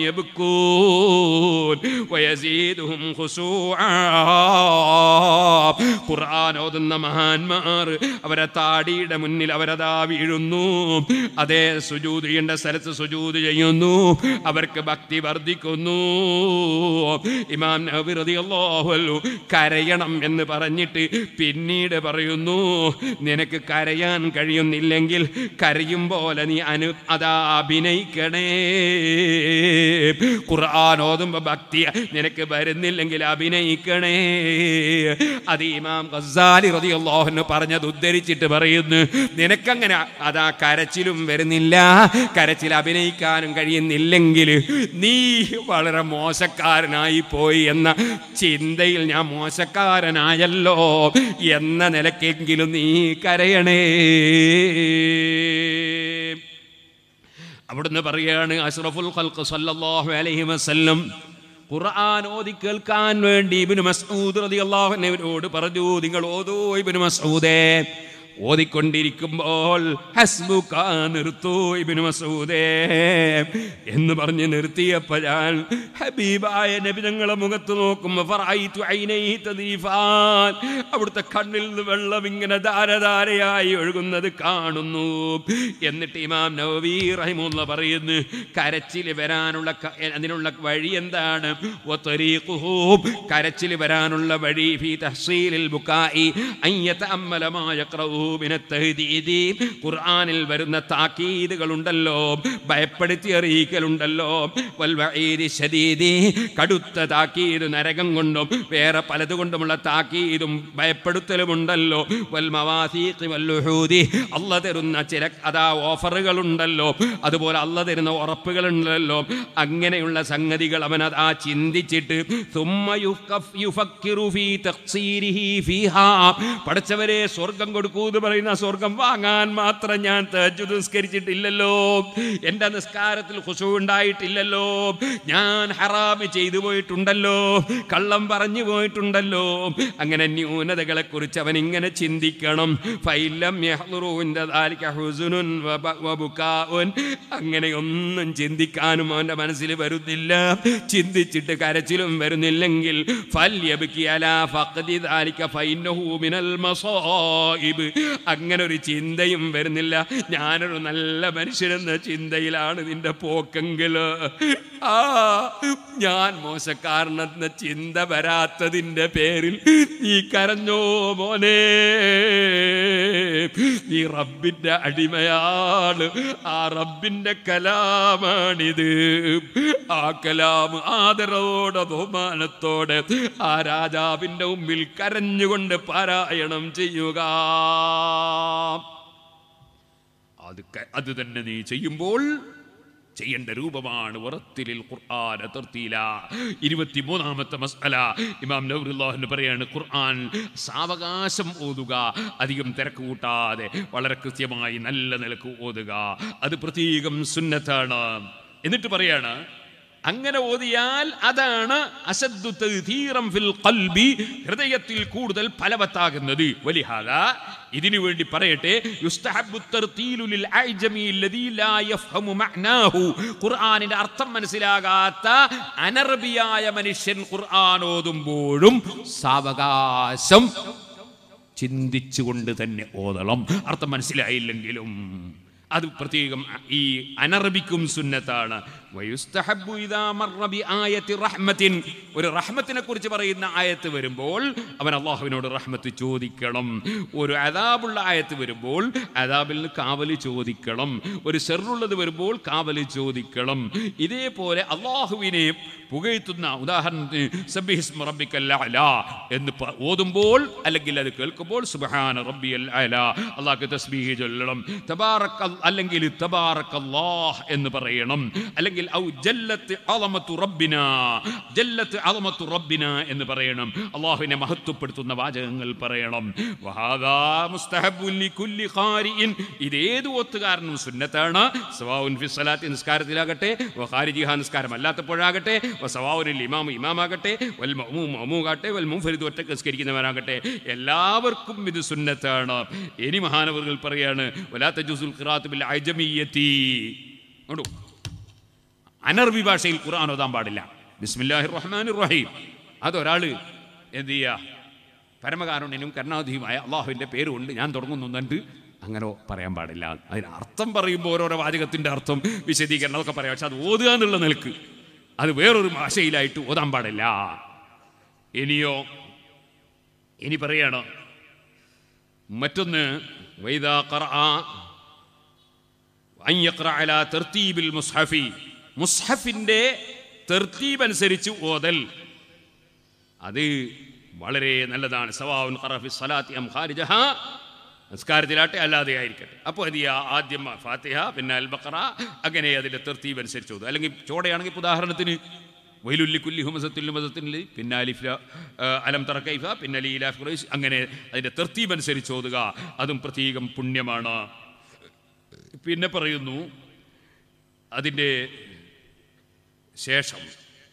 യബ്കൂൻ വയസീദുഹും ഖുശൂആ ഖുർആൻ ഓതുന്ന മഹാൻ മഹാന്മാർ അവരെ താടിയുടെ മുന്നിൽ അവരതാ വീഴുന്നു അതേ സുജൂത് ചെയ്യേണ്ട സ്ഥലത്ത് സുജൂത് ചെയ്യുന്നു അവർക്ക് ഭക്തി വർദ്ധിക്കുന്നു ഇമാം നബി റളിയല്ലാഹു അൻഹു കരയണം എന്ന് പറഞ്ഞിട്ട് പിന്നീട് പറയുന്നു നിനക്ക് കരയാൻ കഴിയുന്നില്ലെങ്കിൽ കരയും പോലെ നീ അനു അതാ അഭിനയിക്കണേ ഖുർആൻ ഓതുമ്പോ ഭക്തി നിനക്ക് വരുന്നില്ലെങ്കിൽ അഭിനയിക്കണേ അത് ഇമാം ഗസാലി റളിയല്ലാഹു പറഞ്ഞത് ഉദ്ധരിച്ചിട്ട് പറയുന്നു നിനക്കങ്ങനെ അതാ കരച്ചിലും വരുന്നില്ല കരച്ചിൽ അഭിനയിക്കാനും കഴിയുന്നില്ലെങ്കിൽ നീ വളരെ മോശക്കാരനായി പോയി എന്ന ചിന്തയിൽ ഞാൻ മോശക്കാരനായല്ലോ എന്ന നിലക്കെങ്കിലും നീ കരയണേ അവിടുന്ന് പറയാണ് അഷ്റഫുൽ ഖൽഖ് സല്ലല്ലാഹു അലൈഹി വസല്ലം ഖുർആൻ ഓതി കേൾക്കാൻ വേണ്ടി ഇബ്നു മസ്ഊദ് റളിയല്ലാഹു അൻഹുവിനോട് പറഞ്ഞു നിങ്ങൾ ഓതൂ ഇബ്നു മസ്ഊദേ ഓതിക്കൊണ്ടിരിക്കുമ്പോൾ ഹസ്ബുക നിർത്തൂ ഇബ്നു മസൂദേ എന്ന് പറഞ്ഞ് നിർത്തിയപ്പോൾ ഞാൻ ഹബീബായ നബി ഞങ്ങളെ മുഖത്ത് നോക്കുമ്പോൾ ഫറഅയ്തു ഐനൈഹി തദീഫാൻ അവിടുത്തെ കണ്ണിൽ നിന്ന് വെള്ളം ഇങ്ങനെ ധാരധാരയായി ഒഴുകുന്നത് കാണുന്നു എന്നിട്ട് ഇമാം നവവി റഹിമുള്ള പറയുന്നു കരച്ചിൽ വരാനുള്ള ക- അതിനുള്ള വഴി എന്താണ് വത്വരീഖുഹു കരച്ചിൽ വരാനുള്ള വഴി ഫീ തഹ്സീലിൽ ബുക്കായി അൻ യതഅമ്മല മാ യഖറഉ മിന തഹ്ദീദി ഖുർആനിൽ വരുന്ന താക്കീതുകളുണ്ടല്ലോ ഭയപ്പെടുത്തി അറിയിക്കലുണ്ടല്ലോ വൽ വഈദി ശദീദി കടുത്ത താക്കീത് നരകം കൊണ്ടും വേറെ പലതുകൊണ്ടുമുള്ള താക്കീതും ഭയപ്പെടുത്തലുമുണ്ടല്ലോ വൽ മവാസീഖി വൽ ലുഹൂദി അല്ല തരുന്ന ചില അതാ ഓഫറുകളുണ്ടല്ലോ അതുപോലെ അല്ല തരുന്ന ഉറപ്പുകളുണ്ടല്ലോ അങ്ങനെയുള്ള സംഗതികൾ അവൻ അതാ ചിന്തിച്ചിട്ട് സുമ്മ യുഫ്കഫ് യുഫക്കിറു ഫീ തഖ്സീരിഹി ഫീഹാ പഠിച്ചവരെ സ്വർഗം കൊടുക്കൂ എന്ന് പറയുന്ന സ്വർഗം വാങ്ങാൻ മാത്രം ഞാൻ തഹജ്ജുദ് നിസ്കരിച്ചിട്ടില്ലല്ലോ എൻ്റെ നിസ്കാരത്തിൽ ഖുശൂ ഉണ്ടായിട്ടില്ലല്ലോ ഞാൻ ഹറാമ് ചെയ്തു പോയിട്ടുണ്ടല്ലോ കള്ളം പറഞ്ഞു പോയിട്ടുണ്ടല്ലോ അങ്ങനെ ന്യൂനതകളെ കുറിച്ച് അവൻ ഇങ്ങനെ ചിന്തിക്കണം ഫൈലം യഹ്ളുറൂൻ്റെ ദാലിക ഹുസുനുൻ വബ- വബുകാഉൻ. അങ്ങനെ ഒന്നും ചിന്തിക്കാനും അവൻ്റെ മനസ്സിൽ വരുന്നില്ല ചിന്തിച്ചിട്ട് കരച്ചിലും വരുന്നില്ലെങ്കിൽ ഫല്യബ്കി അലാ ഫഖദി ദാലിക ഫൈന്നഹു മിനൽ മസായിബ് അങ്ങനെ ഒരു ചിന്തയും വരുന്നില്ല ഞാനൊരു നല്ല മനുഷ്യനെന്ന ചിന്തയിലാണ് നിന്റെ പോക്കെങ്കിൽ ആ ഞാൻ മോശക്കാരനെന്ന ചിന്ത വരാത്തതിൻ്റെ പേരിൽ നീ കരഞ്ഞോ മോനെ നീ റബ്ബിന്റെ അടിമയാണ് ആ റബ്ബിന്റെ കലാമാണിത് ആ കലാം ആദരവോടെ ബഹുമാനത്തോടെ ആ രാജാവിന്റെ മുമ്പിൽ കരഞ്ഞുകൊണ്ട് പാരായണം ചെയ്യുക അത് ക- അത് തന്നെ നീ ചെയ്യുമ്പോൾ ചെയ്യേണ്ട രൂപമാണ് ഉറത്തിലിൽ ഖുർആൻ തർത്തീല ഇരുപത്തിമൂന്നാമത്തെ മസ്അല ഇമാം നൗറുല്ലാഹിന് പറയാണ് ഖുർആൻ സാവകാശം ഓതുക അധികം തിരക്ക് കൂട്ടാതെ വളരെ കൃത്യമായി നല്ല നിലക്ക് ഓതുക അത് പ്രത്യേകം സുന്നത്താണ് എന്നിട്ട് പറയാണ് അങ്ങനെ ഓതിയാൽ അതാണ് അസദ്ദു തദ്ഹീറം ഫിൽ ഖൽബി ഹൃദയത്തിൽ കൂടുതൽ ഫലവത്താകുന്നത് വലിഹാദ ഇതിനു വേണ്ടി പറയട്ടെ യുസ്തഹബ്ബു തർതീലു ലിൽ അഅ്ജമി അല്ലദീ ലാ യഫ്ഹമു മഅനാഹു ഖുർആനിന്റെ അർത്ഥം മനസ്സിലാകാത്ത അനറബിയായ മനുഷ്യൻ ഖുർആൻ ഓതുമ്പോഴും സാവകാശം ചിന്തിച്ചുകൊണ്ട് തന്നെ ഓതണം അർത്ഥം മനസ്സിലായില്ലെങ്കിലും അത് പ്രത്യേകം ഈ അനറബിക്കും സുന്നത്താണ് വയുസ്തഹബ്ബു ഇദാ മർറ ബിആയത്തി റഹ്മത്തിൻ ഒരു റഹ്മത്തിനെ കുറിച്ച് പറയുന്ന ആയത്ത് വരുമ്പോൾ അവൻ അള്ളാഹുവിനോട് റഹ്മത്ത് ചോദിക്കണം ഒരു അതാബുള്ള ആയത്ത് വരുമ്പോൾ അതാബിൽ നിന്ന് കാവല് ചോദിക്കണം ഒരു ഷെറുള്ളത് വരുമ്പോൾ കാവല് ചോദിക്കണം ഇതേപോലെ അള്ളാഹുവിനെ പുകഴ്ത്തുന്ന ഉദാഹരണത്തിന് സബ്ബിഹിസ്മ റബ്ബിക്കൽ അഅ്ലാ എന്ന് പ- ഓതുമ്പോൾ അല്ലെങ്കിൽ അത് കേൾക്കുമ്പോൾ സുബ്ഹാന റബ്ബിയൽ അഅ്ലാ അള്ളാഹ്ക്ക് തസ്ബീഹ് ചൊല്ലണം തബാറക അല്ലെങ്കിൽ തബാറക്കല്ലാഹ് എന്ന് പറയണം അല്ലെങ്കിൽ ഔ ജല്ലത്ത് അളമത്തു റബ്ബിന ജല്ലത്ത് അളമത്തു റബ്ബിന എന്ന് പറയണം അള്ളാഹുവിനെ മഹത്വപ്പെടുത്തുന്ന വാചകങ്ങൾ പറയണം വഹാദാ മുസ്തഹബ്ബുൻ ലികുല്ലി ഖാരിഇൻ ഇതേത് ഒത്തുകാരനും സുന്നത്താണ് സവാഉൻ ഫി സ്വലാത്തി നിസ്കാരത്തിലാകട്ടെ വഖാരിജിഹ നിസ്കാരം അല്ലാത്തപ്പോഴാകട്ടെ വസവാഉനിൽ ഇമാം ഇമാമാകട്ടെ വൽ മഅ്മൂം മഅ്മൂമാകട്ടെ വൽ മുൻഫരിദ് ഒറ്റക്ക് നിസ്കരിക്കുന്നവരാകട്ടെ എല്ലാവർക്കും ഇത് സുന്നത്താണ് ഇനി മഹാനവറുകൾ പറയാണ് വലാ തജൂസുൽ ഖിറാത്ത് ബിൽ അജമിയ്യത്തി കണ്ടോ അനർബി ഭാഷയിൽ ഖുർആൻ ഓതാൻ പാടില്ല ബിസ്മില്ലാഹിർ റഹ്മാനിർ റഹീം അതൊരാൾ എന്ത് ചെയ്യുക പരമകാരുണ്യനും കരുണാധിയുമായ അള്ളാഹുവിൻ്റെ പേരുകൊണ്ട് ഞാൻ തുടങ്ങുന്നു എന്നിട്ട് അങ്ങനെ പറയാൻ പാടില്ല അതിന് അർത്ഥം പറയുമ്പോൾ ഓരോരോ വാചകത്തിൻ്റെ അർത്ഥം വിശദീകരണം അതൊക്കെ പറയാം പക്ഷെ അത് ഓതുക എന്നുള്ള നിലക്ക് അത് വേറൊരു ഭാഷയിലായിട്ട് ഓതാൻ പാടില്ല ഇനിയോ ഇനി പറയണം മറ്റൊന്ന് വൈദാ ഖറഅ അൻ യഖറഅ അലാ തർത്തീബിൽ മുസ്ഹഫി മുസ്ഹഫിന്റെ തർത്തീബ് അനുസരിച്ച് ഓതൽ അത് വളരെ നല്ലതാണ് സവാവുൻ ഖറഫി സ്വലാത്തി അം ഖാരിജഹ നിസ്കാരത്തിലാട്ടെ അല്ലാതെ ആയിരിക്കട്ടെ അപ്പോൾ അത് ഈ ആദ്യം ഫാത്തിഹ പിന്നെ അൽ ബഖറ അങ്ങനെ അതിൻ്റെ തെർത്തീബ് അനുസരിച്ച് ഓതും അല്ലെങ്കിൽ ചോടയാണെങ്കിൽ ഇപ്പൊ ഉദാഹരണത്തിന് വൈലുല്ലി കുല്ലി ഹുമസത്തുല്ലി മസത്തിൽ പിന്നെ അലിഫ് ല- ആ, അലം തറ കൈഫ പിന്നെ ലീലാഫ് ഖുറൈശ് അങ്ങനെ അതിൻ്റെ തെർത്തീബ് അനുസരിച്ച് ഓതുക അതും പ്രത്യേകം പുണ്യമാണ് പിന്നെ പറയുന്നു അതിൻ്റെ ശേഷം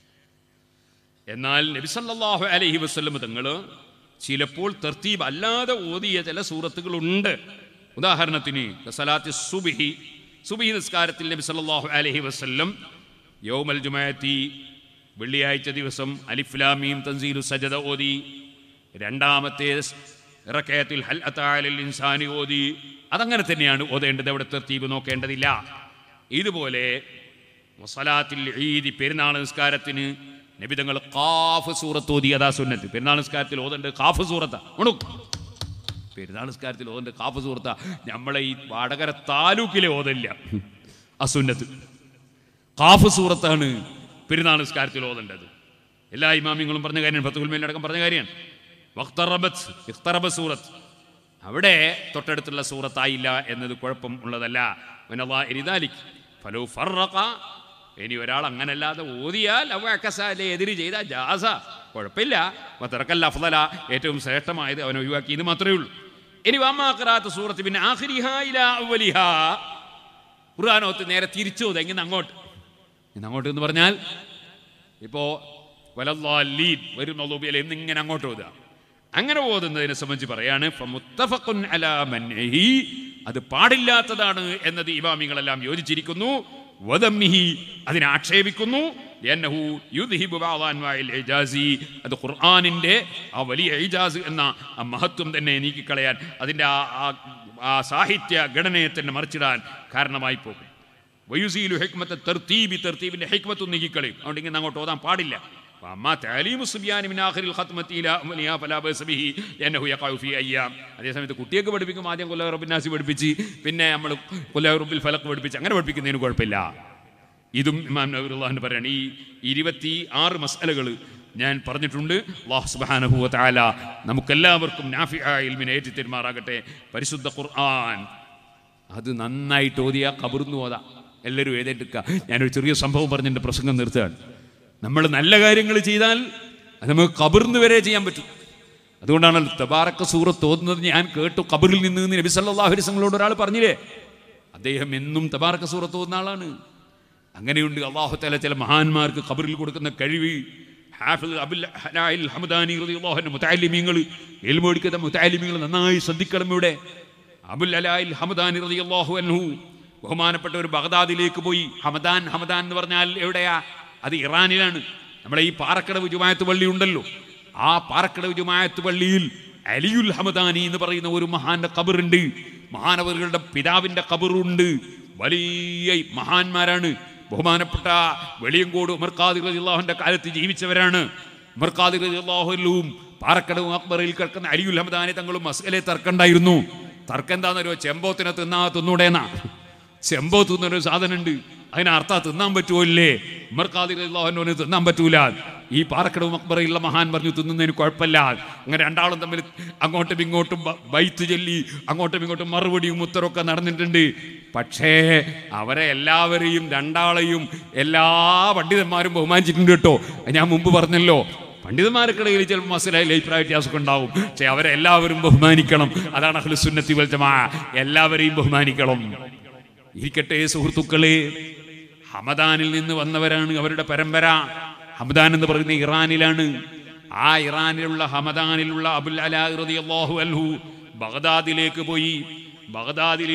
എന്നാൽ നബിസല്ലാഹു അലൈഹി വസ്ലം തങ്ങൾ ചിലപ്പോൾ തർത്തീബ് അല്ലാതെ ഓതിയ ചില സൂറത്തുകളുണ്ട് ഉദാഹരണത്തിന് സലാത്തി സുബിഹി സുബിഹി നിസ്കാരത്തിൽ നബി സല്ലല്ലാഹു അലൈഹി വസല്ലം യൗമൽ ജുമാഅത്തി വെള്ളിയാഴ്ച ദിവസം അലിഫ്ലാമീം തൻസീലു സജദ ഓതി രണ്ടാമത്തെ റക്കയത്തിൽ ഹൽ അത്താലിൽ ഇൻസാനി ഓതി അതങ്ങനെ തന്നെയാണ് ഓതേണ്ടത് അവിടെ തർത്തീബ് നോക്കേണ്ടതില്ല ഇതുപോലെ വസലാത്തിൽ ഈദി പെരുന്നാൾ നിസ്കാരത്തിന് നബിതങ്ങൾ കാഫ് സൂറത്ത് ഓതി അതാ സുന്നത്ത് പെരുന്നാൾ നിസ്കാരത്തിൽ ഓതേണ്ടത് കാഫ് സൂറത്താ ഉണു പെരുന്നാൾ നിസ്കാരത്തിൽ ഓതേണ്ടത് കാഫ് സൂറത്താ നമ്മളെ ഈ വടകര താലൂക്കിലെ ഓതല്ല അസുന്നത്ത് കാഫ് സൂറത്താണ് പെരുന്നാൾ നിസ്കാരത്തിൽ ഓതേണ്ടത് എല്ലാ ഇമാമിങ്ങളും പറഞ്ഞ കാര്യമാണ് ഫത്തുൽമേലടക്കം പറഞ്ഞ കാര്യമാണ് വഖ്തറബത്ത് ഇഖ്തറബ സൂറത്ത് അവിടെ തൊട്ടടുത്തുള്ള സൂറത്തായില്ല എന്നത് കുഴപ്പം ഉള്ളതല്ല വനല്ലാ ഇരിദാലിക് ഫലോ ഫറഖ ഇനി ഒരാൾ അങ്ങനല്ലാതെ ഓതിയാൽ അവക്കസാലെ എതിര് ചെയ്ത ജാസ കുഴപ്പമില്ല വത്തറക്കല്ല അഫ്ദല ഏറ്റവും ശ്രേഷ്ഠമായത് അവൻ ഒഴിവാക്കി ഇത് മാത്രമേ ഉള്ളൂ ഇനി വമ്മാക്കറാത്ത സൂറത്ത് പിന്നെ ആഖിരിഹാ ഇലാ അവലിഹാ ഖുർആാനോത്ത് നേരെ തിരിച്ചു ഓതുക എങ്ങനെ അങ്ങോട്ട് ഇന്ന് അങ്ങോട്ട് എന്ന് പറഞ്ഞാൽ ഇപ്പോ വലല്ലാലീൻ വരും നൊലൂബിയൽ എന്നിങ്ങനെ അങ്ങോട്ട് ഓതുക അങ്ങനെ ഓതുന്നതിനെ സംബന്ധിച്ച് പറയാണ് ഫമുത്തഫഖുൻ അലാ മൻഇഹി. അത് പാടില്ലാത്തതാണ് എന്നത് ഇമാമികളെല്ലാം യോജിച്ചിരിക്കുന്നു വദമ്മിഹി അതിനെ ആക്ഷേപിക്കുന്നു എന്നഹു യുദ്ഹിബു ബഅദ അൻവാഇൽ ഇജാസി അത് ഖുർആനിന്റെ ആ വലിയ ഇജാസ് എന്ന ആ മഹത്വം തന്നെ നീക്കിക്കളയാൻ അതിന്റെ ആ ആ- ആ സാഹിത്യ ഘടനയെ തന്നെ മറിച്ചിടാൻ കാരണമായി പോകും വയുസീലു ഹിക്മത്തെ തെർത്തീബി തെർത്തീബിന്റെ ഹിക്മത്തും നീക്കിക്കളയും അതുകൊണ്ട് ഇങ്ങനെ അങ്ങോട്ട് ഓതാൻ പാടില്ല فأما تعليم الصبيان من آخر الختمة إلى أولها فلا بأس به لأنه يقع في أيام അതേസമയത്ത് കുട്ടിയൊക്കെ പഠിപ്പിക്കും ആദ്യം കൊല്ലാ റബ്ബിൻ നാസി പഠിപ്പിച്ച് പിന്നെ നമ്മൾ കൊല്ലാ റബ്ബിൽ ഫലക്ക് പഠിപ്പിച്ച് അങ്ങനെ പഠിപ്പിക്കുന്നതിന് കുഴപ്പമില്ല ഇതും ഇമാം നബിറുല്ലാഹിന് പറയാണ് ഈ ഇരുപത്തി ആറ് മസാലകൾ ഞാൻ പറഞ്ഞിട്ടുണ്ട് അല്ലാഹു സുബ്ഹാനഹു വ തആല നമുക്കെല്ലാവർക്കും നാഫിആയ ഇൽമിനെ ഏറ്റി തെരുമാറാകട്ടെ പരിശുദ്ധ ഖുർആൻ അത് നന്നായിട്ട് ഓതിയ കബർന്നു ഓതാ എല്ലാവരും എഴുതേണ്ടിക്കുക ഞാനൊരു ചെറിയ സംഭവം പറഞ്ഞിട്ട് പ്രസംഗം നിർത്തുകയാണ് നമ്മൾ നല്ല കാര്യങ്ങൾ ചെയ്താൽ അത് നമുക്ക് കബർന്ന് വരെ ചെയ്യാൻ പറ്റും അതുകൊണ്ടാണ് തബാറക്ക സൂറത്ത് ഓതുന്നത് ഞാൻ കേട്ടു കബറിൽ നിന്ന് എന്ന് നബി സല്ലല്ലാഹു അലൈഹി വസല്ലമയോട് ഒരാൾ പറഞ്ഞില്ലേ അദ്ദേഹം എന്നും തബാറക്ക സൂറത്ത് ഓതുന്ന ആളാണ് അങ്ങനെയുണ്ട് അള്ളാഹു തആല ചില മഹാന്മാർക്ക് ഖബറിൽ കൊടുക്കുന്ന കഴിവ് ഹാഫിദ് അബുൽ ഹലായിൽ ഹമദാനി റളിയല്ലാഹു അൻഹു മുതഅല്ലിമീങ്ങൾ ഇൽമു പഠിക്കുന്ന മുതഅല്ലിമീങ്ങൾ നന്നായി ശ്രദ്ധിക്കണം ഇവിടെ അബുൽ അലായിൽ ഹമദാനി റളിയല്ലാഹു അൻഹു ബഹുമാനപ്പെട്ട ഒരു ബഗ്ദാദിലേക്ക് പോയി ഹമദാൻ ഹമദാൻ എന്ന് പറഞ്ഞാൽ എവിടെയാ അത് ഇറാനിലാണ് നമ്മളെ ഈ പാറക്കടവ് ജുമായത്ത് പള്ളി ഉണ്ടല്ലോ ആ പാറക്കടവ് ജുമായത്ത് പള്ളിയിൽ അലിയുൽ ഹമദാനി എന്ന് പറയുന്ന ഒരു മഹാന്റെ ഖബറുണ്ട് മഹാനവറുകളുടെ പിതാവിന്റെ ഖബറുണ്ട് വലിയ മഹാന്മാരാണ് ബഹുമാനപ്പെട്ട വെളിയങ്കോട് ഉമർഖാദി റളിയല്ലാഹുവിന്റെ കാലത്ത് ജീവിച്ചവരാണ് ഉമർഖാദി റളിയല്ലാഹുലും പാറക്കടവും അക്ബറിൽ കിടക്കുന്ന അലിയുൽ ഹമദാനി തങ്ങളും മസ്കലെ തർക്കണ്ടായിരുന്നു തർക്കം എന്താണെന്നറിയോ ചെമ്പോത്തിനെ തിന്നാ തിന്നൂടേന്നാ ചെമ്പോ തിന്നൊരു സാധനം ഉണ്ട് അതിനർത്ഥ തിന്നാൻ പറ്റുമോ ഇല്ലേ ഉമർഖാദിറിന് തിന്നാൻ പറ്റൂല ഈ പാറക്കടവും അക്ബറയുള്ള മഹാൻ പറഞ്ഞു തിന്നുന്നതിന് കുഴപ്പമില്ല അങ്ങനെ രണ്ടാളും തമ്മിൽ അങ്ങോട്ടും ഇങ്ങോട്ടും ബ- ബൈത്ത് ചൊല്ലി അങ്ങോട്ടും ഇങ്ങോട്ടും മറുപടിയും ഉത്തരവൊക്കെ നടന്നിട്ടുണ്ട് പക്ഷേ അവരെ എല്ലാവരെയും രണ്ടാളെയും എല്ലാ പണ്ഡിതന്മാരും ബഹുമാനിച്ചിട്ടുണ്ട് കേട്ടോ അത് ഞാൻ മുമ്പ് പറഞ്ഞല്ലോ പണ്ഡിതന്മാർക്കിടയിൽ ചിലപ്പോൾ മസലയിൽ അഭിപ്രായ വ്യത്യാസമൊക്കെ ഉണ്ടാവും പക്ഷേ അവരെ എല്ലാവരും ബഹുമാനിക്കണം അതാണ് അഹ്ലുസുന്നത്തി വൽ ജമാ എല്ലാവരെയും ബഹുമാനിക്കണം ഇരിക്കട്ടെ സുഹൃത്തുക്കളെ ഹമദാനിൽ നിന്ന് വന്നവരാണ് അവരുടെ പരമ്പര ഹമദാൻ എന്ന് പറയുന്ന ഇറാനിലാണ് ആ ഇറാനിലുള്ള ഹമദാനിലുള്ള അബുൽ അലാഹു അൻഹു ബഗ്ദാദിലേക്ക് പോയി ബഗ്ദാദിൽ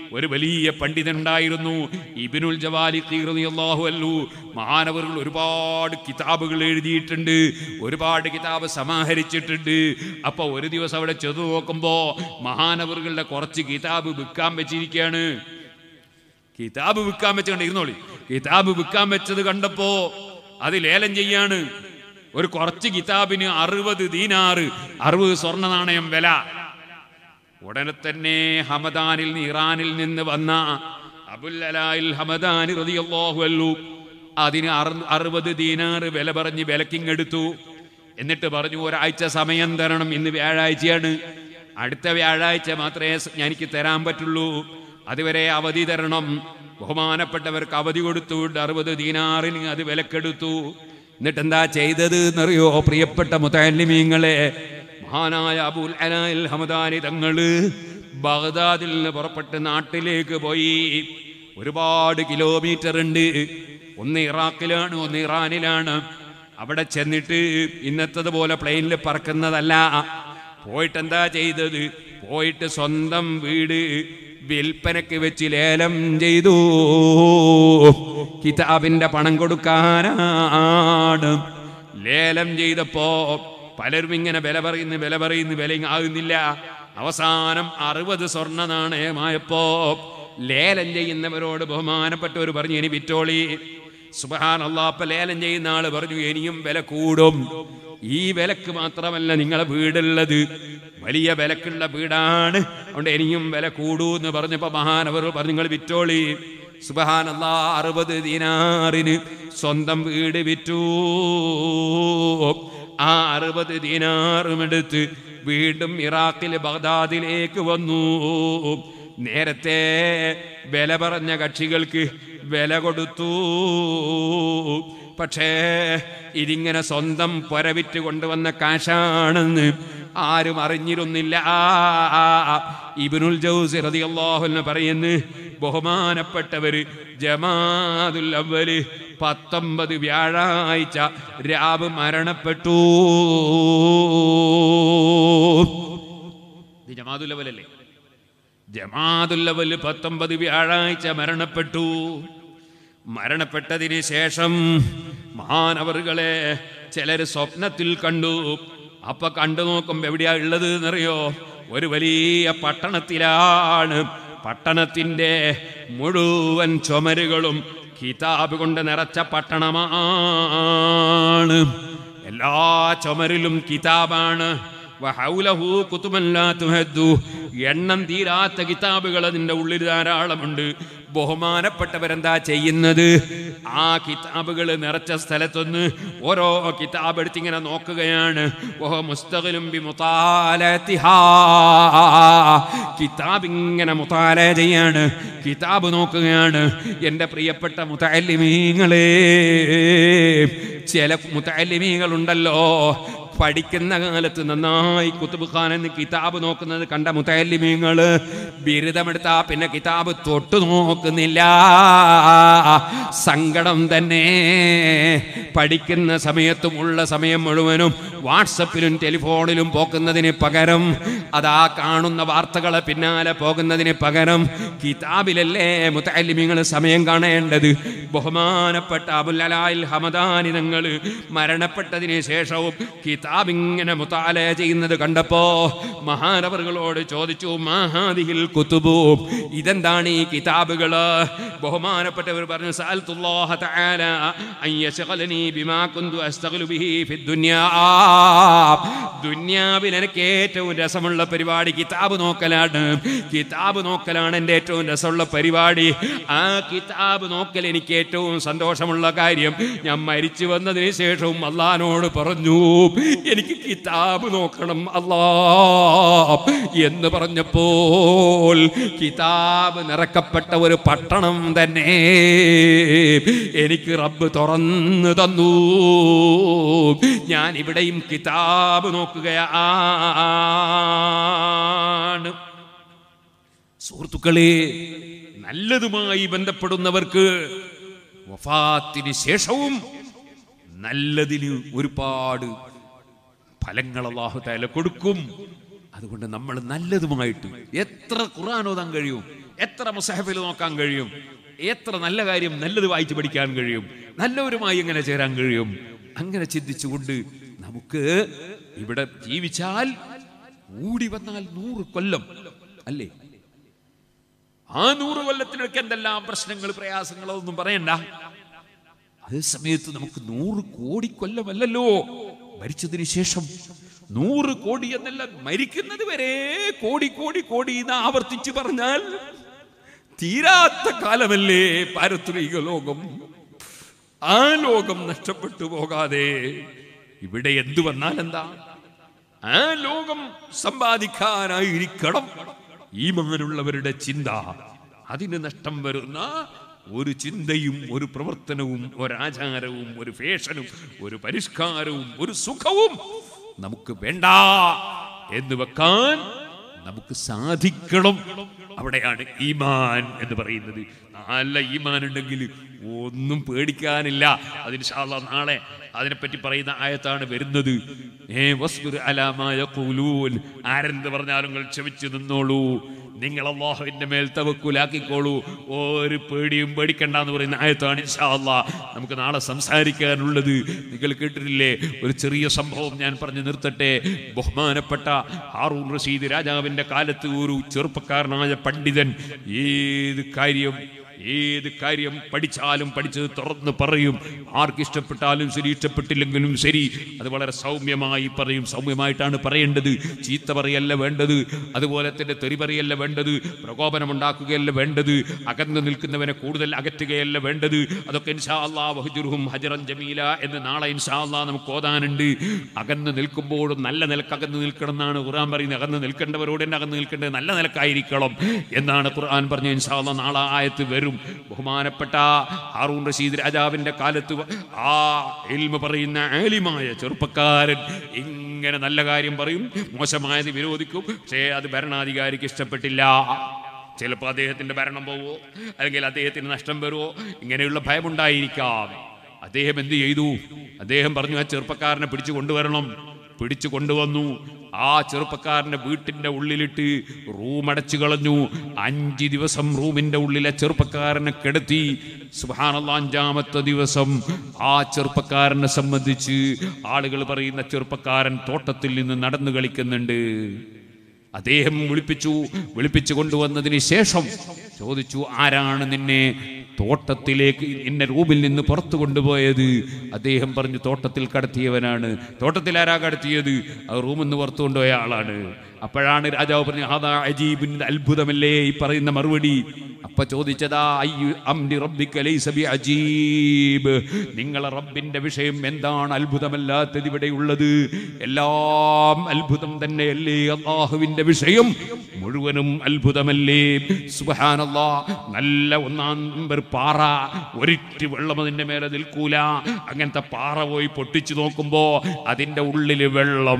ഒരു വലിയ പണ്ഡിതനുണ്ടായിരുന്നു ഇബിനുൽ ജവാലി റളിയല്ലാഹു അൻഹു മഹാനവറുകൾ ഒരുപാട് കിതാബുകൾ എഴുതിയിട്ടുണ്ട് ഒരുപാട് കിതാബ് സമാഹരിച്ചിട്ടുണ്ട് അപ്പൊ ഒരു ദിവസം അവിടെ ചെറു നോക്കുമ്പോ മഹാനവറുകളുടെ കുറച്ച് കിതാബ് വിൽക്കാൻ വെച്ചിരിക്കുകയാണ് കിതാബ് വിൽക്കാൻ വെച്ച് കണ്ട് ഇരുന്നോളി കിതാബ് വിൽക്കാൻ വെച്ചത് കണ്ടപ്പോ അത് ലേലം ചെയ്യാണ് ഒരു കുറച്ച് കിതാബിന് അറുപത് ദീനാറ് അറുപത് സ്വർണ്ണ നാണയം വില ഉടനെ തന്നെ ഹമദാനിൽ നിന്ന് ഇറാനിൽ നിന്ന് വന്ന അബുൽ അലായിൽ ഹമദാനി റളിയല്ലാഹു അൻഹു അതിന് അറു- അറുപത് ദീനാറ് വില പറഞ്ഞ് വിലക്കിങ്ങെടുത്തു എന്നിട്ട് പറഞ്ഞു ഒരാഴ്ച സമയം തരണം ഇന്ന് വ്യാഴാഴ്ചയാണ് അടുത്ത വ്യാഴാഴ്ച മാത്രമേ സ- എനിക്ക് തരാൻ പറ്റുള്ളൂ അതുവരെ അവധി തരണം ബഹുമാനപ്പെട്ടവർക്ക് അവധി കൊടുത്തു അറുപത് ദീനാറിന് അത് വിലക്കെടുത്തു എന്നിട്ട് എന്താ ചെയ്തത് എന്നറിയോ പ്രിയപ്പെട്ട മുത്തല്ലിമീങ്ങളെ മഹാനായ അബുൽ അലാൽ ഹമദാനി തങ്ങള് ബഗ്ദാദിൽ നിന്ന് പുറപ്പെട്ട് നാട്ടിലേക്ക് പോയി ഒരുപാട് കിലോമീറ്റർ ഉണ്ട് ഒന്ന് ഇറാഖിലാണ് ഒന്ന് ഇറാനിലാണ് അവിടെ ചെന്നിട്ട് ഇന്നത്തതുപോലെ പ്ലെയിനിൽ പറക്കുന്നതല്ല പോയിട്ട് എന്താ ചെയ്തത് പോയിട്ട് സ്വന്തം വീട് വിൽപ്പനക്ക് വെച്ച് ലേലം ചെയ്തു കിതാബിന്റെ പണം കൊടുക്കാനാണ് ലേലം ചെയ്തപ്പോ പലരും ഇങ്ങനെ വില പറയുന്നു വില പറയുന്നു വില ആകുന്നില്ല അവസാനം അറുപത് സ്വർണ്ണ നാണയമായപ്പോ ലേലം ചെയ്യുന്നവരോട് ബഹുമാനപ്പെട്ടവർ പറഞ്ഞു ഇനി വിറ്റോളി സുബഹാൻ അപ്പൊ ലേലം ചെയ്യുന്ന ആള് പറഞ്ഞു ഇനിയും വില കൂടും ഈ വിലക്ക് മാത്രമല്ല നിങ്ങളെ വീടുള്ളത് വലിയ വിലക്കുള്ള വീടാണ് അതുകൊണ്ട് ഇനിയും വില കൂടൂ എന്ന് പറഞ്ഞപ്പോ മഹാനവർ പറഞ്ഞു നിങ്ങൾ വിറ്റോളി സുബഹാൻ അറുപത് ദിനാറിന് സ്വന്തം വീട് വിറ്റു ആ അറുപത് ദിനാറും എടുത്ത് വീണ്ടും ഇറാഖിൽ ബഗ്ദാദിലേക്ക് വന്നു നേരത്തെ വില പറഞ്ഞ കക്ഷികൾക്ക് വില കൊടുത്തു പക്ഷേ ഇതിങ്ങനെ സ്വന്തം പൊരവിറ്റ് കൊണ്ടുവന്ന കാശാണെന്ന് ആരും അറിഞ്ഞിരുന്നില്ല ഇബിനുൽ ജൗസി റളിയല്ലാഹു അൻഹു പറയുന്നു ബഹുമാനപ്പെട്ടവര് ജമാതുൽ അവല് പത്തൊമ്പത് വ്യാഴാഴ്ച രാവ് മരണപ്പെട്ടു ഇത് ജമാതുൽ അവലല്ലേ ജമാതുല്ലവല് പത്തൊമ്പത് വ്യാഴാഴ്ച മരണപ്പെട്ടു മരണപ്പെട്ടതിന് ശേഷം മഹാനവറുകളെ ചിലർ സ്വപ്നത്തിൽ കണ്ടു അപ്പൊ കണ്ടു നോക്കുമ്പോ എവിടെയാ ഉള്ളത് എന്നറിയോ ഒരു വലിയ പട്ടണത്തിലാണ് പട്ടണത്തിന്റെ മുഴുവൻ ചുമരുകളും കിതാബ് കൊണ്ട് നിറച്ച പട്ടണമാണ് എല്ലാ ചുമരിലും കിതാബാണ് വഹൗലഹു കുതുബൻ ലാ തുഹദ്ദു. എണ്ണം തീരാത്ത കിതാബുകൾ അതിൻ്റെ ഉള്ളിൽ ധാരാളമുണ്ട് ബഹുമാനപ്പെട്ടവരെന്താ ചെയ്യുന്നത് ആ കിതാബുകൾ നിറച്ച സ്ഥലത്തൊന്ന് ഓരോ കിതാബ് എടുത്ത് ഇങ്ങനെ നോക്കുകയാണ് ഓഹോ മുസ്തഖിലും ബി മുതാലത്തിഹാ. കിതാബ് ഇങ്ങനെ മുതാല ചെയ്യാണ് കിതാബ് നോക്കുകയാണ് എൻ്റെ പ്രിയപ്പെട്ട മുത്തല്ലിമീങ്ങളെ ചില മുത്തല്ലിമീങ്ങളുണ്ടല്ലോ പഠിക്കുന്ന കാലത്ത് നന്നായി കുത്തുബ് ഖാൻ എന്ന് കിതാബ് നോക്കുന്നത് കണ്ട മുത്തല്ലിമീങ്ങള് ബിരുദമെടുത്താ പിന്നെ കിതാബ് തൊട്ടു നോക്കുന്നില്ല സങ്കടം തന്നെ പഠിക്കുന്ന സമയത്തും ഉള്ള സമയം മുഴുവനും വാട്സപ്പിലും ടെലിഫോണിലും പോക്കുന്നതിന് പകരം അതാ കാണുന്ന വാർത്തകളെ പിന്നാലെ പോകുന്നതിന് പകരം കിതാബിലല്ലേ മുത്തല്ലിമീങ്ങൾ സമയം കാണേണ്ടത് ബഹുമാനപ്പെട്ട അബുല്ലലായിൽ ഹമദാനി തങ്ങൾ മരണപ്പെട്ടതിന് ശേഷവും കിതാബ് ഇങ്ങനെ മുത്താല ചെയ്യുന്നത് കണ്ടപ്പോ മഹാനവറുകളോട് ചോദിച്ചു മഹാദിഹിൽ കുത്തുബു ഇതെന്താണ് ഈ കിതാബുകള് ബഹുമാനപ്പെട്ടവർ പറഞ്ഞു സഅൽതുല്ലാഹ തആല അൻ യശഗലനി ബിമാ കുന്തു അസ്തഗ്ലു ബിഹി ഫിദ്ദുനിയാ ദുനിയാവിൽ എനിക്ക് ഏറ്റവും രസമുള്ള പരിപാടി കിതാബ് നോക്കലാണ് കിതാബ് നോക്കലാണ് എൻ്റെ ഏറ്റവും രസമുള്ള പരിപാടി ആ കിതാബ് നോക്കൽ എനിക്ക് ഏറ്റവും സന്തോഷമുള്ള കാര്യം ഞാൻ മരിച്ചു വന്നതിന് ശേഷവും അള്ളഹാനോട് പറഞ്ഞു എനിക്ക് കിതാബ് നോക്കണം അല്ലാ എന്ന് പറഞ്ഞപ്പോൾ കിതാബ് നിറക്കപ്പെട്ട ഒരു പട്ടണം തന്നെ എനിക്ക് റബ്ബ് തുറന്നു തന്നു ഞാൻ ഇവിടെയും കിതാബ് നോക്കുകയാണ് സുഹൃത്തുക്കളെ നല്ലതുമായി ബന്ധപ്പെടുന്നവർക്ക് വഫാത്തിന് ശേഷവും നല്ലതിന് ഒരുപാട് ഫലങ്ങൾ അള്ളാഹു തല കൊടുക്കും അതുകൊണ്ട് നമ്മൾ നല്ലതുമായിട്ട് എത്ര ഖുർആൻ ഓതാൻ കഴിയും എത്ര മുസഹഫിൽ നോക്കാൻ കഴിയും എത്ര നല്ല കാര്യം നല്ലത് വായിച്ച് പഠിക്കാൻ കഴിയും നല്ലവരുമായി എങ്ങനെ ചേരാൻ കഴിയും അങ്ങനെ ചിന്തിച്ചുകൊണ്ട് നമുക്ക് ഇവിടെ ജീവിച്ചാൽ കൂടി വന്നാൽ നൂറ് കൊല്ലം അല്ലേ ആ നൂറ് കൊല്ലത്തിനൊക്കെ എന്തെല്ലാം പ്രശ്നങ്ങൾ പ്രയാസങ്ങളോ ഒന്നും പറയണ്ട അതേ സമയത്ത് നമുക്ക് നൂറ് കോടി കൊല്ലമല്ലല്ലോ മരിച്ചതിന് ശേഷം നൂറ് കോടി എന്നല്ല മരിക്കുന്നത് വരെ കോടി കോടി കോടി എന്ന് ആവർത്തിച്ച് പറഞ്ഞാൽ തീരാത്ത കാലമല്ലേ പാരത്രിക ലോകം ആ ലോകം നഷ്ടപ്പെട്ടു പോകാതെ ഇവിടെ എന്തു വന്നാൽ എന്താ ആ ലോകം സമ്പാദിക്കാനായിരിക്കണം ഈ മകനുള്ളവരുടെ ചിന്ത അതിന് നഷ്ടം വരുന്ന ഒരു ചിന്തയും ഒരു പ്രവർത്തനവും ഒരാചാരവും ഒരു ഫാഷനും ഒരു പരിഷ്കാരവും ഒരു സുഖവും നമുക്ക് വേണ്ട എന്ന് വെക്കാൻ നമുക്ക് സാധിക്കണം അവിടെയാണ് ഈമാൻ എന്ന് പറയുന്നത് നല്ല ഈമാൻ ഉണ്ടെങ്കിൽ ഒന്നും പേടിക്കാനില്ല അതിന് ഷാള്ള നാളെ അതിനെപ്പറ്റി പറയുന്ന ആയത്താണ് വരുന്നത് ഏ വസ്ബിർ അലാമായ ഖുലൂൻ ആരെന്ത് പറഞ്ഞാലും നിങ്ങൾ ക്ഷമിച്ചു നിന്നോളൂ നിങ്ങൾ അള്ളാഹുവിന്റെ മേൽ തവക്കുലാക്കിക്കോളൂ ഒരു പേടിയും പേടിക്കണ്ട എന്ന് പറയുന്ന ആയത്താണ് ഇൻഷാ അല്ലാ നമുക്ക് നാളെ സംസാരിക്കാനുള്ളത് നിങ്ങൾ കേട്ടിട്ടില്ലേ ഒരു ചെറിയ സംഭവം ഞാൻ പറഞ്ഞു നിർത്തട്ടെ ബഹുമാനപ്പെട്ട ഹാറൂൺ റഷീദ് രാജാവിന്റെ കാലത്ത് ഒരു ചെറുപ്പക്കാരനായ പണ്ഡിതൻ ഏത് കാര്യം ഏത് കാര്യം പഠിച്ചാലും പഠിച്ചത് തുറന്ന് പറയും ആർക്ക് ഇഷ്ടപ്പെട്ടാലും ശരി ഇഷ്ടപ്പെട്ടില്ലെങ്കിലും ശരി അത് വളരെ സൗമ്യമായി പറയും സൗമ്യമായിട്ടാണ് പറയേണ്ടത് ചീത്ത പറയല്ല വേണ്ടത് അതുപോലെ തന്നെ തെറി പറയല്ല വേണ്ടത് പ്രകോപനമുണ്ടാക്കുകയല്ല വേണ്ടത് അകന്നു നിൽക്കുന്നവനെ കൂടുതൽ അകറ്റുകയല്ല വേണ്ടത് അതൊക്കെ ഇൻഷാ അല്ലാ വഹജുറുഹും ഹജറൻ ജമീല എന്ന് നാളെ ഇൻഷാ അല്ലാ നമുക്ക് ഓതാനുണ്ട് അകന്ന് നിൽക്കുമ്പോഴും നല്ല നിലക്ക് അകന്ന് നിൽക്കണം എന്നാണ് ഖുർആൻ പറയുന്നത് അകന്ന് നിൽക്കേണ്ടവരോട് തന്നെ അകന്ന് നിൽക്കേണ്ടത് നല്ല നിലക്കായിരിക്കണം എന്നാണ് ഖുർആൻ പറഞ്ഞ ഇൻഷാ അല്ലാ നാളെ ആയത്ത് വരും ബഹുമാനപ്പെട്ട ഹാറൂൺ റഷീദ് രാജാവിന്റെ കാലത്ത് വ- ആ ഇൽമ പറയുന്ന ആലിമായ ചെറുപ്പക്കാരൻ ഇങ്ങനെ നല്ല കാര്യം പറയും മോശമായത് വിരോധിക്കും പക്ഷേ അത് ഭരണാധികാരിക്ക് ഇഷ്ടപ്പെട്ടില്ല ചിലപ്പോൾ അദ്ദേഹത്തിന്റെ ഭരണം പോവോ അല്ലെങ്കിൽ അദ്ദേഹത്തിന് നഷ്ടം വരുമോ ഇങ്ങനെയുള്ള ഭയമുണ്ടായിരിക്കാം അദ്ദേഹം എന്ത് ചെയ്തു അദ്ദേഹം പറഞ്ഞു ആ ചെറുപ്പക്കാരനെ പിടിച്ചു കൊണ്ടുവരണം പിടിച്ചു കൊണ്ടുവന്നു ആ ചെറുപ്പക്കാരന്റെ വീട്ടിന്റെ ഉള്ളിലിട്ട് റൂം അടച്ചു കളഞ്ഞു അഞ്ച് ദിവസം റൂമിന്റെ ഉള്ളിലെ ചെറുപ്പക്കാരനെ കിടത്തി സുബാനുള്ള അഞ്ചാമത്തെ ദിവസം ആ ചെറുപ്പക്കാരനെ സംബന്ധിച്ച് ആളുകൾ പറയുന്ന ചെറുപ്പക്കാരൻ തോട്ടത്തിൽ നിന്ന് നടന്നു കളിക്കുന്നുണ്ട് അദ്ദേഹം വിളിപ്പിച്ചു വിളിപ്പിച്ചു കൊണ്ടുവന്നതിന് ശേഷം ചോദിച്ചു ആരാണ് നിന്നെ തോട്ടത്തിലേക്ക് നിന്നെ റൂമിൽ നിന്ന് പുറത്തു കൊണ്ടുപോയത് അദ്ദേഹം പറഞ്ഞു തോട്ടത്തിൽ കടത്തിയവനാണ് തോട്ടത്തിൽ ആരാ കടത്തിയത് ആ റൂമിൽ നിന്ന് പുറത്തു കൊണ്ടുപോയ ആളാണ് അപ്പോഴാണ് രാജാവ് പറഞ്ഞു അതാ അജീബിൻ അത്ഭുതമല്ലേ ഈ പറയുന്ന മറുപടി അപ്പൊ ചോദിച്ചതാ അയ്യു അംരി റബ്ബിക ലൈസ ബി അജീബ് നിങ്ങളെ റബ്ബിന്റെ വിഷയം എന്താണ് അത്ഭുതമല്ലാത്തത് ഇവിടെ ഉള്ളത് എല്ലാം അത്ഭുതം തന്നെയല്ലേ അള്ളാഹുവിന്റെ വിഷയം മുഴുവനും അത്ഭുതമല്ലേ സുബഹാനല്ലാ നല്ല ഒന്നാം നമ്പർ പാറ ഒരിറ്റ് വെള്ളം അതിന്റെ മേലെ നിൽക്കൂല അങ്ങനത്തെ പാറ പോയി പൊട്ടിച്ചു നോക്കുമ്പോ അതിന്റെ ഉള്ളില് വെള്ളം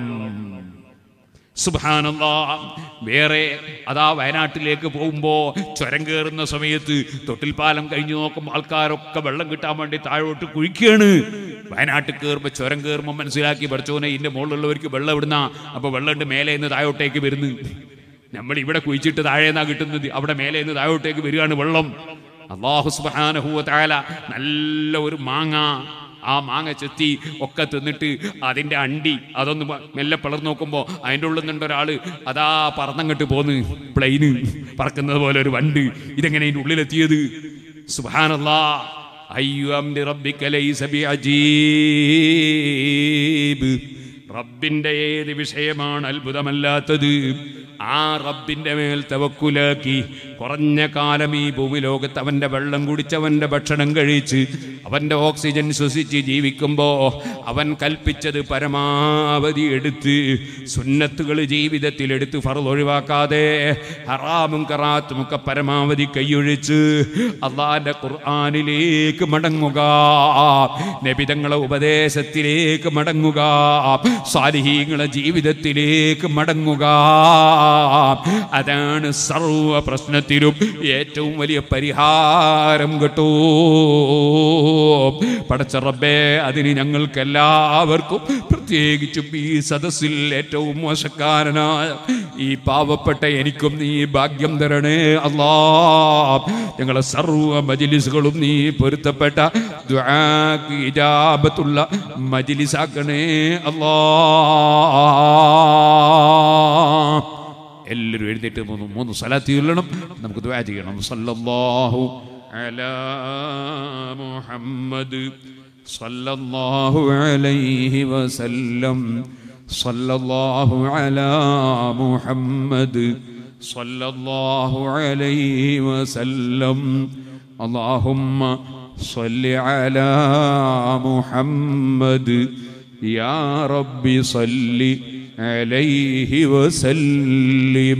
സുബാനല്ലാ വേറെ അതാ വയനാട്ടിലേക്ക് പോകുമ്പോൾ ചുരം കയറുന്ന സമയത്ത് തൊട്ടിൽ പാലം കഴിഞ്ഞു നോക്കുമ്പോൾ ആൾക്കാരൊക്കെ വെള്ളം കിട്ടാൻ വേണ്ടി താഴോട്ട് കുഴിക്കുകയാണ് വയനാട്ടിൽ കയറുമ്പോൾ ചുരം കയറുമ്പോൾ മനസ്സിലാക്കി പഠിച്ചോനെ ഇതിന്റെ മുകളിലുള്ളവർക്ക് വെള്ളം ഇടുന്ന അപ്പോൾ വെള്ളം ഉണ്ട് മേലെ നിന്ന് താഴോട്ടേക്ക് വരുന്നു നമ്മൾ ഇവിടെ കുഴിച്ചിട്ട് താഴേന്നാ കിട്ടുന്നത് അവിടെ മേലെ നിന്ന് താഴോട്ടേക്ക് വരികയാണ് വെള്ളം അള്ളാഹു സുബാനഹുവ താല നല്ല ഒരു മാങ്ങ ആ മാങ്ങ ചെത്തി ഒക്കെ തിന്നിട്ട് അതിന്റെ അണ്ടി അതൊന്ന് മ- മെല്ലെ പിളർന്നു നോക്കുമ്പോൾ അതിൻ്റെ ഉള്ളിൽ നിന്നുണ്ട് ഒരാള് അതാ പറന്നങ്ങട്ട് പോന്ന് പ്ലെയിന് പറക്കുന്നത് പോലെ ഒരു വണ്ട് ഇതെങ്ങനെ ഇതിൻ്റെ ഉള്ളിലെത്തിയത് സുബാനല്ലാ അയ്യോ അംരി റബ്ബിക ലൈസ ബിഅജീബ് റബ്ബിന്റെ ഏത് വിഷയമാണ് അത്ഭുതമല്ലാത്തത് ആ റബ്ബിന്റെ മേൽ തവക്കുലാക്കി കുറഞ്ഞ കാലം ഈ ഭൂമിലോകത്ത് അവന്റെ വെള്ളം കുടിച്ചവന്റെ ഭക്ഷണം കഴിച്ച് അവന്റെ ഓക്സിജൻ ശ്വസിച്ച് ജീവിക്കുമ്പോ അവൻ കൽപ്പിച്ചത് പരമാവധി എടുത്ത് സുന്നത്തുകൾ ജീവിതത്തിൽ എടുത്ത് ഫറൽ ഒഴിവാക്കാതെ ഹറാമും കറാത്തും ഒക്കെ പരമാവധി കൈയൊഴിച്ച് അള്ളാന്റെ ഖുർആാനിലേക്ക് മടങ്ങുക നബിതങ്ങളെ ഉപദേശത്തിലേക്ക് മടങ്ങുക സാലിഹീങ്ങളെ ജീവിതത്തിലേക്ക് മടങ്ങുക അതാണ് സർവ പ്രശ്നത്തിൽ പ്രശ്നത്തിനും ഏറ്റവും വലിയ പരിഹാരം കിട്ടൂ പടച്ച റബ്ബേ അതിന് ഞങ്ങൾക്ക് എല്ലാവർക്കും പ്രത്യേകിച്ചും ഈ സദസ്സിൽ ഏറ്റവും മോശക്കാരനായ ഈ പാവപ്പെട്ട എനിക്കും നീ ഭാഗ്യം തരണേ അല്ലാ ഞങ്ങളെ സർവ മജിലിസുകളും നീ പൊരുത്തപ്പെട്ട ദുആക്ക് ഇജാബത്തുള്ള മജിലിസാക്കണേ അല്ലാ എല്ലാവരും എഴുന്നേറ്റ് മൂന്ന് മൂന്ന് സ്ഥലത്ത് ചൊല്ലണം നമുക്ക് ദുആ ചെയ്യണം സല്ലല്ലാഹു അലാ മുഹമ്മദ് സല്ലല്ലാഹു അലൈഹി വസല്ലം സല്ലല്ലാഹു അലാ മുഹമ്മദ് സല്ലല്ലാഹു അലൈഹി വസല്ലം اللهم صل على محمد يا رب صل عليه وسلم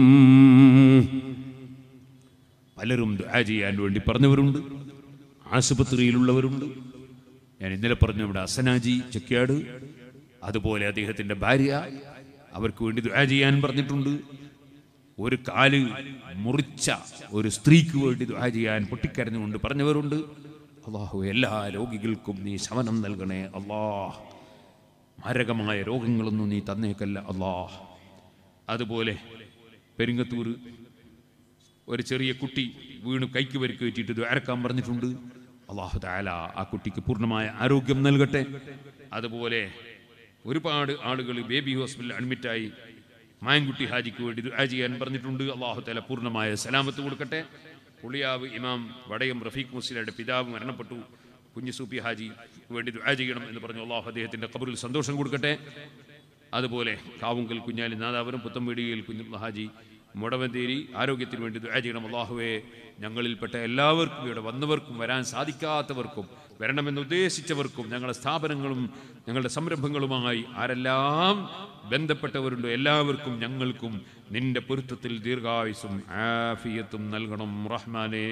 പലരും ദുആ ചെയ്യാൻ വേണ്ടി പറഞ്ഞവരുണ്ട് ആശുപത്രിയിലുള്ളവരുണ്ട് ഞാൻ ഇന്നലെ പറഞ്ഞു ഇവിടെ അസനാജി ചെക്കിയാട് അതുപോലെ അദ്ദേഹത്തിൻ്റെ ഭാര്യ അവർക്ക് വേണ്ടി ദുആ ചെയ്യാൻ പറഞ്ഞിട്ടുണ്ട് ഒരു കാല് മുറിച്ച ഒരു സ്ത്രീക്ക് വേണ്ടി ദുആ ചെയ്യാൻ പൊട്ടിക്കരഞ്ഞുകൊണ്ട് പറഞ്ഞവരുണ്ട് അള്ളാഹു എല്ലാ രോഗികൾക്കും നീ ശമനം നൽകണേ അള്ളാഹ് മാരകമായ രോഗങ്ങളൊന്നും നീ തന്നേക്കല്ല അള്ളാഹ് അതുപോലെ പെരിങ്ങത്തൂർ ഒരു ചെറിയ കുട്ടി വീണ് കൈക്ക് പരിക്ക് വെച്ചിട്ട് ദ്വാരക്കാൻ പറഞ്ഞിട്ടുണ്ട് അള്ളാഹു താല ആ കുട്ടിക്ക് പൂർണ്ണമായ ആരോഗ്യം നൽകട്ടെ അതുപോലെ ഒരുപാട് ആളുകൾ ബേബി ഹോസ്പിറ്റലിൽ അഡ്മിറ്റായി മായൻകുട്ടി ഹാജിക്ക് വേണ്ടി ദുആ ചെയ്യാൻ പറഞ്ഞിട്ടുണ്ട് അള്ളാഹു താല പൂർണ്ണമായ സലാമത്ത് കൊടുക്കട്ടെ പുളിയാവ് ഇമാം വടയം റഫീഖ് മുസ്ലിയുടെ പിതാവ് മരണപ്പെട്ടു കുഞ്ഞു സൂപ്പി ഹാജി വേണ്ടി ദുആ ചെയ്യണം എന്ന് പറഞ്ഞു അള്ളാഹു അദ്ദേഹത്തിന്റെ കബറിൽ സന്തോഷം കൊടുക്കട്ടെ അതുപോലെ കാവുങ്കൽ കുഞ്ഞാലി നാദാപുരം പുത്തമ്പേടിയിൽ കുഞ്ഞു ഹാജി മുടവന്തേരി ആരോഗ്യത്തിന് വേണ്ടി ദുആ ചെയ്യണം അള്ളാഹുവെ ഞങ്ങളിൽപ്പെട്ട എല്ലാവർക്കും ഇവിടെ വന്നവർക്കും വരാൻ സാധിക്കാത്തവർക്കും വരണമെന്ന് ഉദ്ദേശിച്ചവർക്കും ഞങ്ങളുടെ സ്ഥാപനങ്ങളും ഞങ്ങളുടെ സംരംഭങ്ങളുമായി ആരെല്ലാം ബന്ധപ്പെട്ടവരുണ്ടോ എല്ലാവർക്കും ഞങ്ങൾക്കും നിന്റെ പൊരുത്തത്തിൽ ദീർഘായുസും ആഫിയത്തും നൽകണം റഹ്മാനേ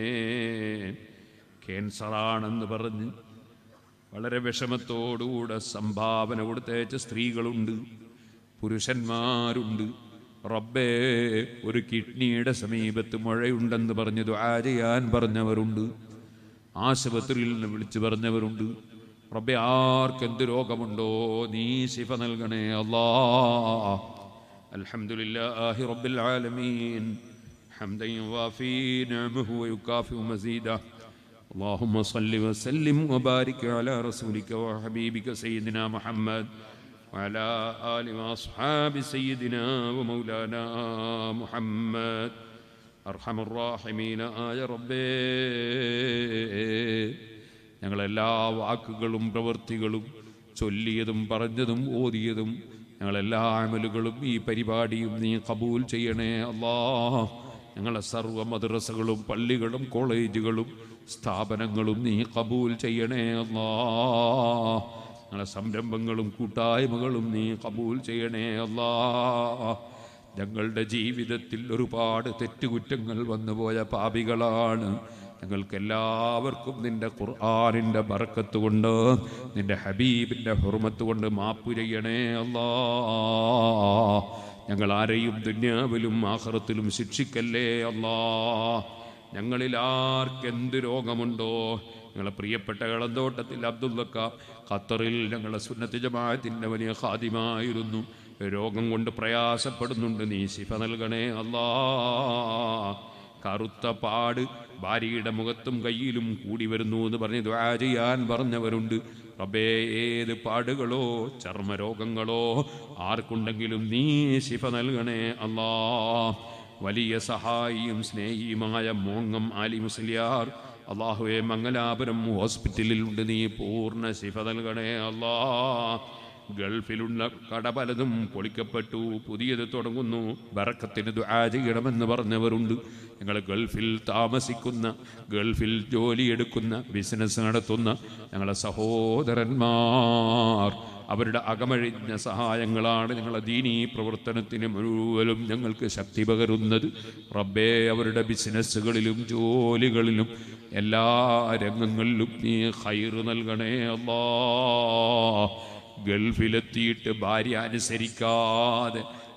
ക്യാൻസറാണെന്ന് പറഞ്ഞ് വളരെ വിഷമത്തോടുകൂടെ സംഭാവന കൊടുത്തേച്ച സ്ത്രീകളുണ്ട് പുരുഷന്മാരുണ്ട് റബ്ബേ ഒരു കിഡ്നിയുടെ സമീപത്ത് മഴയുണ്ടെന്ന് പറഞ്ഞ് ദുആ ചെയ്യാൻ പറഞ്ഞവരുണ്ട് ആശുപത്രിയിൽ നിന്ന് വിളിച്ചു പറഞ്ഞവരുണ്ട് റബ്ബെ ആർക്കെന്ത് രോഗമുണ്ടോ നീ ശിഫ നൽകണേ അല്ലാ അൽഹംദുലില്ലാഹി റബ്ബിൽ ആലമീൻ حمدا يوافي نعمه ويكافئ مزيده اللهم صل وسلم وبارك على رسولك وحبيبك سيدنا محمد وعلى آل وأصحاب سيدنا ومولانا محمد أرحم الراحمين آയ റബ്ബേ ഞങ്ങളെല്ലാ വാക്കുകളും പ്രവൃത്തികളും ചൊല്ലിയതും പറഞ്ഞതും ഓതിയതും ഞങ്ങളെല്ലാ അമലുകളും ഈ പരിപാടിയും നീ കബൂൽ ചെയ്യണേ അല്ലാ ഞങ്ങളെ സർവ്വ മദ്രസകളും പള്ളികളും കോളേജുകളും സ്ഥാപനങ്ങളും നീ കബൂൽ ചെയ്യണേ അല്ലാ ഞങ്ങളെ സംരംഭങ്ങളും കൂട്ടായ്മകളും നീ കബൂൽ ചെയ്യണേ അല്ലാ ഞങ്ങളുടെ ജീവിതത്തിൽ ഒരുപാട് തെറ്റുകുറ്റങ്ങൾ വന്നുപോയ പാപികളാണ് ഞങ്ങൾക്ക് എല്ലാവർക്കും നിന്റെ ഖുർആാനിൻ്റെ ബറക്കത്ത് കൊണ്ട് നിന്റെ ഹബീബിൻ്റെ ഹുർമത്ത് കൊണ്ട് മാപ്പ് ചെയ്യണേ അല്ലാ ഞങ്ങൾ ആരെയും ദുന്യാവിലും ആഹ്റത്തിലും ശിക്ഷിക്കല്ലേ അല്ലാ ഞങ്ങളിൽ ആർക്കെന്ത് രോഗമുണ്ടോ ഞങ്ങളെ പ്രിയപ്പെട്ട ഇളന്തോട്ടത്തിൽ അബ്ദുള്ളക്ക ഖത്തറിൽ ഞങ്ങളെ സുന്നത്ത് ജമാഅത്തിൻ്റെ വലിയ ഖാദിമായിരുന്നു രോഗം കൊണ്ട് പ്രയാസപ്പെടുന്നുണ്ട് നീ ശിഫ നൽകണേ അല്ലാ കറുത്ത പാട് ഭാര്യയുടെ മുഖത്തും കയ്യിലും കൂടി വരുന്നു എന്ന് പറഞ്ഞ് ദ്വാ ചെയ്യാൻ പറഞ്ഞവരുണ്ട് റബ്ബേ ഏത് പാടുകളോ ചർമ്മരോഗങ്ങളോ ആർക്കുണ്ടെങ്കിലും നീ ശിഫ നൽകണേ അല്ലാ വലിയ സഹായിയും സ്നേഹിയുമായ മോങ്ങം ആലി മുസ്ലിയാർ അള്ളാഹുവെ മംഗലാപുരം ഹോസ്പിറ്റലിൽ ഉണ്ട് നീ പൂർണ്ണ ശിഫ നൽകണേ അല്ലാ ഗൾഫിലുള്ള കട പലതും പൊളിക്കപ്പെട്ടു പുതിയത് തുടങ്ങുന്നു ബറക്കത്തിന് ദുആ ചെയ്യണമെന്ന് പറഞ്ഞവരുണ്ട് ഞങ്ങൾ ഗൾഫിൽ താമസിക്കുന്ന ഗൾഫിൽ ജോലിയെടുക്കുന്ന ബിസിനസ് നടത്തുന്ന ഞങ്ങളെ സഹോദരന്മാർ അവരുടെ അകമഴിഞ്ഞ സഹായങ്ങളാണ് ഞങ്ങളെ ദീനീ പ്രവർത്തനത്തിന് മുഴുവനും ഞങ്ങൾക്ക് ശക്തി പകരുന്നത് റബ്ബേ അവരുടെ ബിസിനസ്സുകളിലും ജോലികളിലും എല്ലാ രംഗങ്ങളിലും നീ ഹൈറ് നൽകണേ അല്ലാ ഗൾഫിലെത്തിയിട്ട് ഭാര്യ അനുസരിക്കാതെ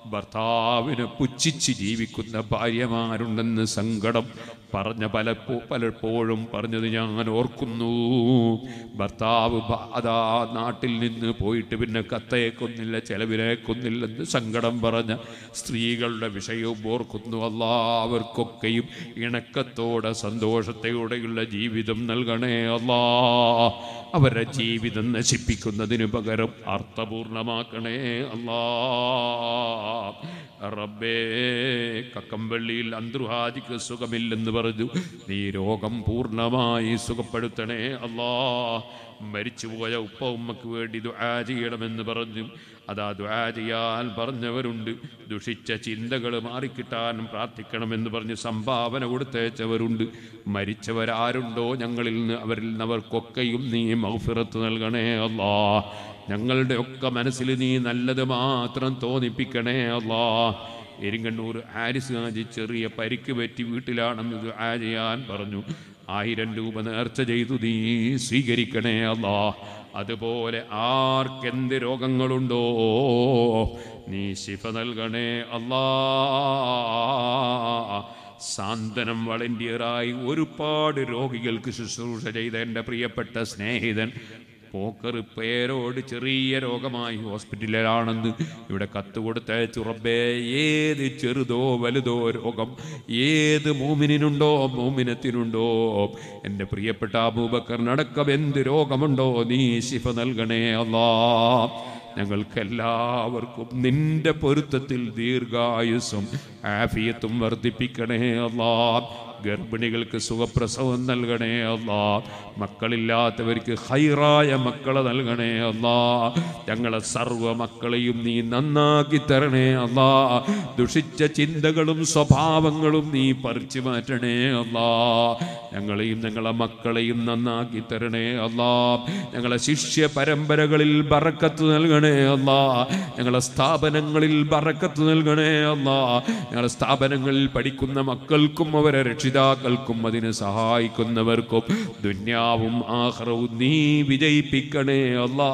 ഭർത്താവിനെ പുച്ഛിച്ച് ജീവിക്കുന്ന ഭാര്യമാരുണ്ടെന്ന് സങ്കടം പറഞ്ഞ പലപ്പോ പലപ്പോഴും പറഞ്ഞത് ഞാൻ ഓർക്കുന്നു ഭർത്താവ് ഭ- അതാ നാട്ടിൽ നിന്ന് പോയിട്ട് പിന്നെ കത്തയേക്കൊന്നില്ല ചെലവിനേക്കൊന്നില്ലെന്ന് സങ്കടം പറഞ്ഞ സ്ത്രീകളുടെ വിഷയവും ഓർക്കുന്നു എല്ലാവർക്കൊക്കെയും ഇണക്കത്തോടെ സന്തോഷത്തോടെയുള്ള ജീവിതം നൽകണേ അല്ലാ അവരുടെ ജീവിതം നശിപ്പിക്കുന്നതിന് പകരം അർത്ഥപൂർണമാക്കണേ അല്ലാ റബ്ബേ കക്കമ്പള്ളിയിൽ അന്തർഹാദിക്ക് സുഖമില്ലെന്ന് പറഞ്ഞു നീ രോഗം പൂർണ്ണമായി സുഖപ്പെടുത്തണേ അല്ലാ മരിച്ചുപോയ ഉപ്പ ഉമ്മക്ക് വേണ്ടി ദുആ ചെയ്യണമെന്ന് പറഞ്ഞു അതാ ദുആ ചെയ്യാൻ പറഞ്ഞവരുണ്ട് ദുഷിച്ച ചിന്തകൾ മാറിക്കിട്ടാനും പ്രാർത്ഥിക്കണമെന്ന് പറഞ്ഞ് സംഭാവന കൊടുത്തേച്ചവരുണ്ട് മരിച്ചവരാരുണ്ടോ ഞങ്ങളിൽ നിന്ന് അവരിൽ നിന്ന് അവർക്കൊക്കെയും നീ മൗഫിറത്ത് നൽകണേ അല്ലാ ഞങ്ങളുടെ ഒക്കെ മനസ്സിൽ നീ നല്ലത് മാത്രം തോന്നിപ്പിക്കണേ അല്ലാ എരിങ്കണ്ണൂർ ഹാരിസ് ഹാജി ചെറിയ പരിക്ക് പറ്റി വീട്ടിലാണെന്ന് ദുആ ചെയ്യാൻ പറഞ്ഞു ആയിരം രൂപ നേർച്ച ചെയ്തു നീ സ്വീകരിക്കണേ അല്ലാ അതുപോലെ ആർക്കെന്ത് രോഗങ്ങളുണ്ടോ നീ ശിഫ നൽകണേ അല്ലാ സാന്ത്വനം വളണ്ടിയറായി ഒരുപാട് രോഗികൾക്ക് ശുശ്രൂഷ ചെയ്ത എൻ്റെ പ്രിയപ്പെട്ട സ്നേഹിതൻ പോക്കർ പേരോട് ചെറിയ രോഗമായി ഹോസ്പിറ്റലിലാണെന്ന് ഇവിടെ കത്ത് കൊടുത്തയച്ചു റബ്ബേ ഏത് ചെറുതോ വലുതോ രോഗം ഏത് മൂമിനുണ്ടോ മൂമിനത്തിനുണ്ടോ എൻ്റെ പ്രിയപ്പെട്ട അബൂബക്കറിനടക്കം എന്ത് രോഗമുണ്ടോ നീ ശിഫ നൽകണേ അല്ലാ ഞങ്ങൾക്കെല്ലാവർക്കും നിന്റെ പൊരുത്തത്തിൽ ദീർഘായുസ്സും ആഫിയത്തും വർദ്ധിപ്പിക്കണേ അല്ലാ ഗർഭിണികൾക്ക് സുഖപ്രസവം നൽകണേ അല്ലാ മക്കളില്ലാത്തവർക്ക് ഹൈറായ മക്കളെ നൽകണേ അല്ലാ ഞങ്ങളെ സർവ്വ മക്കളെയും നീ നന്നാക്കി തരണേ അല്ലാ ദുഷിച്ച ചിന്തകളും സ്വഭാവങ്ങളും നീ പറിച്ചു മാറ്റണേ അല്ലാ ഞങ്ങളെയും ഞങ്ങളെ മക്കളെയും നന്നാക്കി തരണേ അല്ലാ ഞങ്ങളെ ശിഷ്യ പരമ്പരകളിൽ ബറക്കത്ത് നൽകണേ അല്ലാ ഞങ്ങളെ സ്ഥാപനങ്ങളിൽ ബറക്കത്ത് നൽകണേ അല്ലാ ഞങ്ങളെ സ്ഥാപനങ്ങളിൽ പഠിക്കുന്ന മക്കൾക്കും അവരെ രക്ഷിതാക്കൾക്കും അതിനെ സഹായിക്കുന്നവർക്കും ദുന്യാവും ആഹ്റവും നീ വിജയിപ്പിക്കണേ അല്ലാ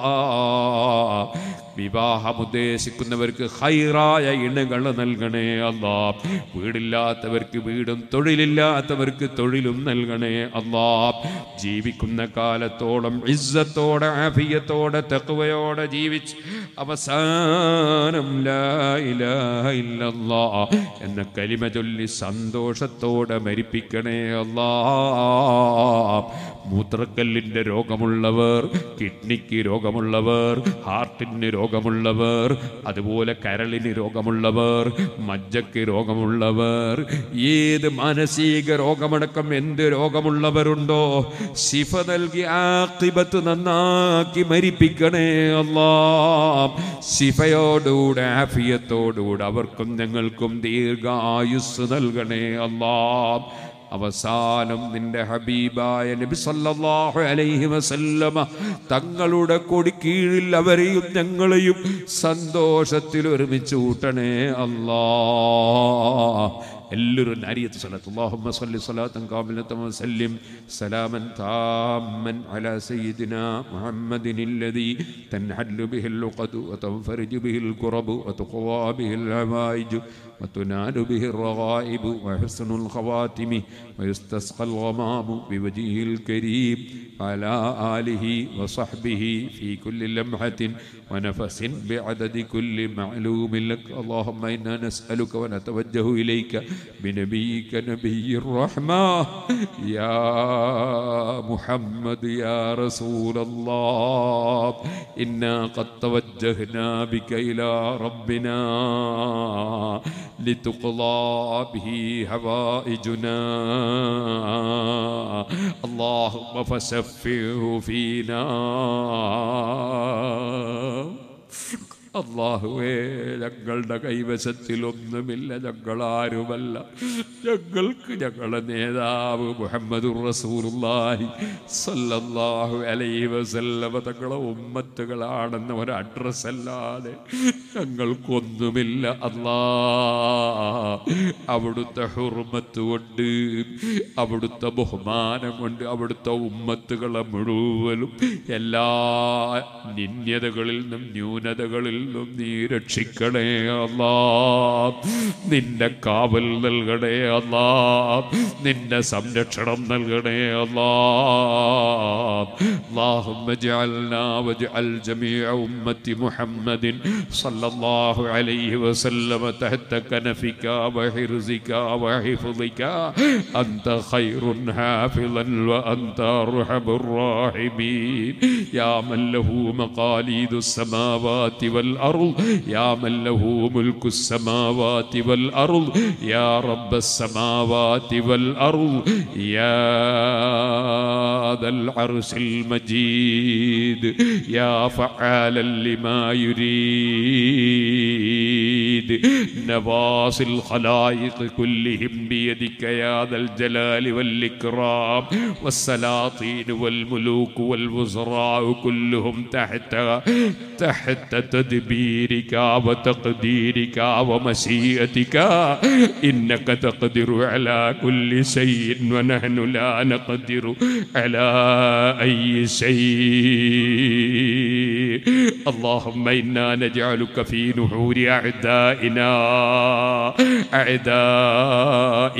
വിവാഹം ഉദ്ദേശിക്കുന്നവർക്ക് ഹൈറായ ഇണകൾ നൽകണേ അല്ലാ വീടില്ലാത്തവർക്ക് വീടും തൊഴിലില്ലാത്തവർക്ക് തൊഴിലും നൽകണേ അല്ലാ ജീവിക്കുന്ന കാലത്തോളം ഇസ്സത്തോടെ ആഫിയത്തോടെ തെക്കുവയോടെ ജീവിച്ച് അവസാനം ലാ ഇലാഹ ഇല്ലല്ലാ എന്ന കലിമ ചൊല്ലി സന്തോഷത്തോടെ മരിപ്പിക്കണേ അല്ലാ മൂത്രക്കല്ലിൻ്റെ രോഗമുള്ളവർ കിഡ്നിക്ക് രോഗമുള്ളവർ ഹാർട്ടിന് രോഗമുള്ളവർ അതുപോലെ കരളിന് രോഗമുള്ളവർ മജ്ജയ്ക്ക് രോഗമുള്ളവർ ഏത് മാനസിക രോഗമടക്കം എന്ത് രോഗമുള്ളവരുണ്ടോ ശിഫ നൽകി ആക്കിബത്ത് നന്നാക്കി മരിപ്പിക്കണേ അല്ലാ ശിഫയോടുകൂടെ ആഫിയത്തോടുകൂടെ അവർക്കും ഞങ്ങൾക്കും ദീർഘായുസ് നൽകണേ അല്ലാ അവസാനം നിന്റെ ഹബീബായ നബി സല്ലല്ലാഹു അലൈഹി വസല്ലമ തങ്ങളുടെ കൊടി കീഴിൽ അവരെയും ഞങ്ങളെയും സന്തോഷത്തിൽ ഒരുമിച്ച് കൂട്ടണേ അല്ലാ എല്ലാവരും അരിയത്ത് സ്വലത്ത് അല്ലാഹുമ്മ സ്വല്ലി സ്വലാത്തൻ കാമിലത്തൻ വസല്ലിം സലാമൻ താമൻ അലാ സയ്യിദിന മുഹമ്മദിൻ الذي تنحل به العقد وتنفرج به الكرب وتقوى به العوائج وتنال به الرغائب وحسن الخواتم ويستسقى الغمام بوجهه الكريم وعلى آله وصحبه في كل لمحة ونفس بعدد كل معلوم لك اللهم إنا نسألك ونتوجه إليك بنبيك نبي الرحمة يا محمد يا رسول الله إنا قد توجهنا بك إلى ربنا لتقضى به حوائجنا اللهم فشفعه فينا അള്ളാഹുവേ ഞങ്ങളുടെ കൈവശത്തിലൊന്നുമില്ല ഞങ്ങളാരുമല്ല ഞങ്ങൾക്ക് ഞങ്ങളുടെ നേതാവ് മുഹമ്മദ് റസൂലുള്ളാഹി സല്ലല്ലാഹു അലൈഹി വസല്ലമ തങ്ങളെ ഉമ്മത്തുകളാണെന്ന ഒരു അഡ്രസ് അല്ലാതെ ഞങ്ങൾക്കൊന്നുമില്ല അല്ലാ അവിടുത്തെ ഹുർമത്ത് കൊണ്ട് അവിടുത്തെ ബഹുമാനം കൊണ്ട് അവിടുത്തെ ഉമ്മത്തുകളെ മുഴുവനും എല്ലാ നിന്യതകളിൽ നിന്നും ന്യൂനതകളിൽ നിന്നും നീ രക്ഷിക്കണേ അല്ലാ നിന്റെ കാവൽ നൽകണേ അല്ലാ നിന്റെ സംരക്ഷണം നൽകണേ അല്ലാ اللهم اجعلنا واجعل جميع أمة محمد صلى الله عليه وسلم تحت كنفك وحرزك وحفظك أنت خير حافظا وأنت أرحم الراحمين يا من له مقاليد السماوات والأرض يا من له ملك السماوات والأرض يا رب السماوات والأرض يا ذا العرش المجيد يا فعالا لما يريد نواصي الخلائق كلهم بيدك يا ذا الجلال والإكرام والسلاطين والملوك والوزراء كلهم تحت تحت تدبيرك وتقديرك ومشيئتك إنك تقدر على كل شيء ونحن لا نقدر على أي شيء اللهم إنا نجعلك في نحور أعدائنا أعداء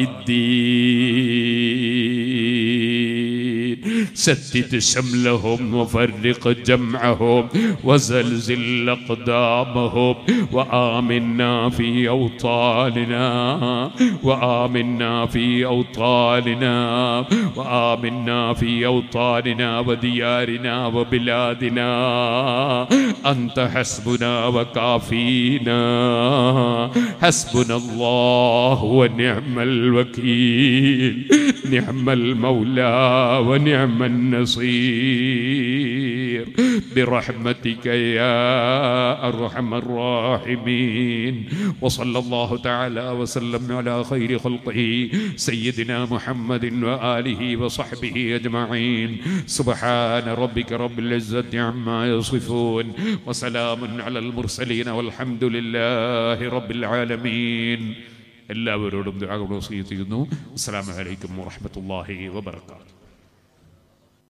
الدين سدد شملهم وفرق جمعهم وزلزل أقدامهم وآمنا في أوطاننا وآمنا في أوطاننا وآمنا في أوطاننا وديارنا وبلادنا أنت حسبنا وكافينا حسبنا الله ونعم الوكيل نعم المولى ونعم النصير برحمتك يا أرحم الراحمين وصلى الله تعالى وسلم على خير خلقه سيدنا محمد وآله وصحبه أجمعين سبحان ربك رب العزة عما يصفون وسلام على المرسلين والحمد لله رب العالمين എല്ലാവരോടും ദുആ വസീയത്ത് ചെയ്യുന്നു അസ്സലാമു അലൈക്കും വറഹ്മത്തുള്ളാഹി വബറകാതുഹു